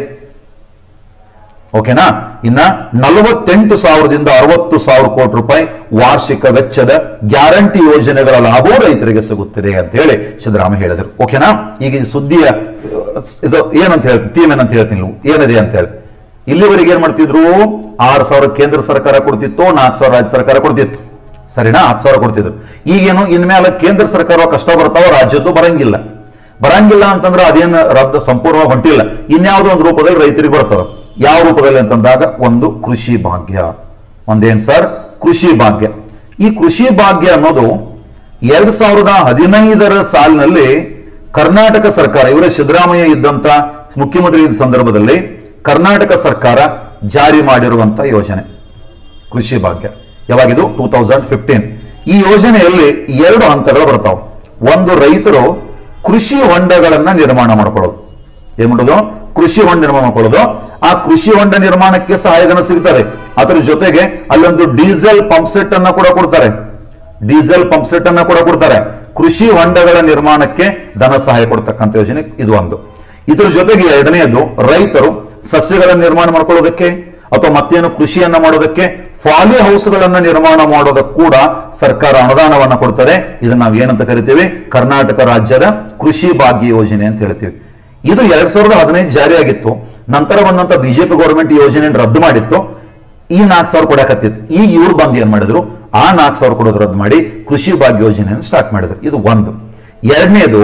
S1: ಓಕೆನಾ ಇನ್ನ ನಲವತ್ತೆಂಟು ಸಾವಿರದಿಂದ ಅರವತ್ತು ಸಾವಿರ ಕೋಟಿ ರೂಪಾಯಿ ವಾರ್ಷಿಕ ವೆಚ್ಚದ ಗ್ಯಾರಂಟಿ ಯೋಜನೆಗಳ ಲಾಭವೂ ರೈತರಿಗೆ ಸಿಗುತ್ತಿದೆ ಅಂತ ಹೇಳಿ ಸಿದ್ದರಾಮಯ್ಯ ಹೇಳಿದರು ಓಕೆನಾ ಈಗ ಈ ಸುದ್ದಿಯ ಅಹ್, ಇದು ಏನಂತ ಹೇಳ್ತೀನಿ ಥೀಮ್ ಏನಂತ ಹೇಳ್ತೀನಿ ನೀವು ಏನಿದೆ ಅಂತ ಹೇಳಿ ಇಲ್ಲಿವರೆಗೆ ಏನ್ ಮಾಡ್ತಿದ್ರು ಆರು ಸಾವಿರ ಕೇಂದ್ರ ಸರ್ಕಾರ ಕೊಡ್ತಿತ್ತು ನಾಲ್ಕು ಸಾವಿರ ರಾಜ್ಯ ಸರ್ಕಾರ ಕೊಡ್ತಿತ್ತು ಸರಿನಾ ಹತ್ತು ಸಾವಿರ ಕೊಡ್ತಿದ್ರು ಈಗೇನು ಇನ್ಮೇಲೆ ಕೇಂದ್ರ ಸರ್ಕಾರ ಕಷ್ಟ ಬರ್ತಾವ ರಾಜ್ಯದ್ದು ಬರಂಗಿಲ್ಲ ಬರಂಗಿಲ್ಲ ಅಂತಂದ್ರೆ ಅದೇನು ರದ್ದು ಸಂಪೂರ್ಣವಾಗಿ ಹೊಂಟಿಲ್ಲ ಇನ್ಯಾವುದೋ ಒಂದು ರೂಪದಲ್ಲಿ ರೈತರಿಗೆ ಬರ್ತದೆ ಯಾವ ರೂಪದಲ್ಲಿ ಅಂತಂದಾಗ ಒಂದು ಕೃಷಿ ಭಾಗ್ಯ ಒಂದೇನ್ ಸರ್ ಕೃಷಿ ಭಾಗ್ಯ ಈ ಕೃಷಿ ಭಾಗ್ಯ ಅನ್ನೋದು ಎರಡ್ ಸಾವಿರದ ಹದಿನೈದರ ಸಾಲಿನಲ್ಲಿ ಕರ್ನಾಟಕ ಸರ್ಕಾರ ಇವರೇ ಸಿದ್ದರಾಮಯ್ಯ ಇದ್ದಂತ ಮುಖ್ಯಮಂತ್ರಿ ಇದ್ದ ಸಂದರ್ಭದಲ್ಲಿ ಕರ್ನಾಟಕ ಸರ್ಕಾರ ಜಾರಿ ಮಾಡಿರುವಂತ ಯೋಜನೆ ಕೃಷಿ ಭಾಗ್ಯ ಯಾವಾಗಿದು ಟೂ ತೌಸಂಡ್ ಫಿಫ್ಟೀನ್ ಈ ಯೋಜನೆಯಲ್ಲಿ ಎರಡು ಹಂತಗಳು ಬರ್ತಾವೆ ಒಂದು ರೈತರು ಕೃಷಿ ಹೊಂಡಗಳನ್ನ ನಿರ್ಮಾಣ ಮಾಡ್ಕೊಳ್ಳೋದು ಏನ್ ಮಾಡೋದು ಕೃಷಿ ಹೊಂಡ ನಿರ್ಮಾಣ ಮಾಡ್ಕೊಳ್ಳೋದು ಆ ಕೃಷಿ ಹೊಂಡ ನಿರ್ಮಾಣಕ್ಕೆ ಸಹಾಯಧನ ಸಿಗ್ತದೆ ಅದರ ಜೊತೆಗೆ ಅಲ್ಲೊಂದು ಡೀಸೆಲ್ ಪಂಪ್ ಸೆಟ್ ಅನ್ನ ಕೂಡ ಕೊಡ್ತಾರೆ ಡೀಸೆಲ್ ಪಂಪ್ ಸೆಟ್ ಅನ್ನ ಕೂಡ ಕೊಡ್ತಾರೆ ಕೃಷಿ ಹೊಂಡಗಳ ನಿರ್ಮಾಣಕ್ಕೆ ಧನ ಸಹಾಯ ಕೊಡ್ತಕ್ಕಂಥ ಯೋಜನೆ ಇದು ಒಂದು ಇದ್ರ ಜೊತೆಗೆ ಎರಡನೆಯದು ರೈತರು ಸಸ್ಯಗಳ ನಿರ್ಮಾಣ ಮಾಡ್ಕೊಳ್ಳೋದಕ್ಕೆ ಅಥವಾ ಮತ್ತೇನು ಕೃಷಿಯನ್ನ ಮಾಡೋದಕ್ಕೆ ಫಾಲಿ ಹೌಸ್ಗಳನ್ನ ನಿರ್ಮಾಣ ಮಾಡೋದಕ್ಕೆ ಕೂಡ ಸರ್ಕಾರ ಅನುದಾನವನ್ನ ಕೊಡ್ತಾರೆ ಇದನ್ನ ನಾವು ಏನಂತ ಕರಿತೀವಿ ಕರ್ನಾಟಕ ರಾಜ್ಯದ ಕೃಷಿ ಭಾಗ್ಯ ಯೋಜನೆ ಅಂತ ಹೇಳ್ತೀವಿ ಇದು ಎರಡ್ ಸಾವಿರದ ಹದಿನೈದು ಜಾರಿಯಾಗಿತ್ತು ನಂತರ ಬಂದಂತ ಬಿಜೆಪಿ ಗೌರ್ಮೆಂಟ್ ಈ ಯೋಜನೆಯನ್ನು ರದ್ದು ಮಾಡಿತ್ತು ಈ ನಾಲ್ಕು ಸಾವಿರ ಕೊಡಕತ್ತಿತ್ತು ಈಗ ಇವ್ರು ಬಂದು ಏನ್ ಮಾಡಿದ್ರು ಆ ನಾಲ್ಕು ಸಾವಿರ ಕೊಡೋದು ರದ್ದು ಮಾಡಿ ಕೃಷಿ ಭಾಗ್ಯ ಯೋಜನೆಯನ್ನು ಸ್ಟಾರ್ಟ್ ಮಾಡಿದ್ರು ಇದು ಒಂದು ಎರಡನೇದು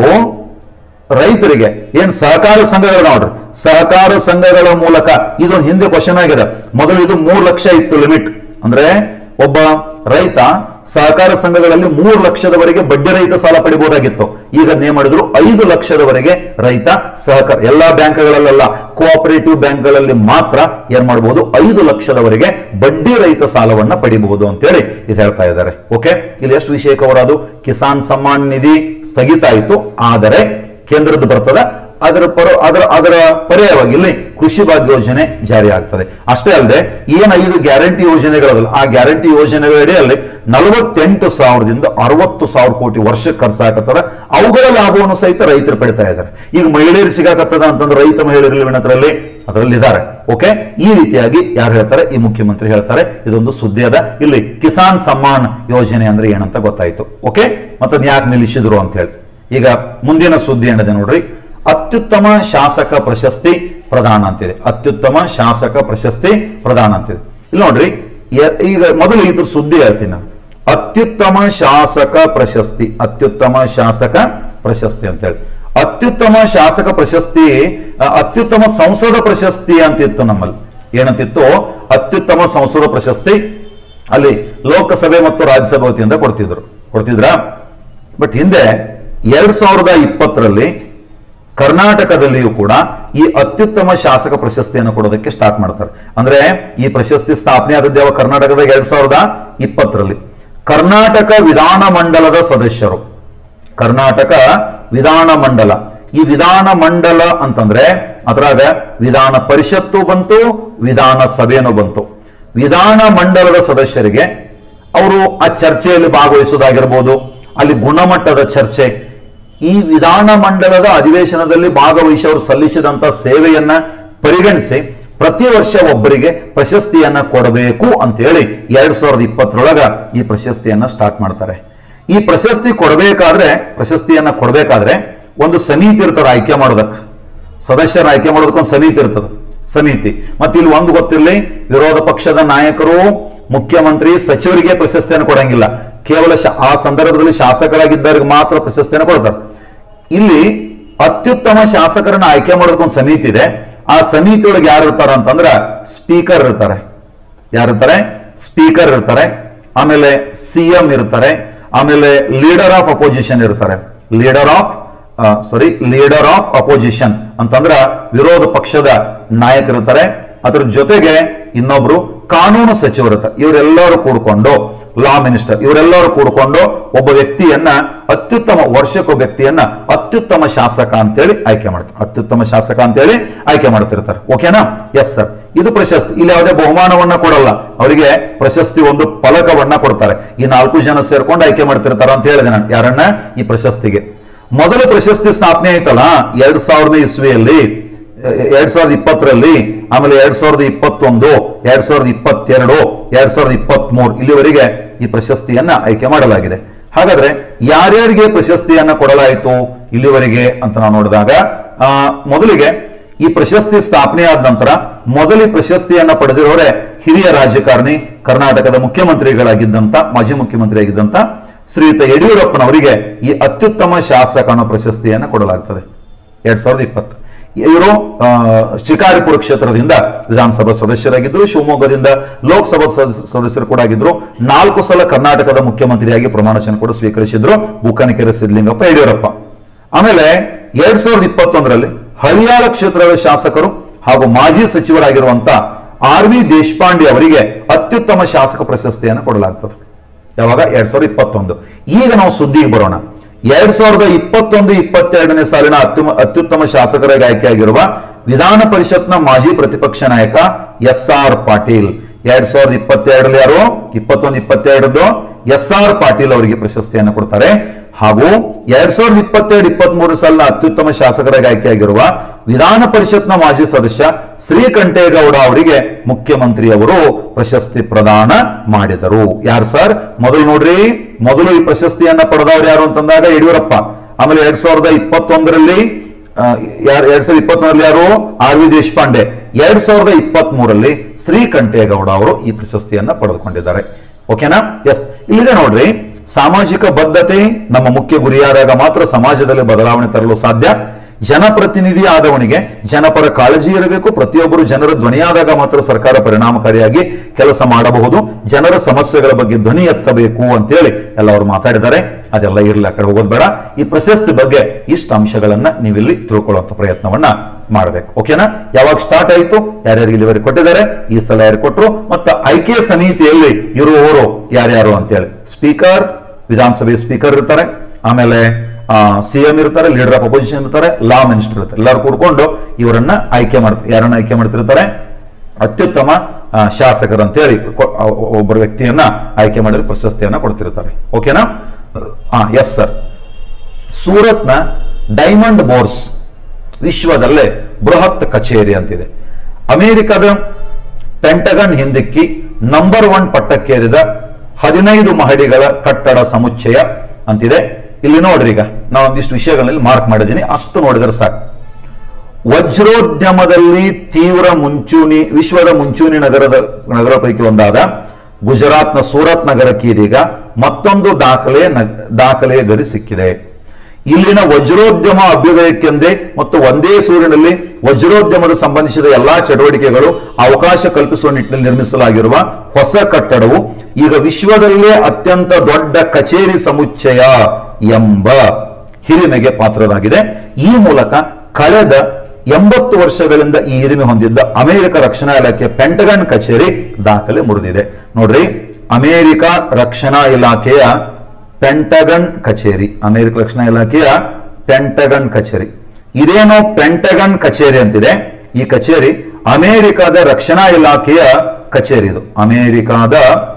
S1: ರೈತರಿಗೆ ಏನ್ ಸಹಕಾರ ಸಂಘಗಳು ನೋಡ್ರಿ ಸಹಕಾರ ಸಂಘಗಳ ಮೂಲಕ ಇದೊಂದು ಹಿಂದೆ ಕ್ವಶನ್ ಆಗಿದೆ ಮೊದಲು ಇದು ಮೂರು ಲಕ್ಷ ಇತ್ತು ಲಿಮಿಟ್ ಅಂದ್ರೆ ಒಬ್ಬ ರೈತ ಸಹಕಾರ ಸಂಘಗಳಲ್ಲಿ ಮೂರು ಲಕ್ಷದವರೆಗೆ ಬಡ್ಡಿ ರಹಿತ ಸಾಲ ಪಡಿಬಹುದಾಗಿತ್ತು ಈಗ ಅದ್ನ ಏನ್ ಮಾಡಿದ್ರು ಐದು ಲಕ್ಷದವರೆಗೆ ರೈತ ಸಹಕಾರ ಎಲ್ಲಾ ಬ್ಯಾಂಕ್ಗಳಲ್ಲೆಲ್ಲ ಕೋಆಪರೇಟಿವ್ ಬ್ಯಾಂಕ್ಗಳಲ್ಲಿ ಮಾತ್ರ ಏನ್ ಮಾಡಬಹುದು ಐದು ಲಕ್ಷದವರೆಗೆ ಬಡ್ಡಿ ರಹಿತ ಸಾಲವನ್ನ ಪಡಿಬಹುದು ಅಂತೇಳಿ ಇದು ಹೇಳ್ತಾ ಇದ್ದಾರೆ ಓಕೆ ಇಲ್ಲಿ ಎಷ್ಟು ವಿಷಯ ಕವರ್ ಅದು ಕಿಸಾನ್ ಸಮ್ಮಾನ್ ನಿಧಿ ಸ್ಥಗಿತ ಆಯಿತು ಆದರೆ ಕೇಂದ್ರದ್ದು ಬರ್ತದೆ ಅದರ ಪರ ಅದರ ಅದರ ಪರ್ಯಾಯವಾಗಿ ಇಲ್ಲಿ ಕೃಷಿ ಭಾಗ್ಯ ಯೋಜನೆ ಜಾರಿ ಆಗ್ತದೆ ಅಷ್ಟೇ ಅಲ್ಲದೆ ಏನ್ ಐದು ಗ್ಯಾರಂಟಿ ಯೋಜನೆಗಳದಲ್ಲ ಆ ಗ್ಯಾರಂಟಿ ಯೋಜನೆಗಳ ಅಡಿಯಲ್ಲಿ ನಲವತ್ತೆಂಟು ಸಾವಿರದಿಂದ ಅರವತ್ತು ಸಾವಿರ ಕೋಟಿ ವರ್ಷಕ್ಕೆ ಖರ್ಚಾಗತ್ತದ ಅವುಗಳ ಲಾಭವನ್ನು ಸಹಿತ ರೈತರು ಪಡಿತಾ ಇದ್ದಾರೆ ಈಗ ಮಹಿಳೆಯರು ಸಿಗಾಕತ್ತದ ಅಂತಂದ್ರೆ ರೈತ ಮಹಿಳೆಯರಲ್ಲಿ ಅದರಲ್ಲಿ ಅದರಲ್ಲಿ ಇದ್ದಾರೆ ಓಕೆ ಈ ರೀತಿಯಾಗಿ ಯಾರು ಹೇಳ್ತಾರೆ ಈ ಮುಖ್ಯಮಂತ್ರಿ ಹೇಳ್ತಾರೆ ಇದೊಂದು ಸುದ್ದಿ ಅದ ಇಲ್ಲಿ ಕಿಸಾನ್ ಸಮ್ಮಾನ್ ಯೋಜನೆ ಅಂದ್ರೆ ಏನಂತ ಗೊತ್ತಾಯ್ತು ಓಕೆ ಮತ್ತೆ ಯಾಕೆ ನಿಲ್ಲಿಸಿದ್ರು ಅಂತ ಹೇಳಿ ಈಗ ಮುಂದಿನ ಸುದ್ದಿ ಏನಿದೆ ನೋಡ್ರಿ ಅತ್ಯುತ್ತಮ ಶಾಸಕ ಪ್ರಶಸ್ತಿ ಪ್ರದಾನ ಅಂತಿದೆ ಅತ್ಯುತ್ತಮ ಶಾಸಕ ಪ್ರಶಸ್ತಿ ಪ್ರದಾನ ಅಂತಿದೆ ಇಲ್ಲಿ ನೋಡ್ರಿ ಯ- ಈಗ ಮೊದಲು ಇದ್ರ ಸುದ್ದಿ ಹೇಳ್ತೀನಿ ನಾನು ಅತ್ಯುತ್ತಮ ಶಾಸಕ ಪ್ರಶಸ್ತಿ ಅತ್ಯುತ್ತಮ ಶಾಸಕ ಪ್ರಶಸ್ತಿ ಅಂತ ಹೇಳಿ ಅತ್ಯುತ್ತಮ ಶಾಸಕ ಪ್ರಶಸ್ತಿ ಅ, ಅತ್ಯುತ್ತಮ ಸಂಸದ ಪ್ರಶಸ್ತಿ ಅಂತಿತ್ತು ನಮ್ಮಲ್ಲಿ ಏನಂತಿತ್ತು ಅತ್ಯುತ್ತಮ ಸಂಸದ ಪ್ರಶಸ್ತಿ ಅಲ್ಲಿ ಲೋಕಸಭೆ ಮತ್ತು ರಾಜ್ಯಸಭೆ ವತಿಯಿಂದ ಕೊಡ್ತಿದ್ರು ಕೊಡ್ತಿದ್ರಾ ಬಟ್ ಹಿಂದೆ ಎರಡ್ ಸಾವಿರದ ಇಪ್ಪತ್ತರಲ್ಲಿ ಕರ್ನಾಟಕದಲ್ಲಿಯೂ ಕೂಡ ಈ ಅತ್ಯುತ್ತಮ ಶಾಸಕ ಪ್ರಶಸ್ತಿಯನ್ನು ಕೊಡೋದಕ್ಕೆ ಸ್ಟಾರ್ಟ್ ಮಾಡ್ತಾರೆ ಅಂದ್ರೆ ಈ ಪ್ರಶಸ್ತಿ ಸ್ಥಾಪನೆ ಆದದ್ದು ಯಾವ ಕರ್ನಾಟಕದ ಎರಡ್ ಸಾವಿರದ ಇಪ್ಪತ್ತರಲ್ಲಿ ಕರ್ನಾಟಕ ವಿಧಾನ ಮಂಡಲದ ಸದಸ್ಯರು ಕರ್ನಾಟಕ ವಿಧಾನ ಮಂಡಲ ಈ ವಿಧಾನ ಮಂಡಲ ಅಂತಂದ್ರೆ ಅದ್ರಾಗ ವಿಧಾನ ಪರಿಷತ್ತು ಬಂತು ವಿಧಾನ ಸಭೆನೂ ಬಂತು ವಿಧಾನ ಮಂಡಲದ ಸದಸ್ಯರಿಗೆ ಅವರು ಆ ಚರ್ಚೆಯಲ್ಲಿ ಭಾಗವಹಿಸೋದಾಗಿರ್ಬೋದು ಅಲ್ಲಿ ಗುಣಮಟ್ಟದ ಚರ್ಚೆ ಈ ವಿಧಾನ ಮಂಡಲದ ಅಧಿವೇಶನದಲ್ಲಿ ಭಾಗವಹಿಸಿ ಅವರು ಸಲ್ಲಿಸಿದಂತ ಸೇವೆಯನ್ನ ಪರಿಗಣಿಸಿ ಪ್ರತಿ ವರ್ಷ ಒಬ್ಬರಿಗೆ ಪ್ರಶಸ್ತಿಯನ್ನ ಕೊಡಬೇಕು ಅಂತೇಳಿ ಎರಡ್ ಸಾವಿರದ ಇಪ್ಪತ್ತರೊಳಗ ಈ ಪ್ರಶಸ್ತಿಯನ್ನ ಸ್ಟಾರ್ಟ್ ಮಾಡ್ತಾರೆ ಈ ಪ್ರಶಸ್ತಿ ಕೊಡಬೇಕಾದ್ರೆ ಪ್ರಶಸ್ತಿಯನ್ನ ಕೊಡಬೇಕಾದ್ರೆ ಒಂದು ಸಮಿತಿ ಇರ್ತದೆ ಆಯ್ಕೆ ಮಾಡೋದಕ್ಕೆ ಸದಸ್ಯರ ಆಯ್ಕೆ ಮಾಡೋದಕ್ಕೊಂದು ಸಮಿತಿ ಇರ್ತದೆ ಸಮಿತಿ ಮತ್ತೆ ಇಲ್ಲಿ ಒಂದು ಗೊತ್ತಿರಲಿ ವಿರೋಧ ಪಕ್ಷದ ನಾಯಕರು ಮುಖ್ಯಮಂತ್ರಿ ಸಚಿವರಿಗೆ ಪ್ರಶಸ್ತಿಯನ್ನು ಕೊಡಂಗಿಲ್ಲ ಕೇವಲ ಶಾ- ಆ ಸಂದರ್ಭದಲ್ಲಿ ಶಾಸಕರಾಗಿದ್ದವರಿಗೆ ಮಾತ್ರ ಪ್ರಶಸ್ತಿಯನ್ನು ಕೊಡ್ತಾರೆ ಇಲ್ಲಿ ಅತ್ಯುತ್ತಮ ಶಾಸಕರನ್ನ ಆಯ್ಕೆ ಮಾಡೋದಕ್ಕೊಂದು ಸಮಿತಿ ಇದೆ ಆ ಸಮಿತಿ ಒಳಗೆ ಯಾರು ಇರ್ತಾರ ಅಂತಂದ್ರ ಸ್ಪೀಕರ್ ಇರ್ತಾರೆ ಯಾರಿರ್ತಾರೆ ಸ್ಪೀಕರ್ ಇರ್ತಾರೆ ಆಮೇಲೆ ಸಿಎಂ ಇರ್ತಾರೆ ಆಮೇಲೆ ಲೀಡರ್ ಆಫ್ ಅಪೋಸಿಷನ್ ಇರ್ತಾರೆ leader of sorry leader of opposition ಅಂತಂದ್ರ ವಿರೋಧ ಪಕ್ಷದ ನಾಯಕರಿರ್ತಾರೆ ಅದ್ರ ಜೊತೆಗೆ ಇನ್ನೊಬ್ರು ಕಾನೂನು ಸಚಿವರು ಇರ್ತಾರೆ ಇವರೆಲ್ಲರೂ ಕೂಡ್ಕೊಂಡು ಲಾ ಮಿನಿಸ್ಟರ್ ಇವರೆಲ್ಲರೂ ಕೂಡ್ಕೊಂಡು ಒಬ್ಬ ವ್ಯಕ್ತಿಯನ್ನ ಅತ್ಯುತ್ತಮ ವರ್ಷಕ್ಕೊಬ್ಬ ವ್ಯಕ್ತಿಯನ್ನ ಅತ್ಯುತ್ತಮ ಶಾಸಕ ಅಂತೇಳಿ ಆಯ್ಕೆ ಮಾಡ್ತಾರೆ ಅತ್ಯುತ್ತಮ ಶಾಸಕ ಅಂತೇಳಿ ಆಯ್ಕೆ ಮಾಡ್ತಿರ್ತಾರೆ ಓಕೆನಾ ಎಸ್ ಸರ್ ಇದು ಪ್ರಶಸ್ತಿ ಇಲ್ಲಿ ಯಾವುದೇ ಬಹುಮಾನವನ್ನ ಕೊಡಲ್ಲ ಅವರಿಗೆ ಪ್ರಶಸ್ತಿ ಒಂದು ಫಲಕವನ್ನ ಕೊಡ್ತಾರೆ ಈ ನಾಲ್ಕು ಜನ ಸೇರ್ಕೊಂಡು ಆಯ್ಕೆ ಮಾಡ್ತಿರ್ತಾರ ಅಂತ ಹೇಳಿದೆ ನಾನು ಯಾರನ್ನ ಈ ಪ್ರಶಸ್ತಿಗೆ ಮೊದಲ ಪ್ರಶಸ್ತಿ ಸ್ಥಾಪನೆ ಆಯ್ತಲ್ಲ ಎರಡ್ ಸಾವಿರದ ಇಸ್ವಿಯಲ್ಲಿ ಎರಡ್ ಸಾವಿರದ ಇಪ್ಪತ್ತರಲ್ಲಿ ಆಮೇಲೆ ಎರಡ್ ಸಾವಿರದ ಇಪ್ಪತ್ತೊಂದು ಎರಡ್ ಸಾವಿರದ ಇಪ್ಪತ್ತೆರಡು ಎರಡ್ ಸಾವಿರದ ಇಪ್ಪತ್ತ್ ಮೂರು ಇಲ್ಲಿವರೆಗೆ ಈ ಪ್ರಶಸ್ತಿಯನ್ನ ಆಯ್ಕೆ ಮಾಡಲಾಗಿದೆ ಹಾಗಾದ್ರೆ ಯಾರ್ಯಾರಿಗೆ ಪ್ರಶಸ್ತಿಯನ್ನ ಕೊಡಲಾಯಿತು ಇಲ್ಲಿವರೆಗೆ ಅಂತ ನಾವು ನೋಡಿದಾಗ ಆ, ಮೊದಲಿಗೆ ಈ ಪ್ರಶಸ್ತಿ ಸ್ಥಾಪನೆ ಆದ ನಂತರ ಮೊದಲ ಈ ಪ್ರಶಸ್ತಿಯನ್ನ ಪಡೆದಿರೋರೆ ಹಿರಿಯ ರಾಜಕಾರಣಿ ಕರ್ನಾಟಕದ ಮುಖ್ಯಮಂತ್ರಿಗಳಾಗಿದ್ದಂತ ಮಾಜಿ ಮುಖ್ಯಮಂತ್ರಿ ಆಗಿದ್ದಂತ ಶ್ರೀಯುತ ಯಡಿಯೂರಪ್ಪನವರಿಗೆ ಈ ಅತ್ಯುತ್ತಮ ಶಾಸಕ ಅನ್ನೋ ಪ್ರಶಸ್ತಿಯನ್ನ ಕೊಡಲಾಗ್ತದೆ ಎರಡ್ ಸಾವಿರದ ಇಪ್ಪತ್ತು ಇವರು ಆ, ಶಿಕಾರಿಪುರ ಕ್ಷೇತ್ರದಿಂದ ವಿಧಾನಸಭಾ ಸದಸ್ಯರಾಗಿದ್ದರು ಶಿವಮೊಗ್ಗದಿಂದ ಲೋಕಸಭಾ ಸದಸ್- ಸದಸ್ಯರು ಕೂಡ ಆಗಿದ್ರು ನಾಲ್ಕು ಸಲ ಕರ್ನಾಟಕದ ಮುಖ್ಯಮಂತ್ರಿಯಾಗಿ ಪ್ರಮಾಣ ವಚನ ಕೂಡ ಸ್ವೀಕರಿಸಿದ್ರು ಬೂಕನಕೆರೆ ಸಿದ್ಲಿಂಗಪ್ಪ ಯಡಿಯೂರಪ್ಪ ಆಮೇಲೆ ಎರಡ್ ಸಾವಿರದ ಇಪ್ಪತ್ತೊಂದರಲ್ಲಿ ಹರಿಯಾಣ ಕ್ಷೇತ್ರದ ಶಾಸಕರು ಹಾಗೂ ಮಾಜಿ ಸಚಿವರಾಗಿರುವಂತ ಆರ್ ವಿ ದೇಶಪಾಂಡೆ ಅವರಿಗೆ ಅತ್ಯುತ್ತಮ ಶಾಸಕ ಪ್ರಶಸ್ತಿಯನ್ನು ಕೊಡಲಾಗ್ತದೆ ಯಾವಾಗ ಎರಡ್ ಸಾವಿರದ ಇಪ್ಪತ್ತೊಂದು ಈಗ ನಾವು ಸುದ್ದಿಗೆ ಬರೋಣ ಎರಡ್ ಸಾವಿರದ ಇಪ್ಪತ್ತೊಂದು ಇಪ್ಪತ್ತೆರಡನೇ ಸಾಲಿನ ಅತ್ಯುಮ ಅತ್ಯುತ್ತಮ ಶಾಸಕರಾಗಿ ಆಯ್ಕೆಯಾಗಿರುವ ವಿಧಾನ ಪರಿಷತ್ನ ಮಾಜಿ ಪ್ರತಿಪಕ್ಷ ನಾಯಕ ಎಸ್ ಆರ್ ಪಾಟೀಲ್ ಎರಡ್ ಸಾವಿರದ ಇಪ್ಪತ್ತೆರಡರಲ್ಲಿ ಯಾರು ಇಪ್ಪತ್ತೊಂದು ಇಪ್ಪತ್ತೆರಡದ್ದು ಎಸ್ ಆರ್ ಪಾಟೀಲ್ ಅವರಿಗೆ ಪ್ರಶಸ್ತಿಯನ್ನು ಕೊಡ್ತಾರೆ ಹಾಗೂ ಎರಡ್ ಸಾವಿರದ ಇಪ್ಪತ್ತೆರಡು ಇಪ್ಪತ್ತ್ ಮೂರು ಸಾಲಿನ ಅತ್ಯುತ್ತಮ ಶಾಸಕರಾಗಿ ಆಯ್ಕೆಯಾಗಿರುವ ವಿಧಾನ ಪರಿಷತ್ನ ಮಾಜಿ ಸದಸ್ಯ ಶ್ರೀಕಂಠೇಗೌಡ ಅವರಿಗೆ ಮುಖ್ಯಮಂತ್ರಿಯವರು ಪ್ರಶಸ್ತಿ ಪ್ರದಾನ ಮಾಡಿದರು ಯಾರು ಸರ್ ಮೊದಲು ನೋಡ್ರಿ ಮೊದಲು ಈ ಪ್ರಶಸ್ತಿಯನ್ನ ಪಡೆದವರು ಯಾರು ಅಂತಂದಾಗ ಯಡಿಯೂರಪ್ಪ ಆಮೇಲೆ ಎರಡ್ ಸಾವಿರದ ಇಪ್ಪತ್ತೊಂದರಲ್ಲಿ ಆ, ಯಾರ್- ಎರಡ್ ಸಾವಿರದ ಇಪ್ಪತ್ತೊಂದರಲ್ಲಿ ಯಾರು ಆರ್ ವಿ ದೇಶಪಾಂಡೆ ಎರಡ್ ಸಾವಿರದ ಇಪ್ಪತ್ತ್ ಮೂರಲ್ಲಿ ಶ್ರೀಕಂಠೇಗೌಡ ಅವರು ಈ ಪ್ರಶಸ್ತಿಯನ್ನ ಪಡೆದುಕೊಂಡಿದ್ದಾರೆ ಓಕೆನಾ ಎಸ್ ಇಲ್ಲಿದೆ ನೋಡ್ರಿ ಸಾಮಾಜಿಕ ಬದ್ಧತೆ ನಮ್ಮ ಮುಖ್ಯ ಗುರಿಯಾದಾಗ ಮಾತ್ರ ಸಮಾಜದಲ್ಲಿ ಬದಲಾವಣೆ ತರಲು ಸಾಧ್ಯ ಜನಪ್ರತಿನಿಧಿ ಆದವನಿಗೆ ಜನಪರ ಕಾಳಜಿ ಇರಬೇಕು ಪ್ರತಿಯೊಬ್ಬರು ಜನರ ಧ್ವನಿಯಾದಾಗ ಮಾತ್ರ ಸರ್ಕಾರ ಪರಿಣಾಮಕಾರಿಯಾಗಿ ಕೆಲಸ ಮಾಡಬಹುದು ಜನರ ಸಮಸ್ಯೆಗಳ ಬಗ್ಗೆ ಧ್ವನಿ ಎತ್ತಬೇಕು ಅಂತೇಳಿ ಎಲ್ಲ ಅವರು ಮಾತಾಡಿದ್ದಾರೆ ಅದೆಲ್ಲ ಇರಲಿ ಆ ಕಡೆ ಹೋಗೋದು ಬೇಡ ಈ ಪ್ರಶಸ್ತಿ ಬಗ್ಗೆ ಇಷ್ಟು ಅಂಶಗಳನ್ನ ನೀವಿಲ್ಲಿ ತಿಳ್ಕೊಳ್ಳುವಂತ ಪ್ರಯತ್ನವನ್ನ ಮಾಡಬೇಕು ಓಕೆನಾ ಯಾವಾಗ ಸ್ಟಾರ್ಟ್ ಆಯಿತು ಯಾರ್ಯಾರಿಗೆ ಇಲ್ಲಿವರೆಗೆ ಕೊಟ್ಟಿದ್ದಾರೆ ಈ ಸಲ ಯಾರು ಕೊಟ್ಟರು ಮತ್ತು ಆಯ್ಕೆ ಸಮಿತಿಯಲ್ಲಿ ಇರುವವರು ಯಾರ್ಯಾರು ಅಂತೇಳಿ ಸ್ಪೀಕರ್ ವಿಧಾನಸಭೆ ಸ್ಪೀಕರ್ ಇರ್ತಾರೆ ಆಮೇಲೆ ಸಿಎಂ ಇರ್ತಾರೆ ಲೀಡರ್ ಆಫ್ ಅಪೋಸಿಷನ್ ಇರ್ತಾರೆ ಲಾ ಮಿನಿಸ್ಟರ್ ಇರ್ತಾರೆ ಎಲ್ಲರೂ ಕೂಡ್ಕೊಂಡು ಇವರನ್ನ ಆಯ್ಕೆ ಮಾಡ್ತಾರೆ ಯಾರನ್ನ ಆಯ್ಕೆ ಮಾಡ್ತಿರ್ತಾರೆ ಅತ್ಯುತ್ತಮ ಆ, ಶಾಸಕರು ಅಂತೇಳಿ ಕೊ- ಆ, ಒಬ್ಬರ ವ್ಯಕ್ತಿಯನ್ನ ಆಯ್ಕೆ ಮಾಡಿದ್ರೆ ಪ್ರಶಸ್ತಿಯನ್ನ ಕೊಡ್ತಿರ್ತಾರೆ ಓಕೆನಾ ಹಾ ಎಸ್ ಸರ್ ಸೂರತ್ನ ಡೈಮಂಡ್ ಬೋರ್ಸ್ ವಿಶ್ವದಲ್ಲೇ ಬೃಹತ್ ಕಚೇರಿ ಅಂತಿದೆ ಅಮೆರಿಕದ ಪೆಂಟಗನ್ ಹಿಂದಿಕ್ಕಿ ನಂಬರ್ ಒನ್ ಪಟ್ಟಕ್ಕೇರಿದ ಹದಿನೈದು ಮಹಡಿಗಳ ಕಟ್ಟಡ ಸಮುಚ್ಚಯ ಅಂತಿದೆ ಇಲ್ಲಿ ನೋಡ್ರಿ ಈಗ ನಾನು ಒಂದಿಷ್ಟು ವಿಷಯಗಳಲ್ಲಿ ಮಾರ್ಕ್ ಮಾಡಿದ್ದೀನಿ ಅಷ್ಟು ನೋಡಿದ್ರೆ ಸಾಕು ವಜ್ರೋದ್ಯಮದಲ್ಲಿ ತೀವ್ರ ಮುಂಚೂಣಿ ವಿಶ್ವದ ಮುಂಚೂಣಿ ನಗರದ ನಗರ ಪೈಕಿ ಒಂದಾದ ಗುಜರಾತ್ನ ಸೂರತ್ ನಗರಕ್ಕೆ ಇದೀಗ ಮತ್ತೊಂದು ದಾಖಲೆ ನಗ- ದಾಖಲೆಯ ಗಡಿ ಸಿಕ್ಕಿದೆ ಇಲ್ಲಿನ ವಜ್ರೋದ್ಯಮ ಅಭ್ಯುದಯಕ್ಕೆಂದೇ ಮತ್ತು ಒಂದೇ ಸೂರಿನಲ್ಲಿ ವಜ್ರೋದ್ಯಮದ ಸಂಬಂಧಿಸಿದ ಎಲ್ಲಾ ಚಟುವಟಿಕೆಗಳು ಅವಕಾಶ ಕಲ್ಪಿಸುವ ನಿಟ್ಟಿನಲ್ಲಿ ನಿರ್ಮಿಸಲಾಗಿರುವ ಹೊಸ ಕಟ್ಟಡವು ಈಗ ವಿಶ್ವದಲ್ಲೇ ಅತ್ಯಂತ ದೊಡ್ಡ ಕಚೇರಿ ಸಮುಚ್ಚಯ ಎಂಬ ಹಿರಿಮೆಗೆ ಪಾತ್ರರಾಗಿದೆ ಈ ಮೂಲಕ ಕಳೆದ ಎಂಬತ್ತು ವರ್ಷಗಳಿಂದ ಈ ಹಿರಿಮೆ ಹೊಂದಿದ್ದ ಅಮೆರಿಕ ರಕ್ಷಣಾ ಇಲಾಖೆ ಪೆಂಟಗನ್ ಕಚೇರಿ ದಾಖಲೆ ಮುರಿದಿದೆ ನೋಡ್ರಿ ಅಮೆರಿಕ ರಕ್ಷಣಾ ಇಲಾಖೆಯ ಪೆಂಟಗನ್ ಕಚೇರಿ ಅಮೆರಿಕ ರಕ್ಷಣಾ ಇಲಾಖೆಯ ಪೆಂಟಗನ್ ಕಚೇರಿ ಇದೇನೋ ಪೆಂಟಗನ್ ಕಚೇರಿ ಅಂತಿದೆ ಈ ಕಚೇರಿ ಅಮೆರಿಕದ ರಕ್ಷಣಾ ಇಲಾಖೆಯ ಕಚೇರಿ ಇದು ಅಮೆರಿಕದ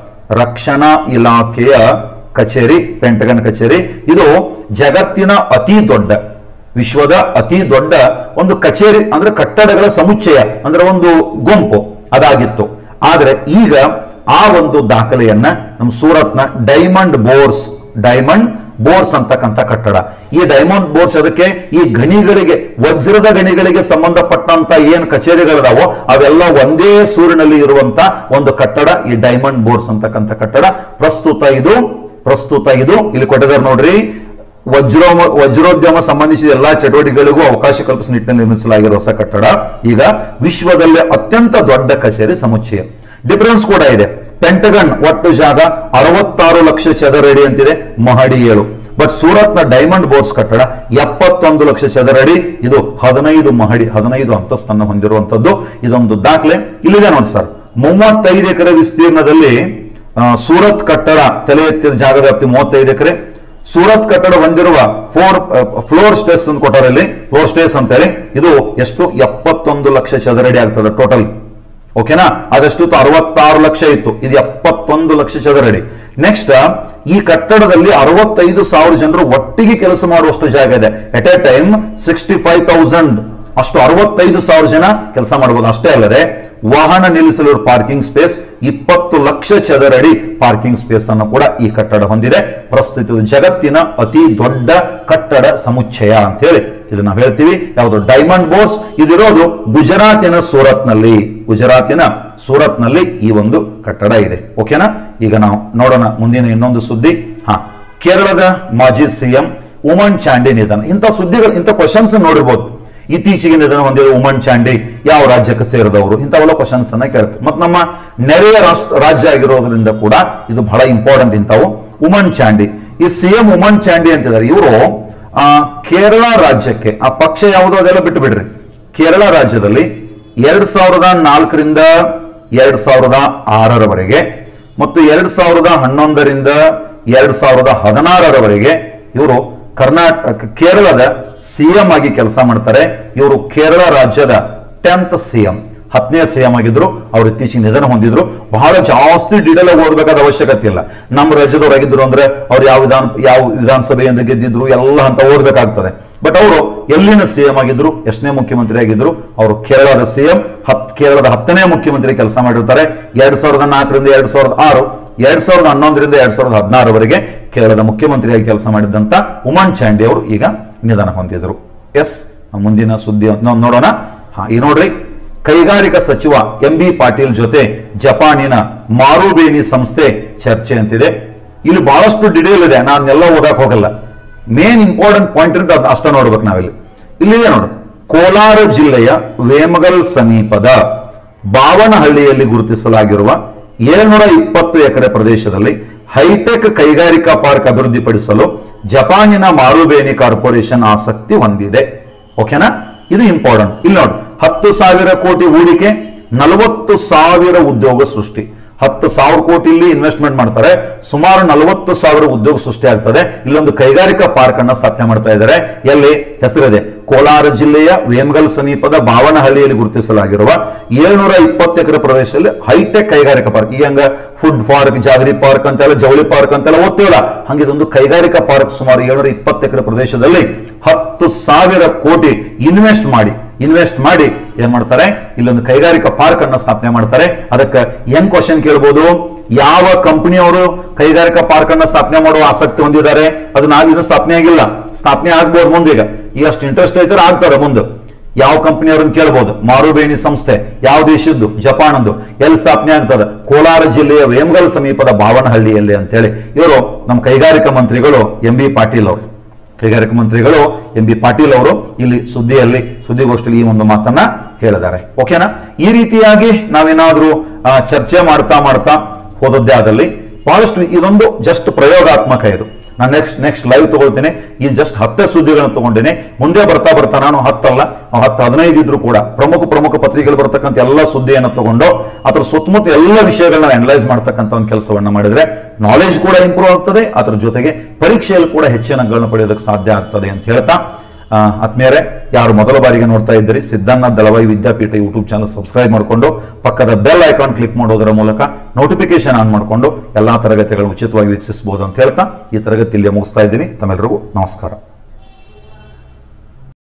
S1: ರಕ್ಷಣಾ ಇಲಾಖೆಯ ಕಚೇರಿ ಪೆಂಟಗನ್ ಕಚೇರಿ ಇದು ಜಗತ್ತಿನ ಅತಿ ದೊಡ್ಡ ವಿಶ್ವದ ಅತಿ ದೊಡ್ಡ ಒಂದು ಕಚೇರಿ ಅಂದ್ರೆ ಕಟ್ಟಡಗಳ ಸಮುಚ್ಚಯ ಅಂದ್ರೆ ಒಂದು ಗುಂಪು ಅದಾಗಿತ್ತು ಆದ್ರೆ ಈಗ ಆ ಒಂದು ದಾಖಲೆಯನ್ನ ನಮ್ಮ ಸೂರತ್ನ ಡೈಮಂಡ್ ಬೋರ್ಸ್ ಡೈಮಂಡ್ ಬೋರ್ಸ್ ಅಂತಕ್ಕಂಥ ಕಟ್ಟಡ ಈ ಡೈಮಂಡ್ ಬೋರ್ಸ್ ಅದಕ್ಕೆ ಈ ಗಣಿಗಳಿಗೆ ವಜ್ರದ ಗಣಿಗಳಿಗೆ ಸಂಬಂಧಪಟ್ಟಂತ ಏನ್ ಕಚೇರಿಗಳಿದಾವೋ ಅವೆಲ್ಲ ಒಂದೇ ಸೂರಿನಲ್ಲಿ ಇರುವಂತ ಒಂದು ಕಟ್ಟಡ ಈ ಡೈಮಂಡ್ ಬೋರ್ಸ್ ಅಂತಕ್ಕಂಥ ಕಟ್ಟಡ ಪ್ರಸ್ತುತ ಇದು ಪ್ರಸ್ತುತ ಇದು ಇಲ್ಲಿ ಕೊಟ್ಟಿದ್ದಾರೆ ನೋಡ್ರಿ ವಜ್ರೋಮ ವಜ್ರೋದ್ಯಮ ಸಂಬಂಧಿಸಿದ ಎಲ್ಲಾ ಚಟುವಟಿಕೆಗಳಿಗೂ ಅವಕಾಶ ಕಲ್ಪಿಸಿ ನಿಟ್ಟಿನಲ್ಲಿ ನಿರ್ಮಿಸಲಾಗಿರುವ ಹೊಸ ಕಟ್ಟಡ ಈಗ ವಿಶ್ವದಲ್ಲೇ ಅತ್ಯಂತ ದೊಡ್ಡ ಕಚೇರಿ ಸಮುಚ್ಚಯ ಡಿಫರೆನ್ಸ್ ಕೂಡ ಇದೆ ಪೆಂಟಗನ್ ಒಟ್ಟು ಜಾಗ ಅರವತ್ತಾರು ಲಕ್ಷ ಚದರಡಿ ಅಂತಿದೆ ಮಹಡಿ ಏಳು ಬಟ್ ಸೂರತ್ನ ಡೈಮಂಡ್ ಬೋರ್ಸ್ ಕಟ್ಟಡ ಎಪ್ಪತ್ತೊಂದು ಲಕ್ಷ ಚದರಡಿ ಇದು ಹದಿನೈದು ಮಹಡಿ ಹದಿನೈದು ಅಂತಸ್ತನ್ನು ಹೊಂದಿರುವಂತದ್ದು ಇದೊಂದು ದಾಖಲೆ ಇಲ್ಲಿದೆ ನೋಡಿ ಸರ್ ಮೂವತ್ತೈದು ಎಕರೆ ವಿಸ್ತೀರ್ಣದಲ್ಲಿ ಆ, ಸೂರತ್ ಕಟ್ಟಡ ತಲೆ ಎತ್ತಿದ ಜಾಗದ ವ್ಯಾಪ್ತಿ ಮೂವತ್ತೈದು ಎಕರೆ ಸೂರತ್ ಕಟ್ಟಡ ಹೊಂದಿರುವ ಫೋರ್ ಫ್ಲೋರ್ ಸ್ಟೇಸ್ ಅಂತ ಕೊಟ್ಟಾರೆ ಇಲ್ಲಿ ಫ್ಲೋರ್ ಸ್ಟೇಸ್ ಅಂತ ಹೇಳಿ ಇದು ಎಷ್ಟು ಎಪ್ಪತ್ತೊಂದು ಲಕ್ಷ ಚದರಡಿ ಆಗ್ತದೆ ಟೋಟಲ್ ಓಕೆನಾ ಅದಷ್ಟು ಅರವತ್ತಾರು ಲಕ್ಷ ಇತ್ತು ಇದು ಎಪ್ಪತ್ತೊಂದು ಲಕ್ಷ ಚದರಡಿ ನೆಕ್ಸ್ಟ್ ಈ ಕಟ್ಟಡದಲ್ಲಿ ಅರವತ್ತೈದು ಸಾವಿರ ಜನರು ಒಟ್ಟಿಗೆ ಕೆಲಸ ಮಾಡುವಷ್ಟು ಜಾಗ ಇದೆ at a time sixty five thousand ಅಷ್ಟು ಅರವತ್ತೈದು ಸಾವಿರ ಜನ ಕೆಲಸ ಮಾಡಬಹುದು ಅಷ್ಟೇ ಅಲ್ಲದೆ ವಾಹನ ನಿಲ್ಲಿಸಲು ಪಾರ್ಕಿಂಗ್ ಸ್ಪೇಸ್ ಇಪ್ಪತ್ತು ಲಕ್ಷ ಚದರಡಿ ಪಾರ್ಕಿಂಗ್ ಸ್ಪೇಸ್ ಅನ್ನು ಕೂಡ ಈ ಕಟ್ಟಡ ಹೊಂದಿದೆ ಪ್ರಸ್ತುತ ಇದು ಜಗತ್ತಿನ ಅತಿ ದೊಡ್ಡ ಕಟ್ಟಡ ಸಮುಚ್ಚಯ ಅಂತ ಹೇಳಿ ಇದು ನಾವು ಹೇಳ್ತೀವಿ ಯಾವುದು ಡೈಮಂಡ್ ಬೋರ್ಸ್ ಇದಿರೋದು ಗುಜರಾತಿನ ಸೂರತ್ನಲ್ಲಿ ಗುಜರಾತಿನ ಸೂರತ್ನಲ್ಲಿ ಈ ಒಂದು ಕಟ್ಟಡ ಇದೆ ಓಕೆನಾ ಈಗ ನಾವು ನೋಡೋಣ ಮುಂದಿನ ಇನ್ನೊಂದು ಸುದ್ದಿ ಹಾ ಕೇರಳದ ಮಾಜಿ ಸಿಎಂ ಉಮನ್ ಚಾಂಡಿ ನಿಧನ ಇಂಥ ಸುದ್ದಿಗಳು ಇಂಥ ಕ್ವಶನ್ಸ್ ನೋಡಿರ್ಬೋದು ಇತ್ತೀಚೆಗೆ ನಿಧನ ಹೊಂದಿರುವ ಉಮನ್ ಚಾಂಡಿ ಯಾವ ರಾಜ್ಯಕ್ಕೆ ಸೇರಿದವರು ಇಂಥವೆಲ್ಲ ಕ್ವಶನ್ಸ್ ಅನ್ನ ಕೇಳ್ತಾರೆ ಮತ್ತು ನಮ್ಮ ನೆರೆಯ ರಾಷ್ಟ್ರ ರಾಜ್ಯ ಆಗಿರೋದ್ರಿಂದ ಕೂಡ ಇದು ಬಹಳ ಇಂಪಾರ್ಟೆಂಟ್ ಇಂಥವು ಉಮನ್ ಚಾಂಡಿ ಈ ಸಿಎಂ ಉಮನ್ ಚಾಂಡಿ ಅಂತಿದ್ದಾರೆ ಇವರು ಆ ಕೇರಳ ರಾಜ್ಯಕ್ಕೆ ಆ ಪಕ್ಷ ಯಾವುದೋ ಅದೆಲ್ಲ ಬಿಟ್ಟು ಬಿಡ್ರಿ ಕೇರಳ ರಾಜ್ಯದಲ್ಲಿ ಎರಡ್ ಸಾವಿರದ ನಾಲ್ಕರಿಂದ ಎರಡ್ ಸಾವಿರದ ಆರರವರೆಗೆ ಮತ್ತು ಎರಡ್ ಸಾವಿರದ ಹನ್ನೊಂದರಿಂದ ಎರಡ್ ಸಾವಿರದ ಹದಿನಾರರವರೆಗೆ ಇವರು ಕರ್ನಾಟಕ ಕೇರಳದ ಸಿಎಂ ಆಗಿ ಕೆಲಸ ಮಾಡ್ತಾರೆ ಇವರು ಕೇರಳ ರಾಜ್ಯದ ಟೆಂತ್ ಸಿಎಂ ಹತ್ತನೇ ಸಿಎಂ ಆಗಿದ್ರು ಅವ್ರು ಇತ್ತೀಚೆಗೆ ನಿಧನ ಹೊಂದಿದ್ರು ಬಹಳ ಜಾಸ್ತಿ ಡೀಟೇಲ್ ಆಗಿ ಓದಬೇಕಾದ ಅವಶ್ಯಕತೆ ಇಲ್ಲ ನಮ್ಮ ರಾಜ್ಯದವರಾಗಿದ್ರು ಅಂದ್ರೆ ಅವ್ರು ಯಾವ ವಿಧಾನ ಯಾವ ವಿಧಾನಸಭೆಯಿಂದ ಗೆದ್ದಿದ್ರು ಎಲ್ಲ ಅಂತ ಓದಬೇಕಾಗ್ತದೆ ಬಟ್ ಅವರು ಎಲ್ಲಿನ ಸಿಎಂ ಆಗಿದ್ರು ಎಷ್ಟನೇ ಮುಖ್ಯಮಂತ್ರಿ ಆಗಿದ್ರು ಅವರು ಕೇರಳದ ಸಿಎಂ ಹತ್ ಕೇರಳದ ಹತ್ತನೇ ಮುಖ್ಯಮಂತ್ರಿ ಕೆಲಸ ಮಾಡಿರ್ತಾರೆ ಎರಡ್ ಸಾವಿರದ ನಾಲ್ಕರಿಂದ ಎರಡ್ ಸಾವಿರದ ಆರು ಎರಡ್ ಸಾವಿರದ ಹನ್ನೊಂದರಿಂದ ಎರಡ್ ಸಾವಿರದ ಹದಿನಾರವರೆಗೆ ಕೇರಳದ ಮುಖ್ಯಮಂತ್ರಿಯಾಗಿ ಕೆಲಸ ಮಾಡಿದಂತ ಉಮನ್ ಚಾಂಡಿ ಅವರು ಈಗ ನಿಧನ ಹೊಂದಿದ್ರು ಎಸ್ ಮುಂದಿನ ಸುದ್ದಿ ನಾವು ನೋಡೋಣ ಹಾ ಈ ನೋಡ್ರಿ ಕೈಗಾರಿಕಾ ಸಚಿವ ಎಂ ಬಿ ಪಾಟೀಲ್ ಜೊತೆ ಜಪಾನಿನ ಮಾರುಬೇನಿ ಸಂಸ್ಥೆ ಚರ್ಚೆ ಅಂತಿದೆ ಇಲ್ಲಿ ಬಹಳಷ್ಟು ಡಿಟೇಲ್ ಇದೆ ನಾನೆಲ್ಲ ಓದಕ್ ಹೋಗಲ್ಲ ಮೇನ್ ಇಂಪಾರ್ಟೆಂಟ್ ಪಾಯಿಂಟ್ ಅಂತ ಅದ್ ಅಷ್ಟ ನೋಡ್ಬೇಕು ನಾವಿಲ್ಲಿ ಇಲ್ಲಿದೆ ನೋಡು ಕೋಲಾರ ಜಿಲ್ಲೆಯ ವೇಮಗಲ್ ಸಮೀಪದ ಬಾವನಹಳ್ಳಿಯಲ್ಲಿ ಗುರುತಿಸಲಾಗಿರುವ ಏಳ್ನೂರ ಇಪ್ಪತ್ತು ಎಕರೆ ಪ್ರದೇಶದಲ್ಲಿ ಹೈಟೆಕ್ ಕೈಗಾರಿಕಾ ಪಾರ್ಕ್ ಅಭಿವೃದ್ಧಿಪಡಿಸಲು ಜಪಾನಿನ ಮಾರುಬೇನಿ ಕಾರ್ಪೊರೇಷನ್ ಆಸಕ್ತಿ ಹೊಂದಿದೆ ಓಕೆನಾ ಇದು ಇಂಪಾರ್ಟೆಂಟ್ ಇಲ್ಲಿ ನೋಡಿ ಹತ್ತು ಸಾವಿರ ಕೋಟಿ ಹೂಡಿಕೆ ನಲವತ್ತು ಸಾವಿರ ಉದ್ಯೋಗ ಸೃಷ್ಟಿ ಹತ್ತು ಸಾವಿರ ಕೋಟಿ ಇಲ್ಲಿ ಇನ್ವೆಸ್ಟ್ಮೆಂಟ್ ಮಾಡ್ತಾರೆ ಸುಮಾರು ನಲವತ್ತು ಸಾವಿರ ಉದ್ಯೋಗ ಸೃಷ್ಟಿ ಆಗ್ತದೆ ಇಲ್ಲೊಂದು ಕೈಗಾರಿಕಾ ಪಾರ್ಕ್ ಅನ್ನ ಸ್ಥಾಪನೆ ಮಾಡ್ತಾ ಇದ್ದಾರೆ ಎಲ್ಲಿ ಹೆಸರಿದೆ ಕೋಲಾರ ಜಿಲ್ಲೆಯ ವೇಮಗಲ್ ಸಮೀಪದ ಬಾವನಹಳ್ಳಿಯಲ್ಲಿ ಗುರುತಿಸಲಾಗಿರುವ ಏಳ್ನೂರ ಇಪ್ಪತ್ತು ಎಕರೆ ಪ್ರದೇಶದಲ್ಲಿ ಹೈಟೆಕ್ ಕೈಗಾರಿಕಾ ಪಾರ್ಕ್ ಈಗ ಹಂಗ ಫುಡ್ ಪಾರ್ಕ್ ಜಾಗರಿ ಪಾರ್ಕ್ ಅಂತೆಲ್ಲ ಜವಳಿ ಪಾರ್ಕ್ ಅಂತೆಲ್ಲ ಓದ್ತೀವಲ್ಲ ಹಂಗೆ ಇದೊಂದು ಕೈಗಾರಿಕಾ ಪಾರ್ಕ್ ಸುಮಾರು ಏಳ್ನೂರ ಇಪ್ಪತ್ತು ಎಕರೆ ಪ್ರದೇಶದಲ್ಲಿ ಹತ್ತು ಸಾವಿರ ಕೋಟಿ ಇನ್ವೆಸ್ಟ್ ಮಾಡಿ ಇನ್ವೆಸ್ಟ್ ಮಾಡಿ ಏನ್ ಮಾಡ್ತಾರೆ ಇಲ್ಲೊಂದು ಕೈಗಾರಿಕಾ ಪಾರ್ಕ್ ಅನ್ನ ಸ್ಥಾಪನೆ ಮಾಡ್ತಾರೆ ಅದಕ್ಕೆ ಹೆಂಗ್ ಕ್ವಶನ್ ಕೇಳ್ಬೋದು ಯಾವ ಕಂಪನಿಯವರು ಕೈಗಾರಿಕಾ ಪಾರ್ಕ್ ಅನ್ನ ಸ್ಥಾಪನೆ ಮಾಡುವ ಆಸಕ್ತಿ ಹೊಂದಿದ್ದಾರೆ ಅದನ್ನ ಆಗಿನ ಸ್ಥಾಪನೆ ಆಗಿಲ್ಲ ಸ್ಥಾಪನೆ ಆಗ್ಬೋದು ಮುಂದೀಗ ಈಗ ಅಷ್ಟು ಇಂಟ್ರೆಸ್ಟ್ ಐತಾರೆ ಆಗ್ತಾರೆ ಮುಂದೆ ಯಾವ ಕಂಪನಿಯವ್ರನ್ನ ಕೇಳ್ಬೋದು ಮಾರುಬೇಣಿ ಸಂಸ್ಥೆ ಯಾವ ದೇಶದ್ದು ಜಪಾನದ್ದು ಎಲ್ಲಿ ಸ್ಥಾಪನೆ ಆಗ್ತದೆ ಕೋಲಾರ ಜಿಲ್ಲೆಯ ವೇಮಗಲ್ ಸಮೀಪದ ಬಾವನಹಳ್ಳಿಯಲ್ಲಿ ಅಂತೇಳಿ ಇವರು ನಮ್ಮ ಕೈಗಾರಿಕಾ ಮಂತ್ರಿಗಳು ಎಂ ಬಿ ಪಾಟೀಲ್ ಅವರು ಕೈಗಾರಿಕಾ ಮಂತ್ರಿಗಳು ಎಂ ಬಿ ಪಾಟೀಲ್ ಅವರು ಇಲ್ಲಿ ಸುದ್ದಿಯಲ್ಲಿ ಸುದ್ದಿಗೋಷ್ಠಿಯಲ್ಲಿ ಈ ಒಂದು ಮಾತನ್ನ ಹೇಳಿದ್ದಾರೆ ಓಕೆನಾ ಈ ರೀತಿಯಾಗಿ ನಾವೇನಾದ್ರೂ ಆ, ಚರ್ಚೆ ಮಾಡ್ತಾ ಮಾಡ್ತಾ ಹೋದದ್ದೇ ಆದಲ್ಲಿ ಬಹಳಷ್ಟು ಇದೊಂದು ಜಸ್ಟ್ ಪ್ರಯೋಗಾತ್ಮಕ ಇದು ನಾನು ನೆಕ್ಸ್ಟ್ ನೆಕ್ಸ್ಟ್ ಲೈವ್ ತಗೊಳ್ತೇನೆ ಈ ಜಸ್ಟ್ ಹತ್ತೇ ಸುದ್ದಿಗಳನ್ನು ತಗೊಂಡೇನೆ ಮುಂದೆ ಬರ್ತಾ ಬರ್ತಾ ನಾನು ಹತ್ತಲ್ಲ ಹತ್ತು ಹದಿನೈದು ಇದ್ರು ಕೂಡ ಪ್ರಮುಖ ಪ್ರಮುಖ ಪತ್ರಿಕೆಗಳು ಬರ್ತಕ್ಕಂಥ ಎಲ್ಲ ಸುದ್ದಿಯನ್ನು ತಗೊಂಡು ಅದ್ರ ಸುತ್ತಮುತ್ತ ಎಲ್ಲ ವಿಷಯಗಳನ್ನ ಅನಲೈಸ್ ಮಾಡ್ತಕ್ಕಂಥ ಒಂದು ಕೆಲಸವನ್ನ ಮಾಡಿದ್ರೆ ನಾಲೆಜ್ ಕೂಡ ಇಂಪ್ರೂವ್ ಆಗ್ತದೆ ಅದ್ರ ಜೊತೆಗೆ ಪರೀಕ್ಷೆಯಲ್ಲಿ ಕೂಡ ಹೆಚ್ಚಿನ ಅಂಕಗಳನ್ನು ಪಡೆಯೋದಕ್ಕೆ ಸಾಧ್ಯ ಆಗ್ತದೆ ಅಂತ ಹೇಳ್ತಾ ಆ, ಆತ್ಮೀಯರೇ ಯಾರು ಮೊದಲ ಬಾರಿಗೆ ನೋಡ್ತಾ ಇದ್ದೀರಿ Siddanna Dalavayi Vidyapeetha YouTube channel subscribe ಮಾಡಿಕೊಂಡು ಪಕ್ಕದ ಬೆಲ್ ಐಕಾನ್ ಕ್ಲಿಕ್ ಮಾಡೋದರ ಮೂಲಕ ನೋಟಿಫಿಕೇಶನ್ ಆನ್ ಮಾಡಿಕೊಂಡು ಎಲ್ಲಾ ತರಗತಿಗಳನ್ನು ಉಚಿತವಾಗಿ ವೀಕ್ಷಿಸಬಹುದು ಅಂತ ಹೇಳ್ತಾ ಈ ತರಗತಿ ಇಲ್ಲಿಯೇ ಮುಗಿಸ್ತಾ ಇದ್ದೀನಿ ತಮ್ಮೆಲ್ಲರಿಗೂ ನಮಸ್ಕಾರ